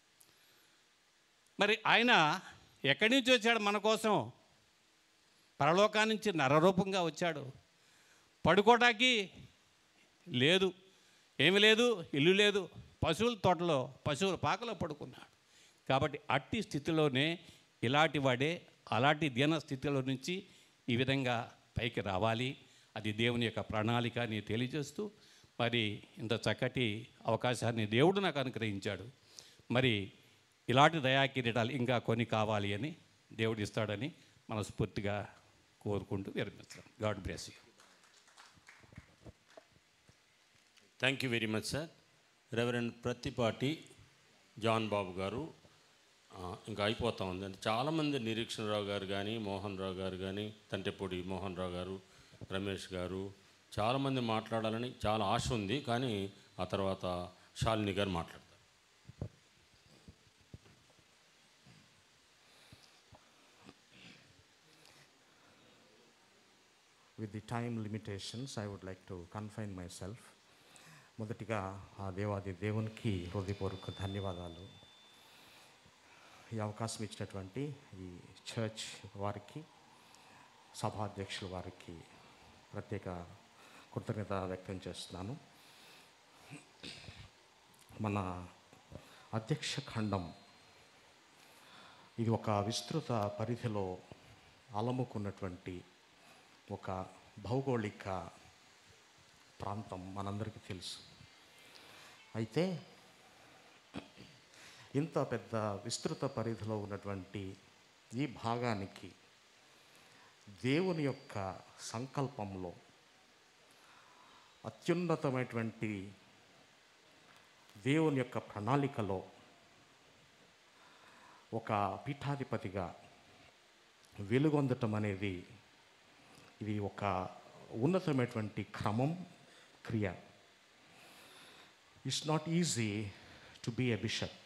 మరి ఆయన ఎక్కడి నుంచి వచ్చాడు మన కోసం పరలోకా నుంచి నరరూపంగా వచ్చాడు పడుకోవటానికి లేదు ఏమి లేదు ఇల్లు లేదు పశువుల తోటలో పశువుల పాకలో పడుకున్నాడు కాబట్టి అట్టి స్థితిలోనే ఇలాంటి వాడే అలాంటి దీన స్థితిలో నుంచి ఈ విధంగా పైకి రావాలి అది దేవుని యొక్క ప్రణాళిక అని తెలియజేస్తూ మరి ఇంత చక్కటి అవకాశాన్ని దేవుడు నాకు అనుగ్రహించాడు మరి ఇలాంటి దయా కిరీటాలు ఇంకా కొన్ని కావాలి అని దేవుడు ఇస్తాడని మనస్ఫూర్తిగా కోరుకుంటూ విరమిస్తాం God bless you thank you very much sir reverend Prathipati John Babu గారు ఆ, ఇంకా అయిపోతా ఉంది అంటే చాలామంది నిరీక్షణరావు గారు కానీ మోహన్ రావు గారు కానీ తంటెపూడి మోహన్ రావు గారు రమేష్ గారు చాలామంది మాట్లాడాలని చాలా ఆశ ఉంది కానీ ఆ తర్వాత శాలిని గారు మాట్లాడతారు with the time limitations, I would like to confine myself. మొదటిగా ఆ దేవాది దేవునికి హృదయపూర్వక ధన్యవాదాలు ఈ అవకాశం ఇచ్చినటువంటి ఈ చర్చ్ వారికి సభాధ్యక్షుల వారికి ప్రత్యేక కృతజ్ఞత వ్యక్తం చేస్తున్నాను మన అధ్యక్ష ఖండం ఇది ఒక విస్తృత పరిధిలో అలముకున్నటువంటి ఒక భౌగోళిక ప్రాంతం మనందరికీ తెలుసు అయితే ఇంత పెద్ద విస్తృత పరిధిలో ఉన్నటువంటి ఈ భాగానికి దేవుని యొక్క సంకల్పంలో అత్యున్నతమైనటువంటి దేవుని యొక్క ప్రణాళికలో ఒక పీఠాధిపతిగా వెలుగొందటం అనేది ఇది ఒక ఉన్నతమైనటువంటి క్రమం క్రియ it's not easy to be a bishop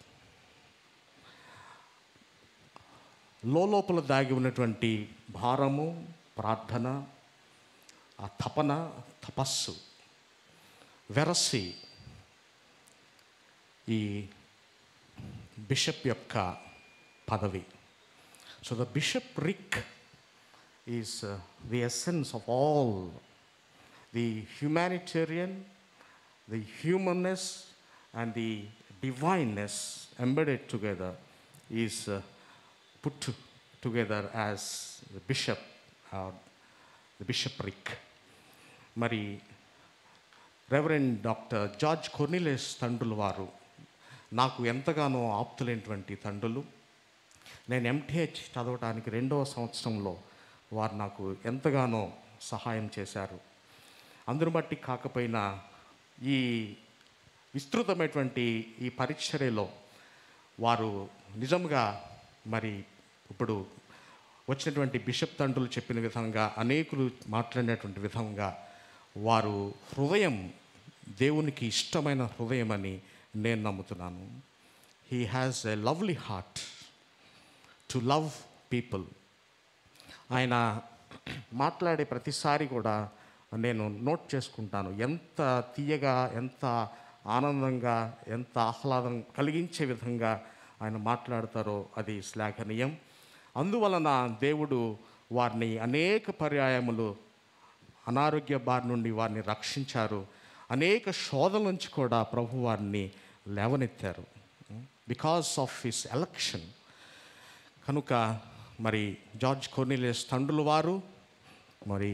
లోపల దాగి ఉన్నటువంటి భారము ప్రార్థన ఆ తపన తపస్సు వెరసి ఈ బిషప్ యొక్క పదవి so the bishopric is uh, the essence of all the humanitarian, the humanness, and the divineness embedded together is uh, put to- together as the bishop, uh, the bishopric. మరి reverend doctor George Cornelius తండ్రుల వారు నాకు ఎంతగానో ఆప్తులైనటువంటి తండ్రులు నేను MTh చదవడానికి రెండవ సంవత్సరంలో వారు నాకు ఎంతగానో సహాయం చేశారు అందును బట్టి కాకపోయినా ఈ విస్తృతమైనటువంటి ఈ పరిచర్యలో వారు నిజంగా మరి ఇప్పుడు వచ్చినటువంటి బిషప్ తండ్రులు చెప్పిన విధంగా అనేకులు మాట్లాడినటువంటి విధంగా వారు హృదయం దేవునికి ఇష్టమైన హృదయం అని నేను నమ్ముతున్నాను he has a lovely heart to love people ఆయన మాట్లాడే ప్రతిసారి కూడా నేను నోట్ చేసుకుంటాను ఎంత తీయగా ఎంత ఆనందంగా ఎంత ఆహ్లాదం కలిగించే విధంగా ఆయన మాట్లాడతారో అది శ్లాఘనీయం అందువలన దేవుడు వారిని అనేక పర్యాయములు అనారోగ్య బారి నుండి వారిని రక్షించారు అనేక శోధల నుంచి కూడా ప్రభు వారిని లేవనెత్తారు బికాస్ ఆఫ్ హిస్ ఎలక్షన్ కనుక మరి జార్జ్ కొర్నిలేస్ తండ్రుల వారు మరి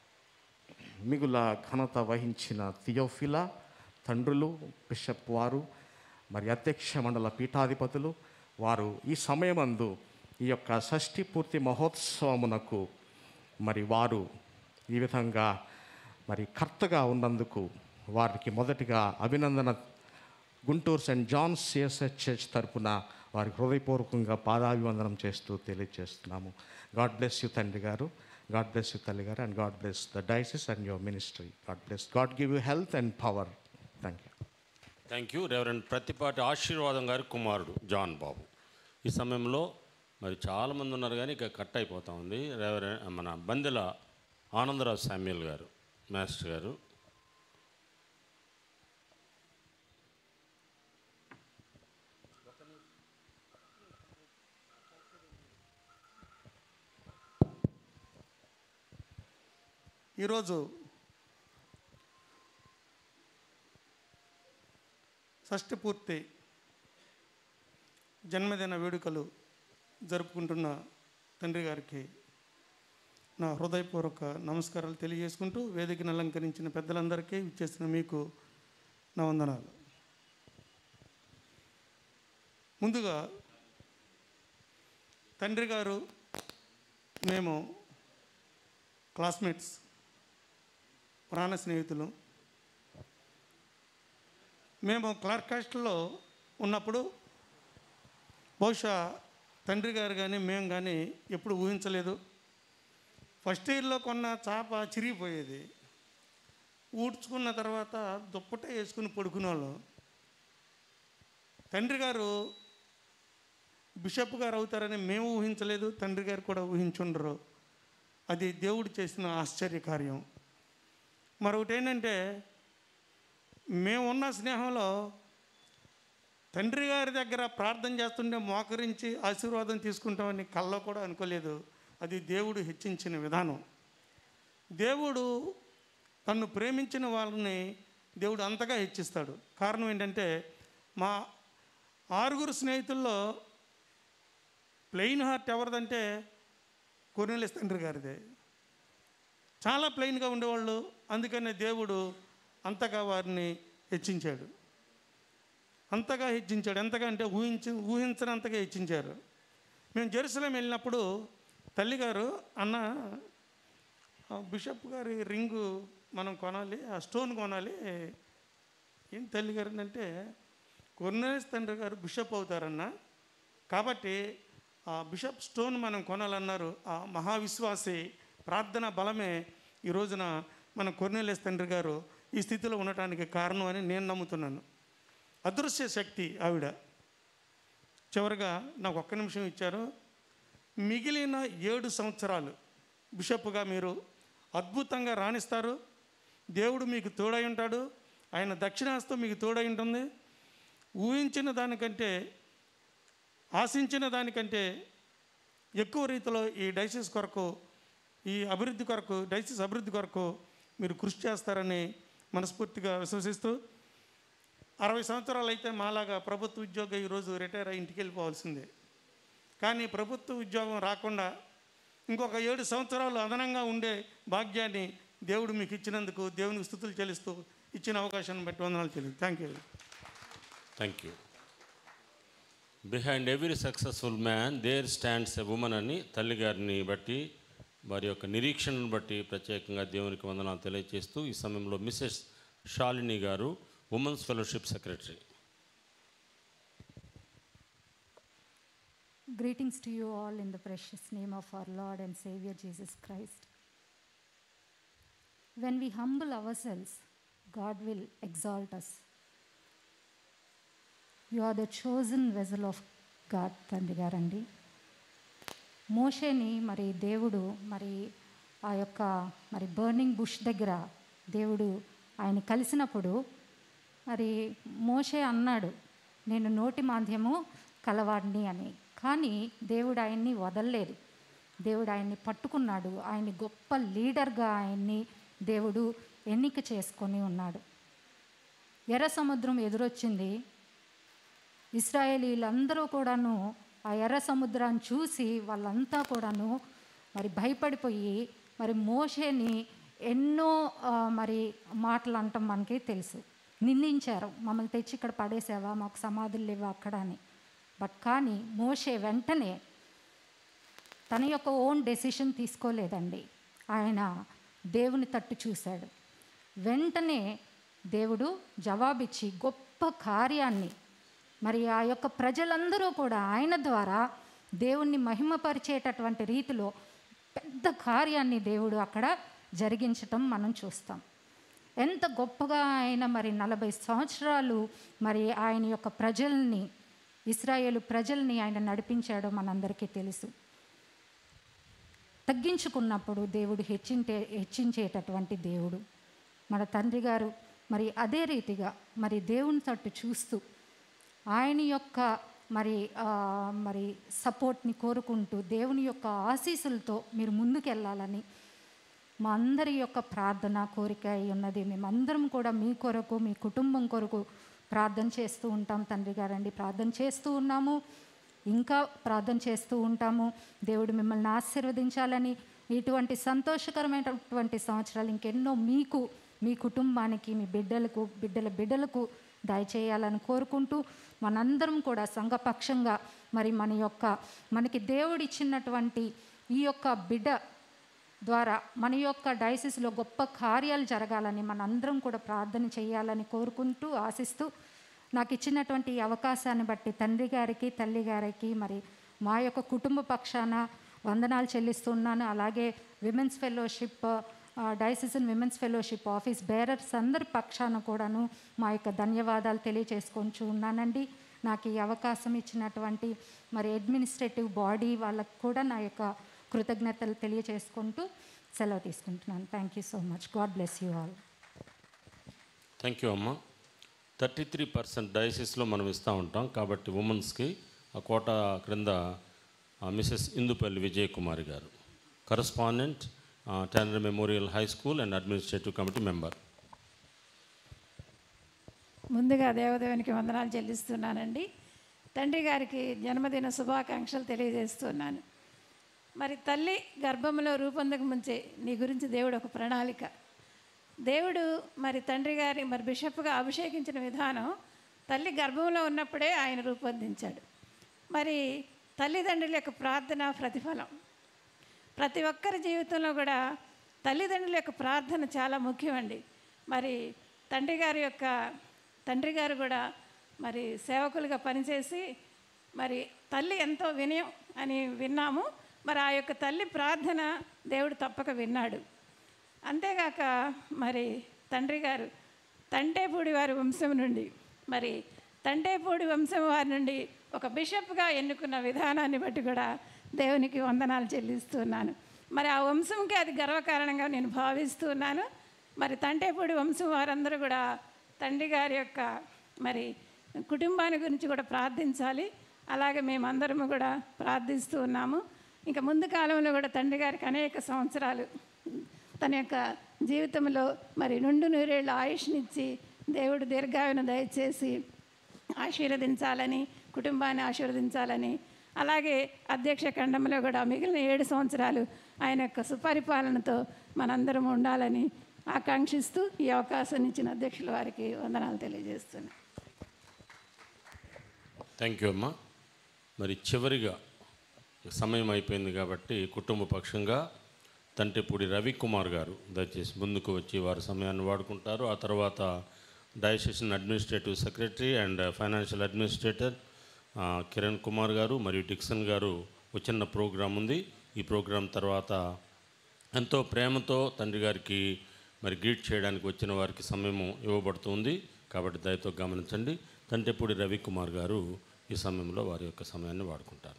మిగుల ఘనత వహించిన థియోఫిలా తండ్రులు బిషప్ వారు మరి అధ్యక్ష మండల పీఠాధిపతులు వారు ఈ సమయమందు ఈ యొక్క షష్ఠి పూర్తి మహోత్సవమునకు మరి వారు ఈ విధంగా మరి కర్తగా ఉన్నందుకు వారికి మొదటిగా అభినందన Guntur saint John's CSS church తరపున వారికి హృదయపూర్వకంగా పాదాభివందనం చేస్తూ తెలియజేస్తున్నాము గాడ్ బ్లెస్ యూ తండ్రి గారు గాడ్ బ్లెస్ యూ తల్లి గారు and God bless the diocese and your ministry God bless God give you health and power thank you thank you reverend Prathipati Ashirvadam గారి కుమారుడు జాన్ బాబు ఈ సమయంలో మరి చాలామంది ఉన్నారు కానీ ఇక కట్ అయిపోతా ఉంది రెవరెండ్ మన బందెల ఆనందరావు శామ్యుల్ గారు మాస్టర్ గారు ఈరోజు షష్ఠి పూర్తి జన్మదిన వేడుకలు జరుపుకుంటున్న తండ్రి గారికి నా హృదయపూర్వక నమస్కారాలు తెలియజేసుకుంటూ వేదికను అలంకరించిన పెద్దలందరికీ ఇచ్చేసిన మీకు నా వందనాలు ముందుగా తండ్రి గారు మేము క్లాస్మేట్స్ ప్రాణ స్నేహితులు మేము క్లార్క్ హాస్టల్లో ఉన్నప్పుడు బహుశా తండ్రి గారు కానీ మేము కానీ ఎప్పుడు ఊహించలేదు ఫస్ట్ ఇయర్లో కొన్న చాప చిరిగిపోయేది ఊడ్చుకున్న తర్వాత దుప్పట వేసుకుని పడుకునేవాళ్ళం తండ్రి గారు బిషప్ గారు అవుతారని మేము ఊహించలేదు తండ్రి గారు కూడా ఊహించుండరు అది దేవుడు చేసిన ఆశ్చర్య కార్యం మరొకటి ఏంటంటే మేమున్న స్నేహంలో తండ్రి గారి దగ్గర ప్రార్థన చేస్తుంటే మోకరించి ఆశీర్వాదం తీసుకుంటామని కల్లో కూడా అనుకోలేదు అది దేవుడు హెచ్చించిన విధానం దేవుడు తన్ను ప్రేమించిన వాళ్ళని దేవుడు అంతగా హెచ్చిస్తాడు కారణం ఏంటంటే మా ఆరుగురు స్నేహితుల్లో ప్లెయిన్ హార్ట్ ఎవరిదంటే కొర్నెలిస్ తండ్రి గారిదే చాలా ప్లెయిన్గా ఉండేవాళ్ళు అందుకనే దేవుడు అంతగా వారిని హెచ్చించాడు అంతగా హెచ్చించాడు ఎంతగా అంటే ఊహించి ఊహించనంతగా హెచ్చించారు మేము జెరూసలేం వెళ్ళినప్పుడు తల్లిగారు అన్న ఆ బిషప్ గారి రింగు మనం కొనాలి ఆ స్టోన్ కొనాలి ఏం తల్లిగారు అంటే కొర్నేస్ తండ్రి గారు బిషప్ అవుతారన్న కాబట్టి ఆ బిషప్ స్టోన్ మనం కొనాలన్నారు ఆ మహావిశ్వాసి ప్రార్థన బలమే ఈ రోజున మన కొర్నేలేస్ తండ్రి గారు ఈ స్థితిలో ఉండటానికి కారణం అని నేను నమ్ముతున్నాను అదృశ్య శక్తి ఆవిడ చివరిగా నాకు ఒక్క నిమిషం ఇచ్చారు మిగిలిన ఏడు సంవత్సరాలు బిషప్గా మీరు అద్భుతంగా రాణిస్తారు దేవుడు మీకు తోడై ఉంటాడు ఆయన దక్షిణాస్తం మీకు తోడై ఉంటుంది ఊహించిన దానికంటే ఆశించిన దానికంటే ఎక్కువ రీతిలో ఈ డైసిస్ కొరకు ఈ అభివృద్ధి కొరకు డైసిస్ అభివృద్ధి కొరకు మీరు కృషి చేస్తారని మనస్ఫూర్తిగా విశ్వసిస్తూ అరవై సంవత్సరాలు అయితే మాలాగా ప్రభుత్వ ఉద్యోగం ఈరోజు రిటైర్ అయ్యి ఇంటికి వెళ్ళిపోవాల్సిందే కానీ ప్రభుత్వ ఉద్యోగం రాకుండా ఇంకొక ఏడు సంవత్సరాలు అదనంగా ఉండే భాగ్యాన్ని దేవుడు మీకు ఇచ్చినందుకు దేవునికి స్థుతులు చెల్లిస్తూ ఇచ్చిన అవకాశాన్ని బట్టి వందనాలు తెలియదు thank you thank you behind every successful man there stands a woman అని తల్లిగారిని బట్టి వారి యొక్క నిరీక్షణను బట్టి ప్రత్యేకంగా దేవునికి వందనాలు తెలియజేస్తూ ఈ సమయంలో మిసెస్ షాలిని గారు women's fellowship secretary Greetings to you all in the precious name of our Lord and Savior Jesus Christ. When we humble ourselves, God will exalt us. You are the chosen vessel of God, తండ్రి గారండి మోషేని మరి దేవుడు మరి ఆ యొక్క మరి burning bush దగ్గర దేవుడు ఆయన కలిసినప్పుడు మరి మోషే అన్నాడు నేను నోటి మాధ్యము కలవాడిని అని కానీ దేవుడు ఆయన్ని వదలలేదు దేవుడు ఆయన్ని పట్టుకున్నాడు ఆయన్ని గొప్ప లీడర్గా ఆయన్ని దేవుడు ఎన్నిక చేసుకొని ఉన్నాడు ఎర్ర సముద్రం ఎదురొచ్చింది ఇస్రాయేలీలందరూ కూడాను ఆ ఎర్ర సముద్రాన్ని చూసి వాళ్ళంతా కూడాను మరి భయపడిపోయి మరి మోషేని ఎన్నో ఆ, మరి మాటలు అంటాం మనకి తెలుసు నిందించారు మమ్మల్ని తెచ్చి ఇక్కడ పడేసావా మాకు సమాధులు లేవా అక్కడ అని బట్ కానీ మోషే వెంటనే తన యొక్క ఓన్ డెసిషన్ తీసుకోలేదండి ఆయన దేవుని తట్టు చూశాడు వెంటనే దేవుడు జవాబిచ్చి గొప్ప కార్యాన్ని మరి ఆ యొక్క ప్రజలందరూ కూడా ఆయన ద్వారా దేవుణ్ణి మహిమపరిచేటటువంటి రీతిలో పెద్ద కార్యాన్ని దేవుడు అక్కడ జరిగించటం మనం చూస్తాం ఎంత గొప్పగా ఆయన మరి నలభై సంవత్సరాలు మరి ఆయన యొక్క ప్రజల్ని ఇస్రాయేలు ప్రజల్ని ఆయన నడిపించాడో మనందరికీ తెలుసు తగ్గించుకున్నప్పుడు దేవుడు హెచ్చింటే హెచ్చించేటటువంటి దేవుడు మన తండ్రి గారు మరి అదే రీతిగా మరి దేవుని తట్టు చూస్తూ ఆయన యొక్క మరి ఆ, మరి సపోర్ట్ని కోరుకుంటూ దేవుని యొక్క ఆశీస్సులతో మీరు ముందుకెళ్ళాలని మా అందరి యొక్క ప్రార్థన కోరిక అయి ఉన్నది మేమందరం కూడా మీ కొరకు మీ కుటుంబం కొరకు ప్రార్థన చేస్తూ ఉంటాం తండ్రి గారండి ప్రార్థన చేస్తూ ఉన్నాము ఇంకా ప్రార్థన చేస్తూ ఉంటాము దేవుడు మిమ్మల్ని ఆశీర్వదించాలని ఇటువంటి సంతోషకరమైనటువంటి సంవత్సరాలు ఇంకెన్నో మీకు మీ కుటుంబానికి మీ బిడ్డలకు బిడ్డల బిడ్డలకు దయచేయాలని కోరుకుంటూ మనందరం కూడా సంఘపక్షంగా మరి మన యొక్క మనకి దేవుడిచ్చినటువంటి ఈ యొక్క బిడ్డ ద్వారా మన యొక్క డైసిస్లో గొప్ప కార్యాలు జరగాలని మనందరం కూడా ప్రార్థన చేయాలని కోరుకుంటూ ఆశిస్తూ నాకు ఇచ్చినటువంటి ఈ అవకాశాన్ని బట్టి తండ్రి గారికి తల్లి గారికి మరి మా యొక్క కుటుంబ పక్షాన వందనాలు చెల్లిస్తున్నాను అలాగే women's fellowship diocesan women's fellowship office bearers అందరి పక్షాన కూడాను మా యొక్క ధన్యవాదాలు తెలియజేసుకొని ఉన్నానండి నాకు ఈ అవకాశం ఇచ్చినటువంటి మరి అడ్మినిస్ట్రేటివ్ బాడీ వాళ్ళకు కూడా నా యొక్క కృతజ్ఞతలు తెలియజేసుకుంటూ సెలవు తీసుకుంటున్నాను thank you so much God bless you all thank you అమ్మ థర్టీ త్రీ పర్సెంట్ డయాసిస్లో మనం ఇస్తూ ఉంటాం కాబట్టి ఉమెన్స్కి ఆ కోట క్రింద ఆ, మిసెస్ ఇందుపల్లి విజయ్ కుమారి గారు correspondent tenner memorial high school and administrative committee member ముందుగా దేవదేవునికి వందనాలు చెల్లిస్తున్నానండి తండ్రి గారికి జన్మదిన శుభాకాంక్షలు తెలియజేస్తున్నాను మరి తల్లి గర్భంలో రూపొందక ముంచే నీ గురించి దేవుడు ఒక ప్రణాళిక దేవుడు మరి తండ్రి గారి మరి బిషప్గా అభిషేకించిన విధానం తల్లి గర్భంలో ఉన్నప్పుడే ఆయన రూపొందించాడు మరి తల్లిదండ్రుల యొక్క ప్రార్థన ప్రతిఫలం ప్రతి ఒక్కరి జీవితంలో కూడా తల్లిదండ్రుల యొక్క ప్రార్థన చాలా ముఖ్యమండి మరి తండ్రి గారి యొక్క తండ్రి గారు కూడా మరి సేవకులుగా పనిచేసి మరి తల్లి ఎంతో వినయం అని విన్నాము మరి ఆ యొక్క తల్లి ప్రార్థన దేవుడు తప్పక విన్నాడు అంతేగాక మరి తండ్రి గారు తంటేపూడి వారి వంశం నుండి మరి తంటేపూడి వంశం వారి నుండి ఒక బిషప్గా ఎన్నుకున్న విధానాన్ని బట్టి కూడా దేవునికి వందనాలు చెల్లిస్తున్నాను మరి ఆ వంశంకి అది గర్వకారణంగా నేను భావిస్తున్నాను మరి తంటేపూడి వంశం వారందరూ కూడా తండ్రి గారి యొక్క మరి కుటుంబాన్ని గురించి కూడా ప్రార్థించాలి అలాగే మేమందరము కూడా ప్రార్థిస్తూ ఉన్నాము ఇంకా ముందు కాలంలో కూడా తండ్రి గారికి అనేక సంవత్సరాలు తన యొక్క జీవితంలో మరి నుండు నూరేళ్ళు ఆయుష్నిచ్చి దేవుడు దీర్ఘాయును దయచేసి ఆశీర్వదించాలని కుటుంబాన్ని ఆశీర్వదించాలని అలాగే అధ్యక్ష ఖండంలో కూడా మిగిలిన ఏడు సంవత్సరాలు ఆయన యొక్క సుపరిపాలనతో మనందరం ఉండాలని ఆకాంక్షిస్తూ ఈ అవకాశం ఇచ్చిన అధ్యక్షుల వారికి వందనాలు తెలియజేస్తున్నాను థ్యాంక్ యూ అమ్మా మరి చివరిగా సమయం అయిపోయింది కాబట్టి కుటుంబ పక్షంగా తంటెపూడి రవికుమార్ గారు దయచేసి ముందుకు వచ్చి వారి సమయాన్ని వాడుకుంటారు ఆ తర్వాత diocesan administrative secretary and financial administrator ఆ, కిరణ్ కుమార్ గారు మరియు డిక్సన్ గారు ఒక చిన్న ప్రోగ్రాం ఉంది ఈ ప్రోగ్రాం తర్వాత ఎంతో ప్రేమతో తండ్రి గారికి మరి గ్రీట్ చేయడానికి వచ్చిన వారికి సమయం ఇవ్వబడుతుంది కాబట్టి దయతో గమనించండి తంటెపూడి రవికుమార్ గారు ఈ సమయంలో వారి యొక్క సమయాన్ని వాడుకుంటారు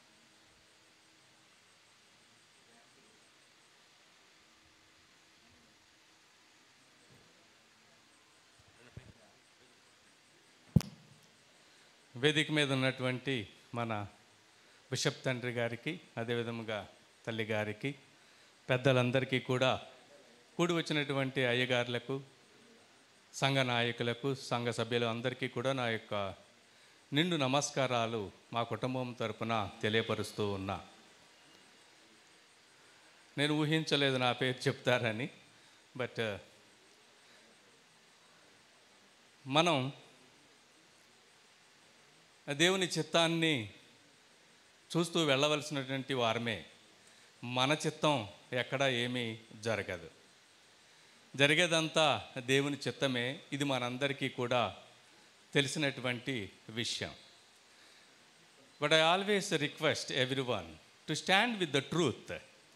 వేదిక మీద ఉన్నటువంటి మన బిషప్ తండ్రి గారికి అదేవిధముగా తల్లి గారికి పెద్దలందరికీ కూడా కూడి వచ్చినటువంటి అయ్యగారులకు సంఘ నాయకులకు సంఘ సభ్యులు అందరికీ కూడా నా యొక్క నిండు నమస్కారాలు మా కుటుంబం తరపున తెలియపరుస్తూ ఉన్నా నేను ఊహించలేదు నా పేరు చెప్తారని బట్ మనం దేవుని చిత్తాన్ని చూస్తూ వెళ్ళవలసినటువంటి వారమే మన చిత్తం ఎక్కడ ఏమీ జరగదు జరిగేదంతా దేవుని చిత్తమే ఇది మనందరికీ కూడా తెలిసినటువంటి విషయం but I always request every one to stand with the truth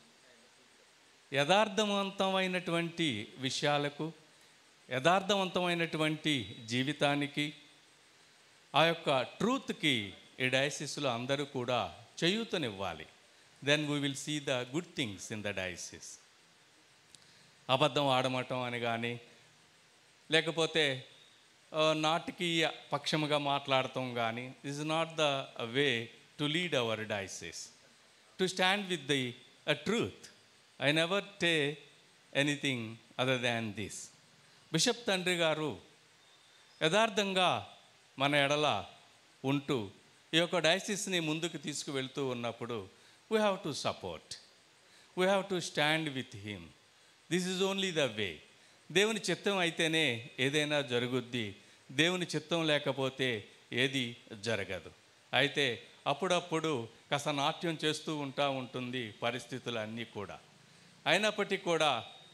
యథార్థవంతమైనటువంటి విషయాలకు యథార్థవంతమైనటువంటి జీవితానికి ఆ యొక్క ట్రూత్కి ఈ డయాసిస్లో అందరూ కూడా చేయూతనివ్వాలి then we will see the good things in the diocese అబద్ధం ఆడమటం అని కానీ లేకపోతే ఆ, నాటకీయ పక్షముగా మాట్లాడటం కానీ is not the way to lead our diocese to stand with the truth I never say anything other than this bishop తండ్రి గారు యథార్థంగా మన ఎడల ఉంటూ ఈ యొక్క డయాసిస్ని ముందుకు తీసుకువెళ్తూ ఉన్నప్పుడు we have to support we have to stand with him this is only the way దేవుని చిత్తం అయితేనే ఏదైనా జరుగుద్ది దేవుని చిత్తం లేకపోతే ఏది జరగదు అయితే అప్పుడప్పుడు కాస్త నాట్యం చేస్తూ ఉంటా ఉంటుంది పరిస్థితులు అన్నీ కూడా అయినప్పటికీ కూడా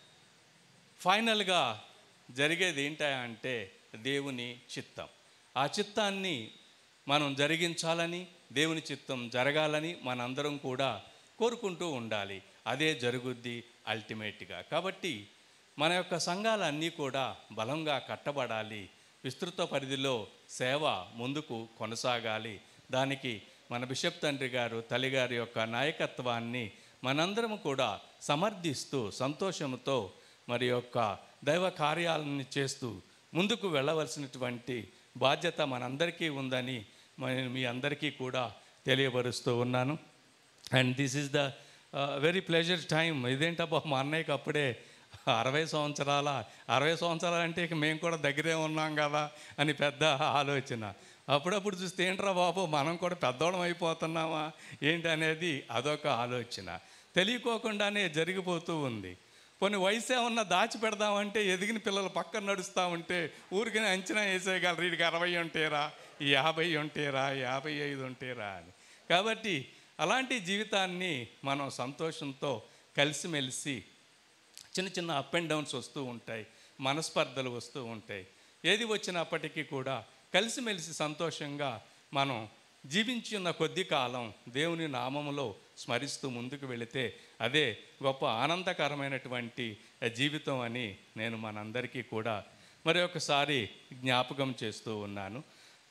ఫైనల్గా జరిగేది ఏంటా అంటే దేవుని చిత్తం ఆ చిత్తాన్ని మనం జరిగించాలని దేవుని చిత్తం జరగాలని మనందరం కూడా కోరుకుంటూ ఉండాలి అదే జరుగుద్ది అల్టిమేట్గా కాబట్టి మన యొక్క సంఘాలన్నీ కూడా బలంగా కట్టబడాలి విస్తృత పరిధిలో సేవ ముందుకు కొనసాగాలి దానికి మన బిషప్ తండ్రి గారు తల్లిగారి యొక్క నాయకత్వాన్ని మనందరం కూడా సమర్థిస్తూ సంతోషంతో మరి యొక్క దైవ కార్యాలను చేస్తూ ముందుకు వెళ్ళవలసినటువంటి బాధ్యత మనందరికీ ఉందని మ- మీ అందరికీ కూడా తెలియపరుస్తూ ఉన్నాను and this is the very pleasure time ఇదేంటబ్బా మా అన్నయ్యకి అప్పుడే అరవై సంవత్సరాల అరవై సంవత్సరాలు అంటే ఇక మేము కూడా దగ్గరే ఉన్నాం కదా అని పెద్ద ఆలోచన అప్పుడప్పుడు చూస్తే ఏంట్రా బాబు మనం కూడా పెద్దోళం అయిపోతున్నామా ఏంటి అనేది అదొక ఆలోచన తెలియకోకుండానే జరిగిపోతూ ఉంది కొన్ని వయసు ఏమన్నా దాచి పెడదామంటే ఎదిగిన పిల్లలు పక్కన నడుస్తూ ఉంటే ఊరికనే అంచనా వేసేయగలరు వీడికి అరవై ఉంటేరా యాభై ఉంటేరా యాభై ఐదు ఉంటేరా అని కాబట్టి అలాంటి జీవితాన్ని మనం సంతోషంతో కలిసిమెలిసి చిన్న చిన్న అప్ అండ్ డౌన్స్ వస్తూ ఉంటాయి మనస్పర్ధలు వస్తూ ఉంటాయి ఏది వచ్చినప్పటికీ కూడా కలిసిమెలిసి సంతోషంగా మనం జీవించి ఉన్న కొద్ది కాలం దేవుని నామములో స్మరిస్తూ ముందుకు వెళితే అదే గొప్ప ఆనందకరమైనటువంటి జీవితం అని నేను మనందరికీ కూడా మరి ఒకసారి జ్ఞాపకం చేస్తూ ఉన్నాను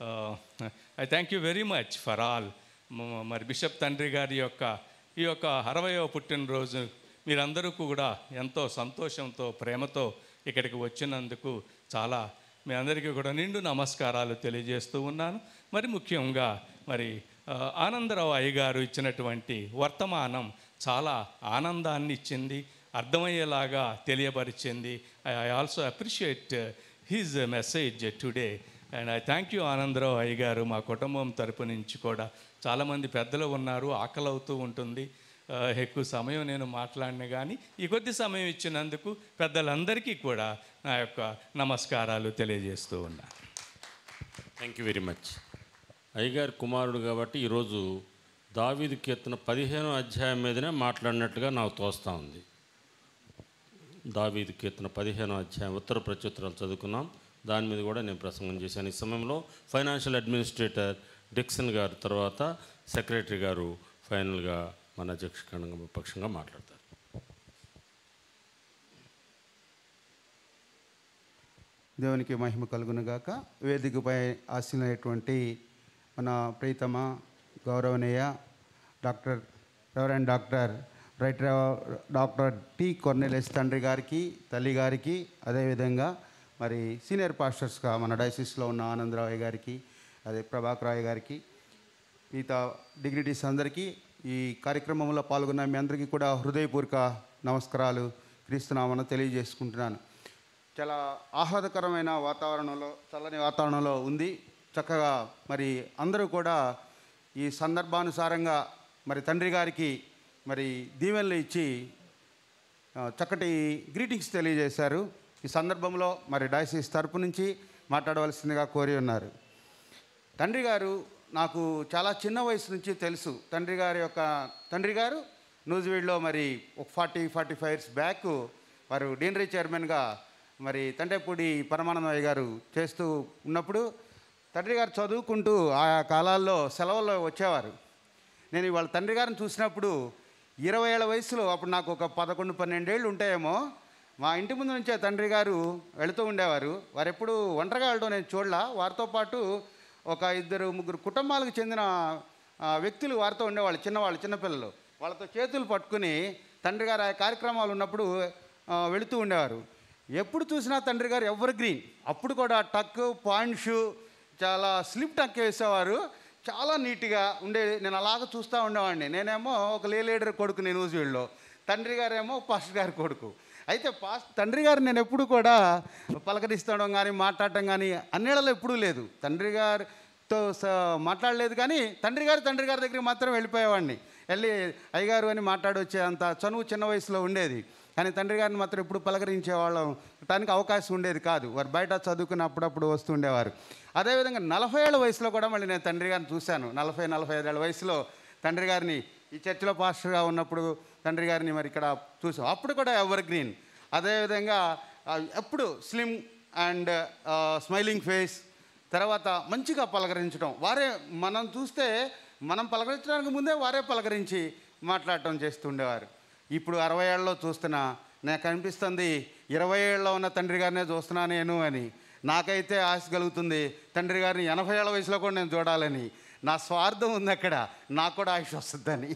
I thank you very much for all మరి బిషప్ తండ్రి గారి యొక్క ఈ యొక్క అరవయవ పుట్టినరోజు మీరందరూ కూడా ఎంతో సంతోషంతో ప్రేమతో ఇక్కడికి వచ్చినందుకు చాలా మీ అందరికీ కూడా నిండు నమస్కారాలు తెలియజేస్తూ ఉన్నాను మరి ముఖ్యంగా మరి ఆ, ఆనందరావు అయ్య గారు ఇచ్చినటువంటి వర్తమానం చాలా ఆనందాన్ని ఇచ్చింది అర్థమయ్యేలాగా తెలియపరిచింది I also appreciate his message today and I thank you Anandarao అయ్య గారు మా కుటుంబం తరపు నుంచి కూడా చాలామంది పెద్దలు ఉన్నారు ఆకలి అవుతూ ఉంటుంది ఆ, ఎక్కువ సమయం నేను మాట్లాడిన కానీ ఈ కొద్ది సమయం ఇచ్చినందుకు పెద్దలందరికీ కూడా నా యొక్క నమస్కారాలు తెలియజేస్తూ ఉన్నాను థ్యాంక్ యూ వెరీ మచ్ అయ్యగారి కుమారుడు కాబట్టి ఈరోజు దావీదు కీర్తన పదిహేనో అధ్యాయం మీదనే మాట్లాడినట్టుగా నాకు తోస్తూ ఉంది దావీదు కీర్తన పదిహేనో అధ్యాయం ఉత్తర ప్రత్యుత్తరాలు చదువుకున్నాం దాని మీద కూడా నేను ప్రసంగం చేశాను ఈ సమయంలో ఫైనాన్షియల్ అడ్మినిస్ట్రేటర్ డిక్సన్ గారు తర్వాత సెక్రటరీ గారు ఫైనల్గా మన అధ్యక్ష పక్షంగా మాట్లాడతారు దేవునికి మహిమ కలుగునుగాక వేదికపై ఆశీనైనటువంటి మన ప్రీతమ గౌరవనీయ డాక్టర్ రెవరెండ్ డాక్టర్ రైట్ రెవ- డాక్టర్ టి కొర్నెలెస్ తండ్రి గారికి తల్లి గారికి అదేవిధంగా మరి సీనియర్ పాస్టర్స్గా మన డైసిస్లో ఉన్న ఆనందరావు గారికి అదే ప్రభాకర్ రాయ్ గారికి మిగతా డిగ్నిటీస్ అందరికీ ఈ కార్యక్రమంలో పాల్గొన్న మీ అందరికీ కూడా హృదయపూర్వక నమస్కారాలు క్రీస్తునామని తెలియజేసుకుంటున్నాను చాలా ఆహ్లాదకరమైన వాతావరణంలో చల్లని వాతావరణంలో ఉంది చక్కగా మరి అందరూ కూడా ఈ సందర్భానుసారంగా మరి తండ్రి గారికి మరి దీవెనలు ఇచ్చి ఆ, చక్కటి గ్రీటింగ్స్ తెలియజేశారు ఈ సందర్భంలో మరి డయాసిస్ తరపు నుంచి మాట్లాడవలసిందిగా కోరి ఉన్నారు తండ్రి గారు నాకు చాలా చిన్న వయసు నుంచి తెలుసు తండ్రి గారి యొక్క తండ్రి గారు న్యూజివీడ్లో మరి ఒక forty forty five years back వారు డీనరీ చైర్మన్గా మరి తండ్రిపూడి పరమానందయ్య గారు చేస్తూ ఉన్నప్పుడు తండ్రి గారు చదువుకుంటూ ఆయా కాలాల్లో సెలవుల్లో వచ్చేవారు నేను ఇవాళ తండ్రి గారిని చూసినప్పుడు ఇరవై ఏళ్ళ వయసులో అప్పుడు నాకు ఒక పదకొండు పన్నెండేళ్ళు ఉంటాయేమో మా ఇంటి ముందు నుంచే తండ్రి గారు వెళుతూ ఉండేవారు వారు ఎప్పుడు ఒంటరిగా వెళ్ళడం నేను చూడలా వారితో పాటు ఒక ఇద్దరు ముగ్గురు కుటుంబాలకు చెందిన ఆ, వ్యక్తులు వారితో ఉండేవాళ్ళు చిన్నవాళ్ళు చిన్నపిల్లలు వాళ్ళతో చేతులు పట్టుకుని తండ్రి గారు ఆ కార్యక్రమాలు ఉన్నప్పుడు ఆ, వెళుతూ ఉండేవారు ఎప్పుడు చూసినా తండ్రి గారు ఎవర్ గ్రీన్ అప్పుడు కూడా టక్ పాయింట్ షూ చాలా స్లిప్ టక్ వేసేవారు చాలా నీట్గా ఉండే నేను అలాగ చూస్తూ ఉండేవాడిని నేనేమో ఒక లే లీడర్ కొడుకు నేను న్యూజివీడ్లో తండ్రి గారేమో పాస్టర్ గారి కొడుకు అయితే పాస్ తండ్రి గారు నేను ఎప్పుడు కూడా పలకరిస్తడం కానీ మాట్లాడటం కానీ అన్నేళ్ళలో ఎప్పుడూ లేదు తండ్రి గారితో స- మాట్లాడలేదు కానీ తండ్రి గారు తండ్రి గారి దగ్గరికి మాత్రం వెళ్ళిపోయేవాడిని వెళ్ళి అయ్యగారు అని మాట్లాడి వచ్చే అంత చనువు చిన్న వయసులో ఉండేది కానీ తండ్రి గారిని మాత్రం ఎప్పుడు పలకరించేవాళ్ళం దానికి అవకాశం ఉండేది కాదు వారు బయట చదువుకుని అప్పుడప్పుడు వస్తుండేవారు అదేవిధంగా నలభై ఏళ్ళ వయసులో కూడా మళ్ళీ నేను తండ్రి గారిని చూశాను నలభై నలభై ఐదేళ్ళ వయసులో తండ్రి గారిని ఈ చర్చిలో పాస్టర్గా ఉన్నప్పుడు తండ్రి గారిని మరి ఇక్కడ చూసాం అప్పుడు కూడా ఎవర్ గ్రీన్ అదేవిధంగా ఆ, ఎప్పుడు స్లిమ్ అండ్ స్మైలింగ్ ఫేస్ తర్వాత మంచిగా పలకరించడం వారే మనం చూస్తే మనం పలకరించడానికి ముందే వారే పలకరించి మాట్లాడటం చేస్తుండేవారు ఇప్పుడు అరవై ఏళ్ళలో చూస్తున్నా నాకు అనిపిస్తుంది ఇరవై ఏళ్ళలో ఉన్న తండ్రి గారినే చూస్తున్నా నేను అని నాకైతే ఆశ కలుగుతుంది తండ్రి గారిని ఎనభై ఏళ్ళ వయసులో కూడా నేను చూడాలని నా స్వార్థం ఉంది అక్కడ నాకు కూడా ఆయుష్ వస్తుందని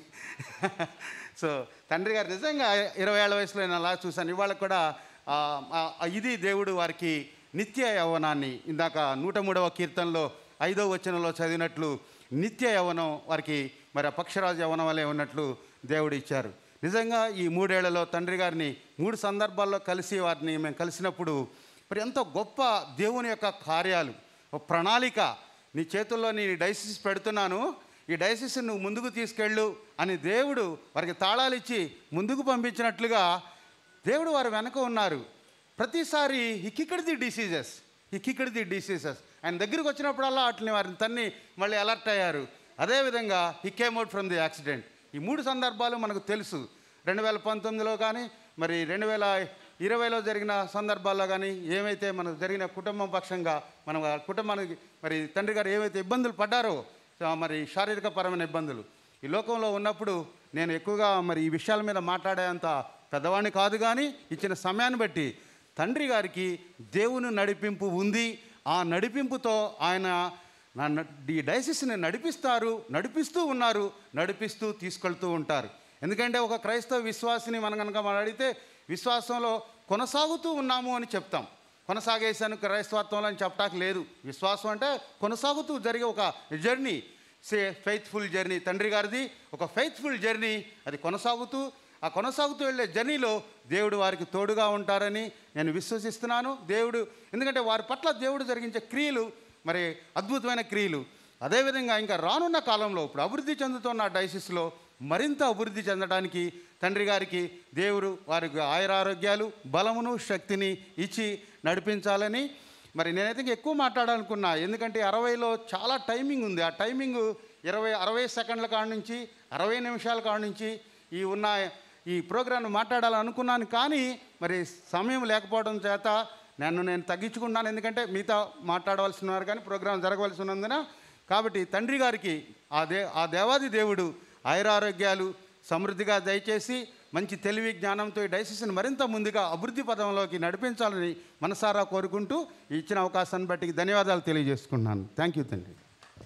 సో తండ్రి గారు నిజంగా ఇరవై ఏళ్ళ వయసులో నేను అలా చూశాను ఇవాళ కూడా ఆ, ఆ, ఇది దేవుడు వారికి నిత్య యవ్వనాన్ని ఇందాక నూట మూడవ కీర్తనలో ఐదవ వచనంలో చదివినట్లు నిత్య యవ్వనం వారికి మరి ఆ పక్షరాజు యవ్వనం వలె ఉన్నట్లు దేవుడు ఇచ్చారు నిజంగా ఈ మూడేళ్లలో తండ్రి గారిని మూడు సందర్భాల్లో కలిసి వారిని మేము కలిసినప్పుడు మరి ఎంతో గొప్ప దేవుని యొక్క కార్యాలు ఒక ప్రణాళిక నీ చేతుల్లో నీ డైసిస్ పెడుతున్నాను ఈ డైసిస్ నువ్వు ముందుకు తీసుకెళ్ళు అని దేవుడు వారికి తాళాలు ఇచ్చి ముందుకు పంపించినట్లుగా దేవుడు వారి వెనక ఉన్నారు ప్రతిసారి ఈ కిక్కడి ది డిసీజెస్ ఈ కిక్కడి ది డిసీజెస్ ఆయన దగ్గరికి వచ్చినప్పుడల్లా వాటిని వారిని తన్ని మళ్ళీ అలర్ట్ అయ్యారు అదేవిధంగా he came out from the accident ఈ మూడు సందర్భాలు మనకు తెలుసు రెండు వేల పంతొమ్మిదిలో కానీ మరి రెండు వేల ఇరవైలో జరిగిన సందర్భాల్లో కానీ ఏమైతే మనకు జరిగిన కుటుంబం పక్షంగా మనం ఆ కుటుంబానికి మరి తండ్రి గారు ఏవైతే ఇబ్బందులు పడ్డారో ఆ మరి శారీరక పరమైన ఇబ్బందులు ఈ లోకంలో ఉన్నప్పుడు నేను ఎక్కువగా మరి ఈ విషయాల మీద మాట్లాడేంత పెద్దవాడిని కాదు కానీ ఇచ్చిన సమయాన్ని బట్టి తండ్రి గారికి దేవుని నడిపింపు ఉంది ఆ నడిపింపుతో ఆయన నా న- ఈ డైసిస్ని నడిపిస్తారు నడిపిస్తూ ఉన్నారు నడిపిస్తూ తీసుకెళ్తూ ఉంటారు ఎందుకంటే ఒక క్రైస్తవ విశ్వాసిని మనం కనుక మనం అడిగితే విశ్వాసంలో కొనసాగుతూ ఉన్నాము అని చెప్తాం కొనసాగేశాను క్రైస్తవత్వంలో అని చెప్పడానికి లేదు విశ్వాసం అంటే కొనసాగుతూ జరిగే ఒక జర్నీ సే ఫెయిత్ఫుల్ జర్నీ తండ్రి గారిది ఒక ఫెయిత్ఫుల్ జర్నీ అది కొనసాగుతూ ఆ కొనసాగుతూ వెళ్ళే జర్నీలో దేవుడు వారికి తోడుగా ఉంటారని నేను విశ్వసిస్తున్నాను దేవుడు ఎందుకంటే వారి పట్ల దేవుడు జరిగించే క్రియలు మరి అద్భుతమైన క్రియలు అదేవిధంగా ఇంకా రానున్న కాలంలో ఇప్పుడు అభివృద్ధి చెందుతున్న డైసిస్లో మరింత అభివృద్ధి చెందడానికి తండ్రి గారికి దేవుడు వారికి ఆయురారోగ్యాలు బలమును శక్తిని ఇచ్చి నడిపించాలని మరి నేనైతే ఇంకా ఎక్కువ మాట్లాడాలనుకున్నా ఎందుకంటే అరవైలో చాలా టైమింగ్ ఉంది ఆ టైమింగ్ ఇరవై అరవై సెకండ్ల కాడ నుంచి అరవై నిమిషాల కాడ నుంచి ఈ ఉన్న ఈ ప్రోగ్రాం మాట్లాడాలనుకున్నాను కానీ మరి సమయం లేకపోవడం చేత నన్ను నేను తగ్గించుకున్నాను ఎందుకంటే మిగతా మాట్లాడవలసిన వారు కానీ ప్రోగ్రాం జరగవలసి ఉన్నందున కాబట్టి తండ్రి గారికి ఆ దే ఆ దేవాది దేవుడు ఆయురారోగ్యాలు సమృద్ధిగా దయచేసి మంచి తెలివి జ్ఞానంతో ఈ డైసిస్ని మరింత ముందుగా అభివృద్ధి పదంలోకి నడిపించాలని మనసారా కోరుకుంటూ ఈ ఇచ్చిన అవకాశాన్ని బట్టి ధన్యవాదాలు తెలియజేసుకుంటున్నాను థ్యాంక్ యూ తండ్రి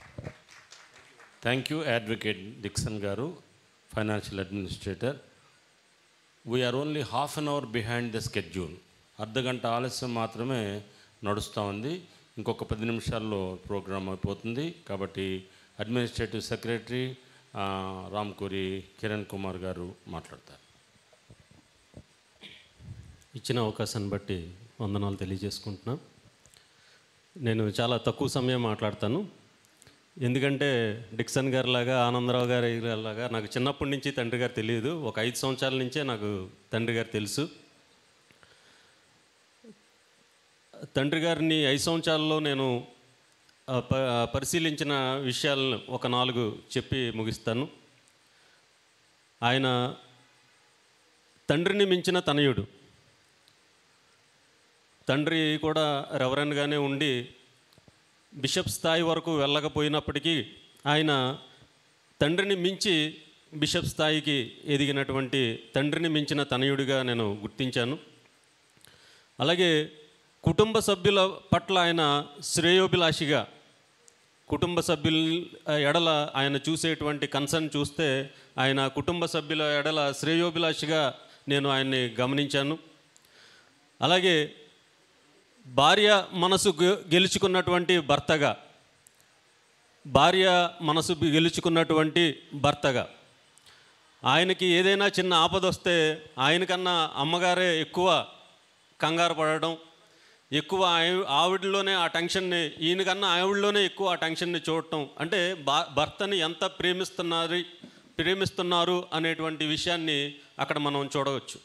థ్యాంక్ యూ అడ్వకేట్ డిక్సన్ గారు financial administrator we are only half an hour behind the schedule అర్ధగంట ఆలస్యం మాత్రమే నడుస్తూ ఉంది ఇంకొక పది నిమిషాల్లో ప్రోగ్రామ్ అయిపోతుంది కాబట్టి అడ్మినిస్ట్రేటివ్ సెక్రటరీ రామ్కూరి కిరణ్ కుమార్ గారు మాట్లాడతారు ఇచ్చిన అవకాశాన్ని బట్టి వందనాలు తెలియజేసుకుంటున్నా నేను చాలా తక్కువ సమయం మాట్లాడతాను ఎందుకంటే డిక్సన్ గారి లాగా ఆనందరావు గారి లాగా నాకు చిన్నప్పటి నుంచి తండ్రి గారు తెలియదు ఒక ఐదు సంవత్సరాల నుంచే నాకు తండ్రి గారు తెలుసు తండ్రి గారిని ఐదు సంవత్సరాల్లో నేను ఆ, ప పరిశీలించిన విషయాలను ఒక నాలుగు చెప్పి ముగిస్తాను ఆయన తండ్రిని మించిన తనయుడు తండ్రి కూడా రెవరెండ్గానే ఉండి బిషప్ స్థాయి వరకు వెళ్ళకపోయినప్పటికీ ఆయన తండ్రిని మించి బిషప్ స్థాయికి ఎదిగినటువంటి తండ్రిని మించిన తనయుడిగా నేను గుర్తించాను అలాగే కుటుంబ సభ్యుల పట్ల ఆయన శ్రేయోభిలాషిగా కుటుంబ సభ్యుల ఎడల ఆయన చూసేటువంటి కన్సర్న్ చూస్తే ఆయన కుటుంబ సభ్యుల ఎడల శ్రేయోభిలాషిగా నేను ఆయన్ని గమనించాను అలాగే భార్య మనసు గె- గెలుచుకున్నటువంటి భర్తగా భార్య మనసు బి- గెలుచుకున్నటువంటి భర్తగా ఆయనకి ఏదైనా చిన్న ఆపద వస్తే ఆయనకన్నా అమ్మగారే ఎక్కువ కంగారు పడడం ఎక్కువ ఆవి- ఆవిడలోనే ఆ టెన్షన్ని ఈయనకన్నా ఆవిడలోనే ఎక్కువ ఆ టెన్షన్ని చూడటం అంటే బా భర్తని ఎంత ప్రేమిస్తున్నారు ప్రేమిస్తున్నారు అనేటువంటి విషయాన్ని అక్కడ మనం చూడవచ్చు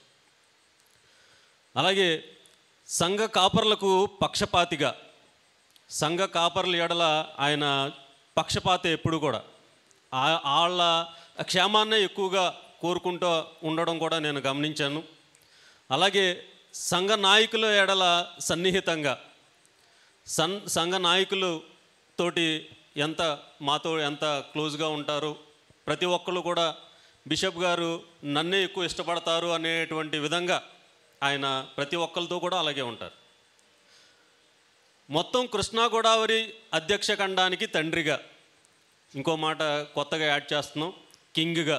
అలాగే సంఘ కాపర్లకు పక్షపాతిగా సంఘ కాపర్ల ఎడల ఆయన పక్షపాత ఎప్పుడు కూడా ఆ- వాళ్ళ క్షేమాన్నే ఎక్కువగా కోరుకుంటూ ఉండడం కూడా నేను గమనించాను అలాగే సంఘ నాయకుల ఎడల సన్నిహితంగా సన్ సంఘ నాయకులు తోటి ఎంత మాతో ఎంత క్లోజ్గా ఉంటారు ప్రతి ఒక్కరు కూడా బిషప్ గారు నన్నే ఎక్కువ ఇష్టపడతారు అనేటువంటి విధంగా ఆయన ప్రతి ఒక్కరితో కూడా అలాగే ఉంటారు మొత్తం కృష్ణా గోదావరి అధ్యక్ష ఖండానికి తండ్రిగా ఇంకో మాట కొత్తగా యాడ్ చేస్తున్నాం కింగ్గా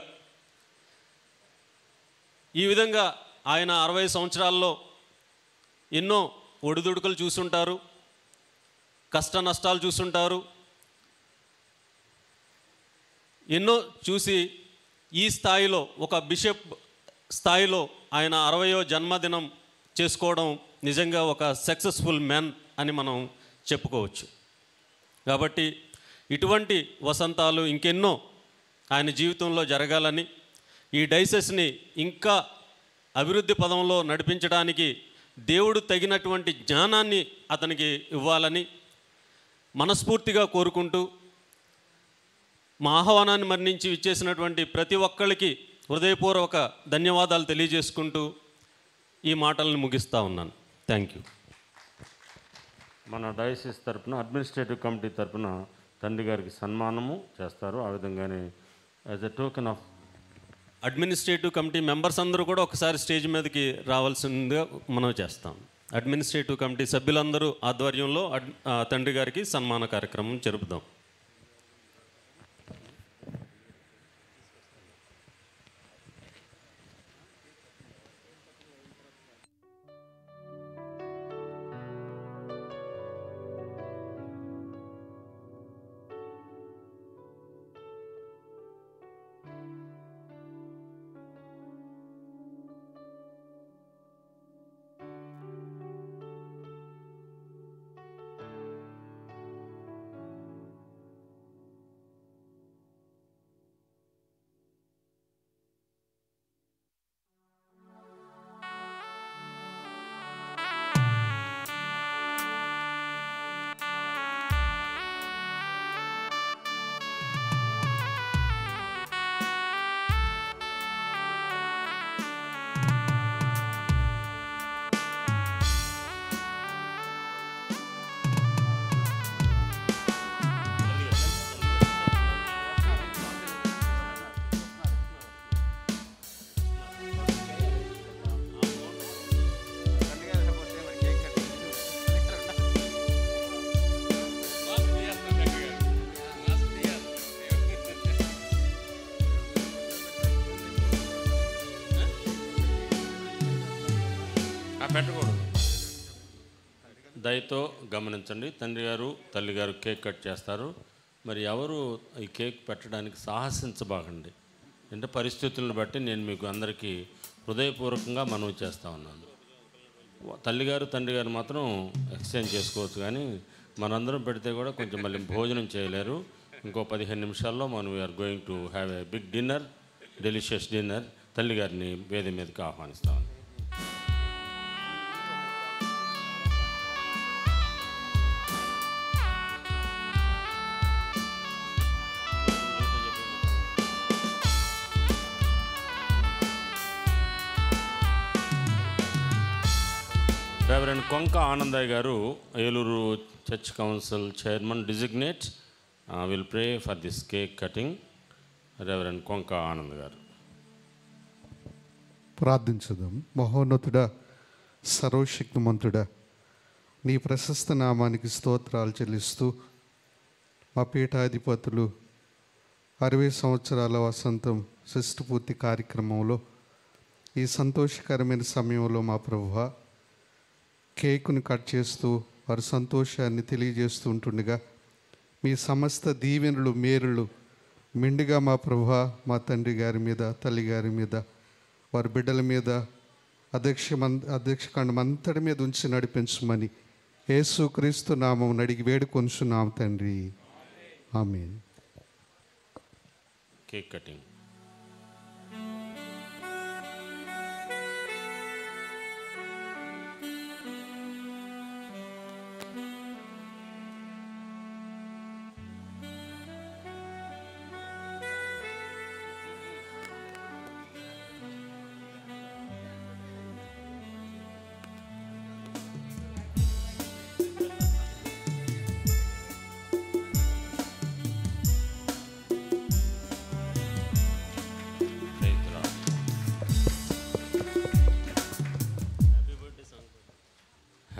ఈ విధంగా ఆయన అరవై సంవత్సరాల్లో ఎన్నో ఒడిదుడుకులు చూసుంటారు కష్ట నష్టాలు చూసుంటారు ఎన్నో చూసి ఈ స్థాయిలో ఒక బిషప్ స్థాయిలో ఆయన అరవయో జన్మదినం చేసుకోవడం నిజంగా ఒక సక్సెస్ఫుల్ మ్యాన్ అని మనం చెప్పుకోవచ్చు కాబట్టి ఇటువంటి వసంతాలు ఇంకెన్నో ఆయన జీవితంలో జరగాలని ఈ డైసెస్ని ఇంకా అభివృద్ధి పదంలో నడిపించడానికి దేవుడు తగినటువంటి జ్ఞానాన్ని అతనికి ఇవ్వాలని మనస్ఫూర్తిగా కోరుకుంటూ మా ఆహ్వానాన్ని మరణించి ఇచ్చేసినటువంటి ప్రతి ఒక్కళ్ళకి హృదయపూర్వక ధన్యవాదాలు తెలియజేసుకుంటూ ఈ మాటలను ముగిస్తూ ఉన్నాను థ్యాంక్ యూ మన డయాసిస్ తరపున అడ్మినిస్ట్రేటివ్ కమిటీ తరపున తండ్రి గారికి సన్మానము చేస్తారు ఆ విధంగానే as a token of administrative committee members అందరూ కూడా ఒకసారి స్టేజ్ మీదకి రావాల్సిందిగా మనం చేస్తాం అడ్మినిస్ట్రేటివ్ కమిటీ సభ్యులందరూ ఆధ్వర్యంలో అడ్ ఆ, తండ్రి గారికి సన్మాన కార్యక్రమం జరుపుదాం పెట్టకూడదు దయతో గమనించండి తండ్రి గారు తల్లి గారు కేక్ కట్ చేస్తారు మరి ఎవరు ఈ కేక్ పెట్టడానికి సాహసించబాకండి అంటే పరిస్థితులను బట్టి నేను మీకు అందరికీ హృదయపూర్వకంగా మనవి చేస్తా ఉన్నాను తల్లిగారు తండ్రి గారు మాత్రం ఎక్స్చేంజ్ చేసుకోవచ్చు కానీ మనందరం పెడితే కూడా కొంచెం మళ్ళీ భోజనం చేయలేరు ఇంకో పదిహేను నిమిషాల్లో మనం we are going to have a big dinner delicious dinner తల్లి గారిని వేది మీదకి ఆహ్వానిస్తాను రెవరెండ్ కొంక ఆనందయ్య గారు Eluru church council chairman designate will pray for this cake cutting reverend Konka Anand గారు ప్రార్థించుదాం మహోన్నతుడా సర్వశక్తిమంతుడా నీ ప్రశస్త నామానికి స్తోత్రాలు చెల్లిస్తూ మా పీఠాధిపతులు అరవై సంవత్సరాల వసంతం షష్ఠపూర్తి కార్యక్రమంలో ఈ సంతోషకరమైన సమయంలో మా ప్రభువ కేకును కట్ చేస్తూ వారి సంతోషాన్ని తెలియజేస్తూ ఉంటుండగా మీ సమస్త దీవెనలు మేరులు మెండుగా మా ప్రభు మా తండ్రి గారి మీద తల్లి గారి మీద వారి బిడ్డల మీద అధ్యక్ష మన్ అధ్యక్ష ఖండం అంతటి మీద ఉంచి నడిపించమని యేసుక్రీస్తు నామం అడిగి వేడుకొంచున్నాం తండ్రి ఆమె cake cutting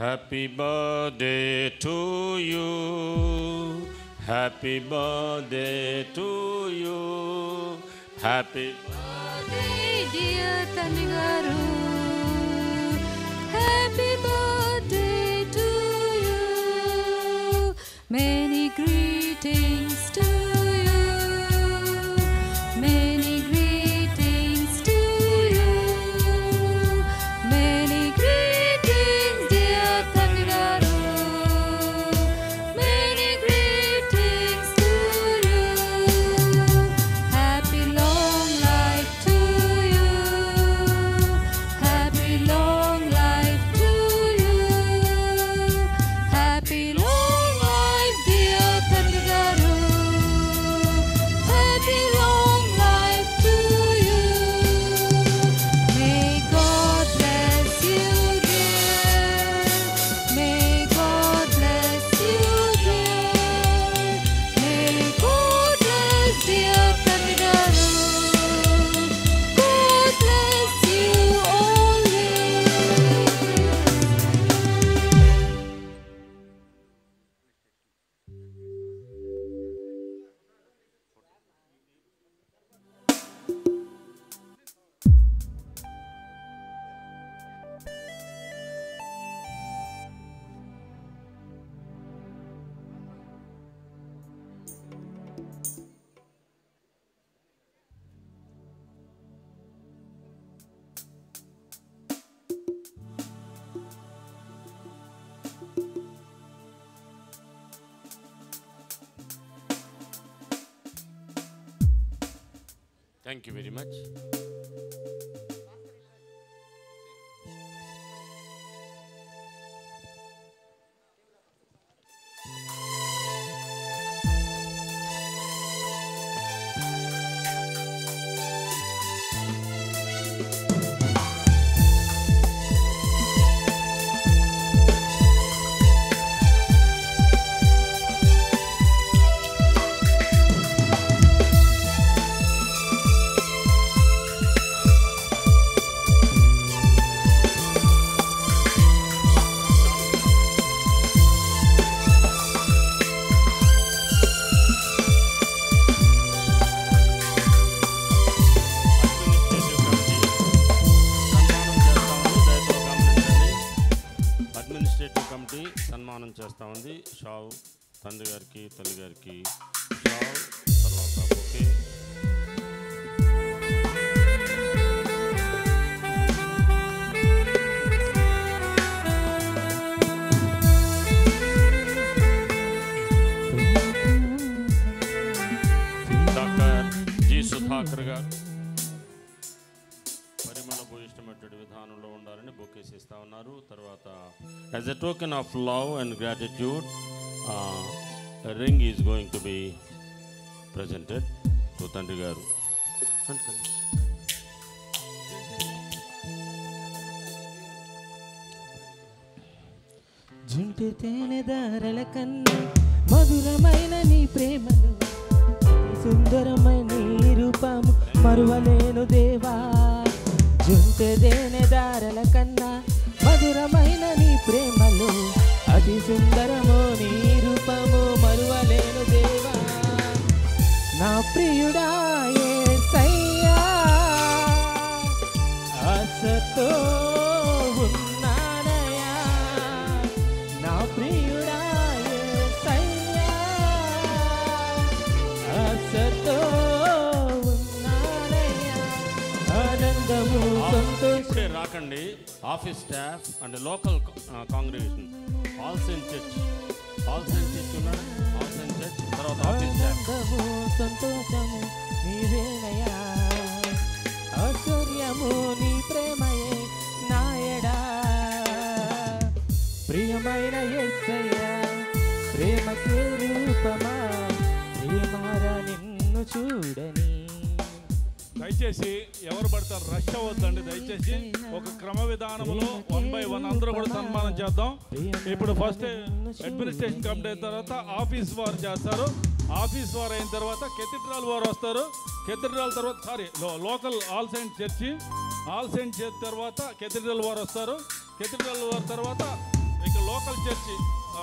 Happy birthday to you. Happy birthday to you. Happy dear తండ్రి గారు happy birthday to you many greetings to you many greetings to you many greetings dear తండ్రి గారు many greetings to you happy long life to you happy long life to you happy long life dear తండ్రి గారు happy long life to you may God bless you dear may God bless you dear may God bless dear తండ్రి గారు God bless you always Thank you very much. Administrative committee సన్మానం చేస్తా ఉంది షావ్ తండ్రి గారికి తల్లి గారికి షావ్ తర్వాత బొకే డాక్టర్ జి సుధాకర్ గారు పరిమళ భూయిష్టమైనటువంటి విధానంలో ఉండాలని బొకేస్ ఇస్తా ఉన్నారు తర్వాత as a token of love and gratitude ring is going to be presented to తండ్రి గారు జుంటి తేనె దారల కన్నా మధురమైన నీ ప్రేమను సుందరమైన నీ రూపము మరువలేను దేవా జుంటి తేనె దారల కన్నా మధురమైన నీ ప్రేమలు అతి సుందరము నీ రూపము మరువలేను దేవా నా ప్రియుడా యేసయ్యా ఆశతో ఉన్నానయ్యా నా ప్రియుడా యేసయ్యా ఆశతో ఉన్నానయ్యా ఆనందము సంతోషం ఇప్పుడే రాకండి office staff and local congregation all cent church all cent church ఉన్నాడు ఆల్ సెంట్ చర్చ్ తర్వాత ఆఫీస్ స్టాఫ్ ఆనందము సంతోషము నీవేనయా ఐశ్వర్యము నీ ప్రేమయే నాయడా ప్రియమైన ఎస్సయ్యా ప్రేమకే రూపమా ప్రియమారా నిన్ను చూడని దయచేసి ఎవరు పడతారు రష్ అవ్వద్దండి దయచేసి ఒక క్రమ విధానంలో వన్ బై వన్ అందరూ కూడా సన్మానం చేద్దాం ఇప్పుడు ఫస్ట్ అడ్మినిస్ట్రేషన్ కమిటీ అయిన తర్వాత ఆఫీస్ వారు చేస్తారు ఆఫీస్ వారు అయిన తర్వాత కెథిడ్రాల్ వారు వస్తారు కెథిడ్రాల్ తర్వాత sorry local all saint church all Saint church తర్వాత కెథిడ్రల్ వారు వస్తారు కెథిడ్రల్ వారి తర్వాత ఇక్కడ local church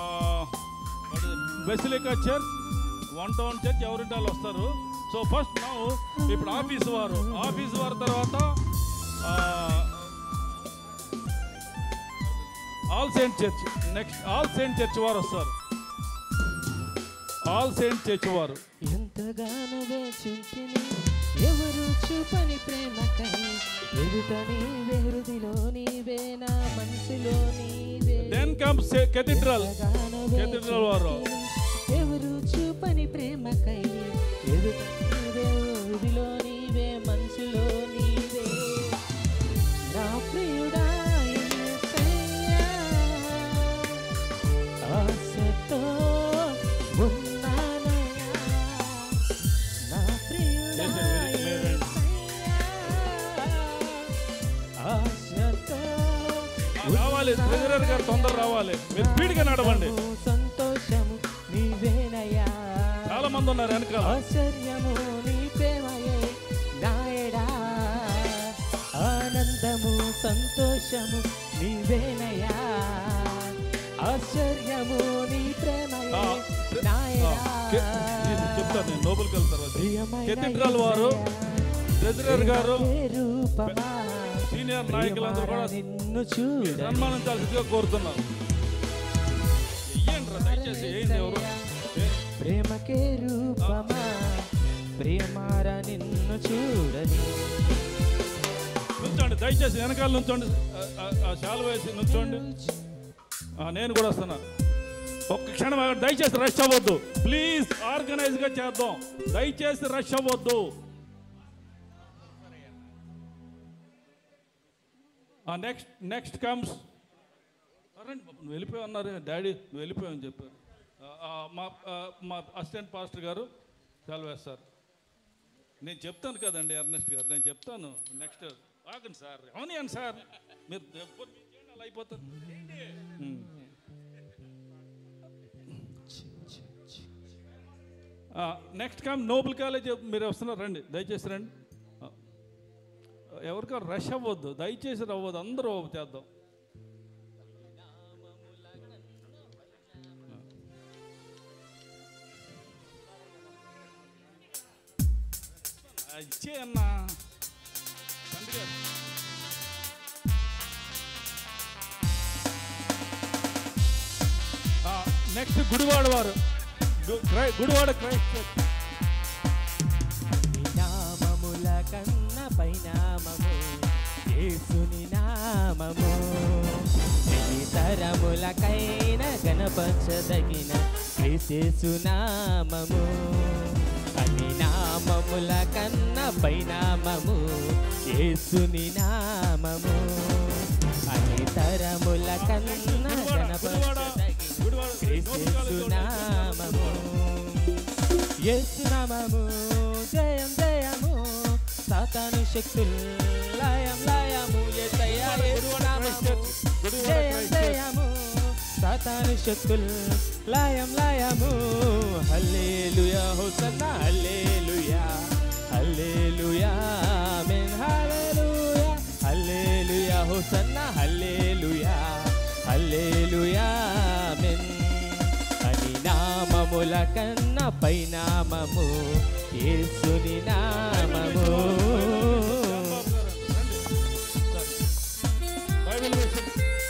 basilica church one town church ఎవరింటి వాళ్ళు వస్తారు సో ఫస్ట్ నా ఇప్పుడు ఆఫీస్ వారు ఆఫీస్ వారు తర్వాత all Saint church next all Saint church వారు వస్తారు ఆల్ సెయింట్ చర్చ్ వారు ఎంతగానో వేచింతిని ఎవరు చూపని ప్రేమకై ఎదుట నీవే హృదిలో నీవే నా మనసులో నీవే దెన్ కమ్స్ కెథిడ్రల్ కెథిడ్రల్ వారు ఎవరు చూపని ప్రేమకై ఎదుట నీవే హృదిలో నీవే మనసులో నీవే నా ప్రియుడా యేసయ్యా, ఆశతో ఉన్నానయ్యా నా ప్రియుడా ఆశతో రావాలి ట్రెజరర్ గారు తొందర రావాలి మీరు స్పీడ్గా నడవండి సంతోషము నీవేనయ్యా చాలా మంది ఉన్నారు వెనకాల ఆశ్చర్యము నీ ప్రేమయే నాయడా ఆనందము సంతోషము నీవేనయ్యా ఆశ్చర్యము నీ ప్రేమయే నాయడా నేను చెప్తాను నేను లోపలికి వెళ్తాను కెథిడ్రల్ వారు ట్రెజరర్ గారు సీనియర్ నాయకులందరూ కూడా నిన్ను చూడ సన్మానించాల్సిందిగా కోరుతున్నాను ఇయ్యండి రా దయచేసి ఏంటి ఎవరు ప్రేమకే రూపమా ప్రియమార నిన్ను చూడని నుంచోండి దయచేసి వెనకాల నుంచోండి ఆ, ఆ, ఆ శాలు వేసి నుంచోండి ఆ, నేను కూడా వస్తున్నా ఒక్క క్షణం ఆగండి. దయచేసి రష్ అవ్వద్దు ప్లీజ్ ఆర్గనైజ్గా చేద్దాం దయచేసి రష్ అవ్వద్దు నెక్స్ట్ నెక్స్ట్ కమ్స్ రండి బాబు, నువ్వు వెళ్ళిపోయి అన్నారు డాడీ నువ్వు వెళ్ళిపోయావని చెప్పారు ఆ, ఆ, మా ఆ, మా అసిస్టెంట్ పాస్టర్ గారు సెలవు వేస్తారు నేను చెప్తాను కదండి ఎర్నెస్ట్ గారు నేను చెప్తాను నెక్స్ట్ ఆగండి సార్ అవునండి సార్ మీరు ఎప్పుడు మీకేంటి అలా అయిపోతారు ఉమ్. ఆ, నెక్స్ట్ కమ్ నోబుల్ కాలేజ్ మీరు వస్తున్నారు రండి దయచేసి రండి ఆ, ఎవరికో రష్ అవ్వద్దు దయచేసి అవ్వద్దు అందరూ చేద్దాం ఆ, ఇచ్చే అన్నా తండ్రి గారు నెక్స్ట్ గుడివాడ వారు గు- క్రై- గుడివాడ క్రైస్ట్ చర్చ్ నామముల కన్న పైనామము యేసుని నామము ఈ తరములకైన గణపరచదగిన క్రీస్తు నామము అని నామముల కన్న పైనామము యేసుని నామము అని తరముల కన్న గణపరచదగిన క్రీస్తు నామము యేసునామము జయం జయము సాతాను శక్తులు లయం లయము యేసయ్య యేసునామము జయం జయము సాతాను శక్తులు లయం లయము హల్లెలూయా హోసన్నా హల్లెలూయా హల్లెలూయా ఆమేన్ హల్లెలూయా హల్లెలూయా హోసన్నా హల్లెలూయా హల్లెలూయా ఆమేన్ అని నామముల కన్న పైనామము యేసుని నామము బైబిల్ వేసి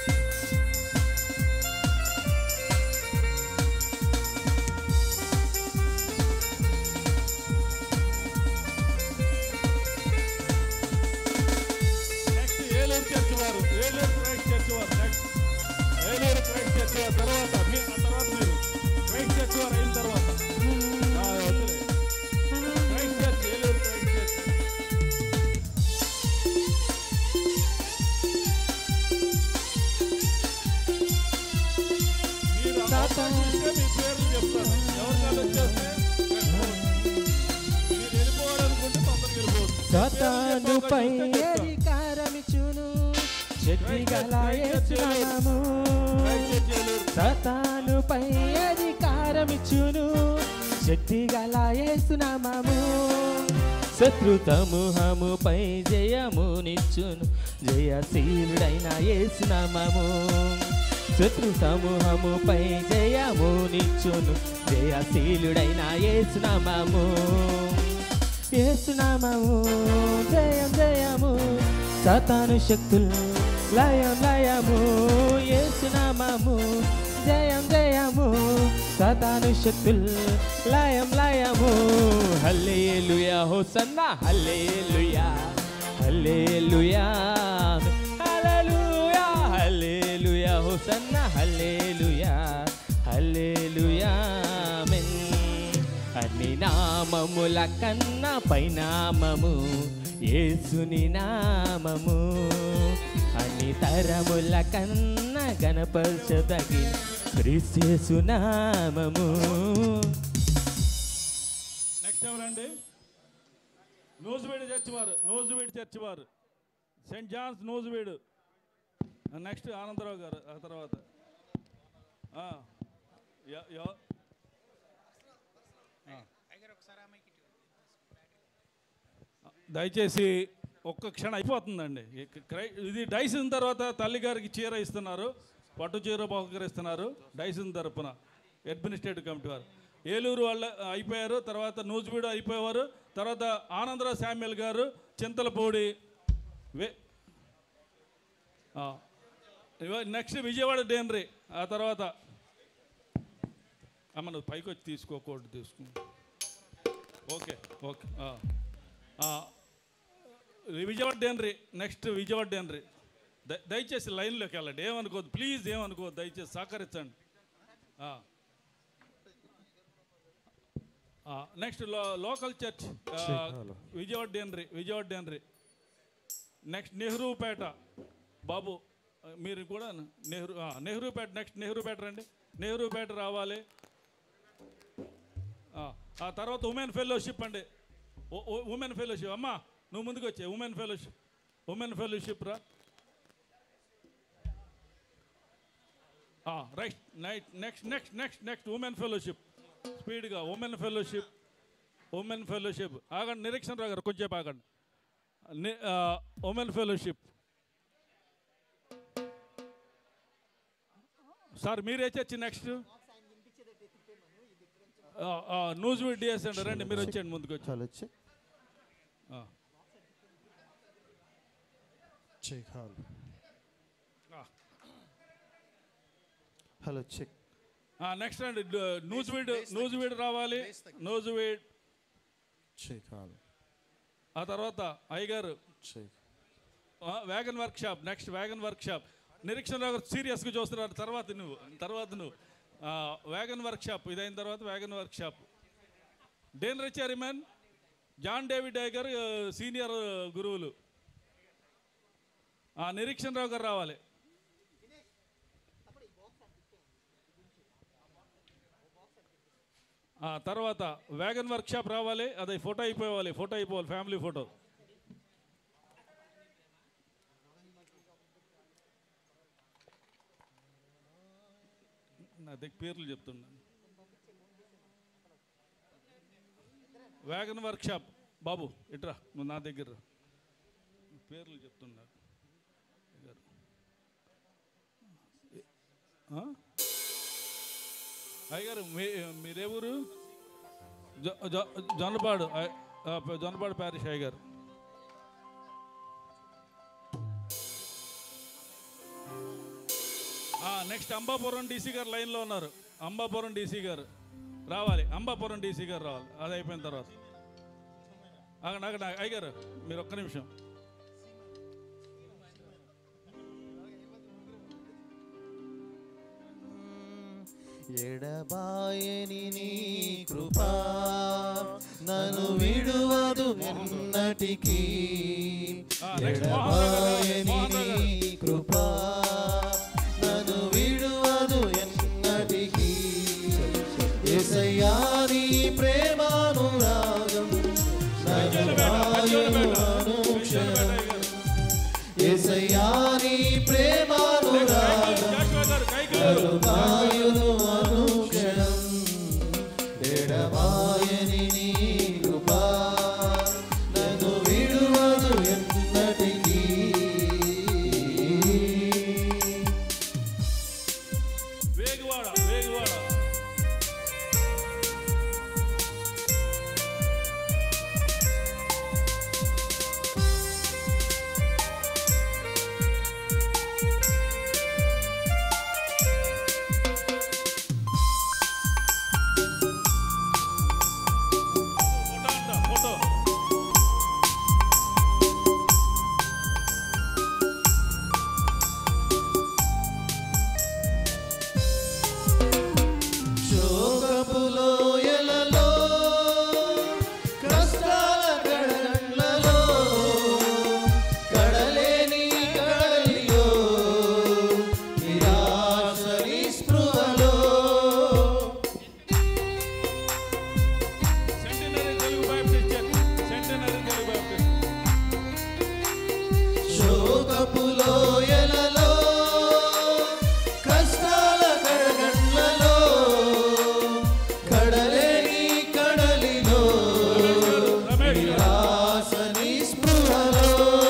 నెక్స్ట్ ఏలూరు చర్చ్ వారు ఏలూరు క్రైస్ట్ చర్చ్ వారు నెక్స్ట్ ఏలూరు క్రైస్ట్ చర్చ్ వారు తర్వాత మీ ఆ తర్వాత మీరు క్రైస్ట్ చర్చ్ వారు అయిన తర్వాత ఆ, వద్దులే Christ church Eluru Christ church మీరు ఆ అవకాశం ఇస్తే మీ పేర్లు చెప్తాను ఎవరికాలు వచ్చేస్తే మీరు వెళ్ళిపోవాలనుకుంటే తొందరగా వెళ్ళిపోవచ్చు సతానుపై అధికారమిచ్చును శక్తి గల యేసునామము సతానుపై అధికారమిచ్చును శక్తి గల యేసునామము శత్రు సమూహముపై జయమునిచ్చును జయశీలుడైన యేసునామము శత్రు సమూహముపై జయమునిచ్చును జయశీలుడైన యేసునామము యేసునామము జయం జయము సాతాను శక్తులు లయం లయము యేసునామము జయం జయము సాతాను శక్తులు లయం లయము హల్లెలూయా హోసన్నా హల్లెలూయా హల్లెలూయా హల్లెలూయా హల్లెలూయా హోసన్నా హల్లెలూయా హల్లెలూయా ఆమేన్ అన్ని నామముల కన్నా పైనామము యేసుని నామము అన్ని తరముల కన్నా గణపరచదగిన క్రీస్తు నామము నెక్స్ట్ ఎవరండి నూజువేడు చర్చి వారు నూజువేడు చర్చి వారు saint John's Nuzvid next Anandarao గారు ఆ తర్వాత ఆ, ఎ- ఎవ- ఆ. దయచేసి ఒక్క క్షణం అయిపోతుందండి ఇక క్రై- ఇది డైసిన తర్వాత తల్లిగారికి చీర ఇస్తున్నారు పట్టు చీర బహుకరిస్తున్నారు డైసిన తరపున అడ్మినిస్ట్రేటివ్ కమిటీ వారు ఏలూరు వాళ్ళ అయిపోయారు తర్వాత నూజివీడు అయిపోయేవారు తర్వాత ఆనందరావు శామ్యుల్ గారు Chintalapudi way next Vijayawada deanery ఆ తర్వాత అమ్మ నువ్వు పైకి వచ్చి తీసుకో కోడ్ తీసుకో ఓకే ఓకే ఆ. ఆ, Vijayawada deanery next Vijayawada deanery దయ- దయచేసి లైన్లోకి వెళ్ళండి ఏమనుకోవద్దు ప్లీజ్ ఏమనుకోవద్దు దయచేసి సహకరించండి ఆ. ఆ, నెక్స్ట్ లో లోకల్ చర్చ్ ఆ, Srikakulam. Vijayawada deanery Vijayawada deanery next Nehrupeta బాబు ఆ, మీరు కూడా నెహ్రూ ఆ, నెహ్రూపేట నెక్స్ట్ నెహ్రూపేట రండి నెహ్రూపేట రావాలి ఆ, ఆ తర్వాత ఉమెన్ ఫెలోషిప్ అండి ఉమెన్ ఫెలోషిప్ అమ్మా నువ్వు ముందుకు వచ్చే ఉమెన్ ఫెలోషిప్ ఉమెన్ ఫెలోషిప్ రా right night next next next next women fellowship స్పీడ్గా ఉమెన్ ఫెలోషిప్ ఉమెన్ ఫెలోషిప్ ఆగండి నిరీక్షణ రావు గారు కొంచెం ఆగండి ఉమెన్ ఫెలోషిప్ సార్ మీరే చర్చి నెక్స్ట్ న్యూస్ డిఎస్ అండి రండి మీరు వచ్చేయండి ముందుకు వచ్చి చాలా వచ్చి ఆ. చెక్ హాల్ ఆ. హలో చెక్ నెక్స్ట్ అండి న్యూస్ వీడ్ న్యూస్ వీడ్ రావాలి న్యూస్ వీడ్ చెక్ హాల్ ఆ తర్వాత అయ్యగారు check wagon workshop next wagon workshop Nireekshana Rao గారు సీరియస్గా చూస్తున్నారు తర్వాత నువ్వు తర్వాత నువ్వు వ్యాగన్ వర్క్ షాప్ ఇదైన తర్వాత వ్యాగన్ వర్క్ షాప్ డేన్ రిచారి మ్యాన్ జాన్ డేవిడ్ ఐగర్ సీనియర్ గురువులు ఆ, నిరీక్షణ రావు గారు రావాలి ఆ, తర్వాత వ్యాగన్ వర్క్ షాప్ రావాలి అది ఫోటో అయిపోవాలి ఫోటో అయిపోవాలి ఫ్యామిలీ ఫోటో నా దగ్గర పేర్లు చెప్తున్నాను వ్యాగన్ వర్క్ షాప్ బాబు ఇట్రా నువ్వు నా దగ్గర రా. పేర్లు చెప్తున్నారు ఆ? అయ్యగారు మీ మీరే ఊరు జొ- జొ- జొన్నపాడు అయ్- ఆ, జొన్నపాడు ప్యారిష్ అయ్యగారు నెక్స్ట్ అంబాపురం డీసీ గారు లైన్లో ఉన్నారు అంబాపురం డీసీ గారు రావాలి అంబాపురం డీసీ గారు రావాలి అది అయిపోయిన తర్వాత ఆగండి ఆగండి అయ్యగారు మీరు ఒక్క నిమిషం ఎడబాయని నీ కృపా నన్ను విడువదు ఎన్నటికీ ఎడబాయని నీ కృపా నన్ను విడువదు ఎన్నటికీ ఏసయ్యా నీ ప్రేమానురాగం నన్ను కాయును అనుక్షణం ఏసయ్యా నీ ప్రేమానురాగం నన్ను కాయును అనుక్షణం ఎడబాయని నీ కృపా నన్ను విడువదు ఎన్నటికీ వేగువాడ ఫోటో శోకపు లోయలలో కష్టాల కడగండ్లలో కడలేని కడలిలో నిరాశ నిస్పృహలో centenary Telugu Baptist church centenary Telugu Baptist శోకపు లోయలలో కష్టాల కడగండ్లలో కడలేని కడలిలో నిరాశ నిస్పృహలో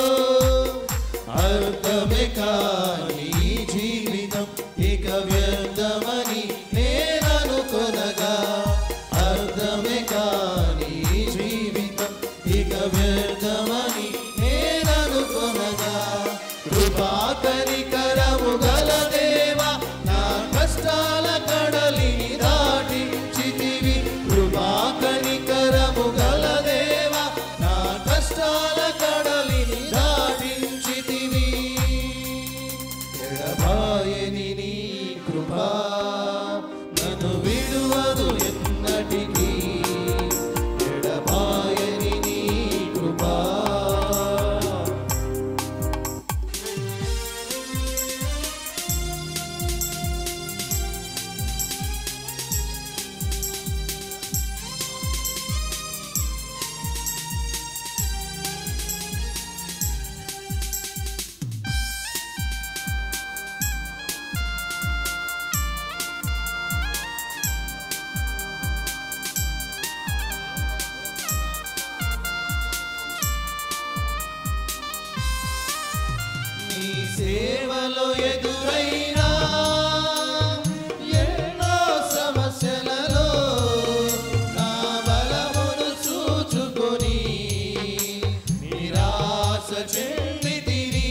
అర్థమే కాని ఈ జీవితం ఇక వ్యర్థమని నేననుకొనగా అర్థమే కాని ఈ జీవితం ఇక వ్యర్థమని నేననుకొనగా కృపాకరికరము గల దేవా నా కష్టాల కడలిని దాటి చితివి కృపాకరికరము గల దేవా నా కష్టాల కడలిని దాటించితివి ఎడబాయని నీ కృపా నన్ను విడువదు ఎన్నటికీ ఎడబాయని నీ కృపా నీ సేవలో ఎదురైనా ఎన్నో సమస్యలలో నా బలమును చూచుకొని నిరాశ చెందితిని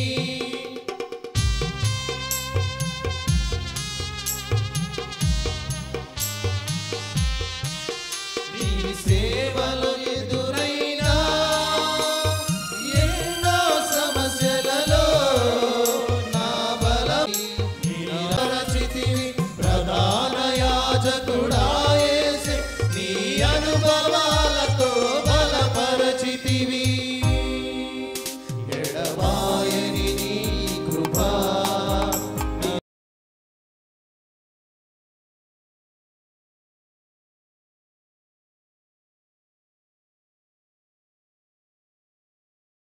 నీ సేవలో ఎదురైనా ఎన్నో సమస్యలలో నా బలం నిరచితివి ప్రధాన యాజకుడ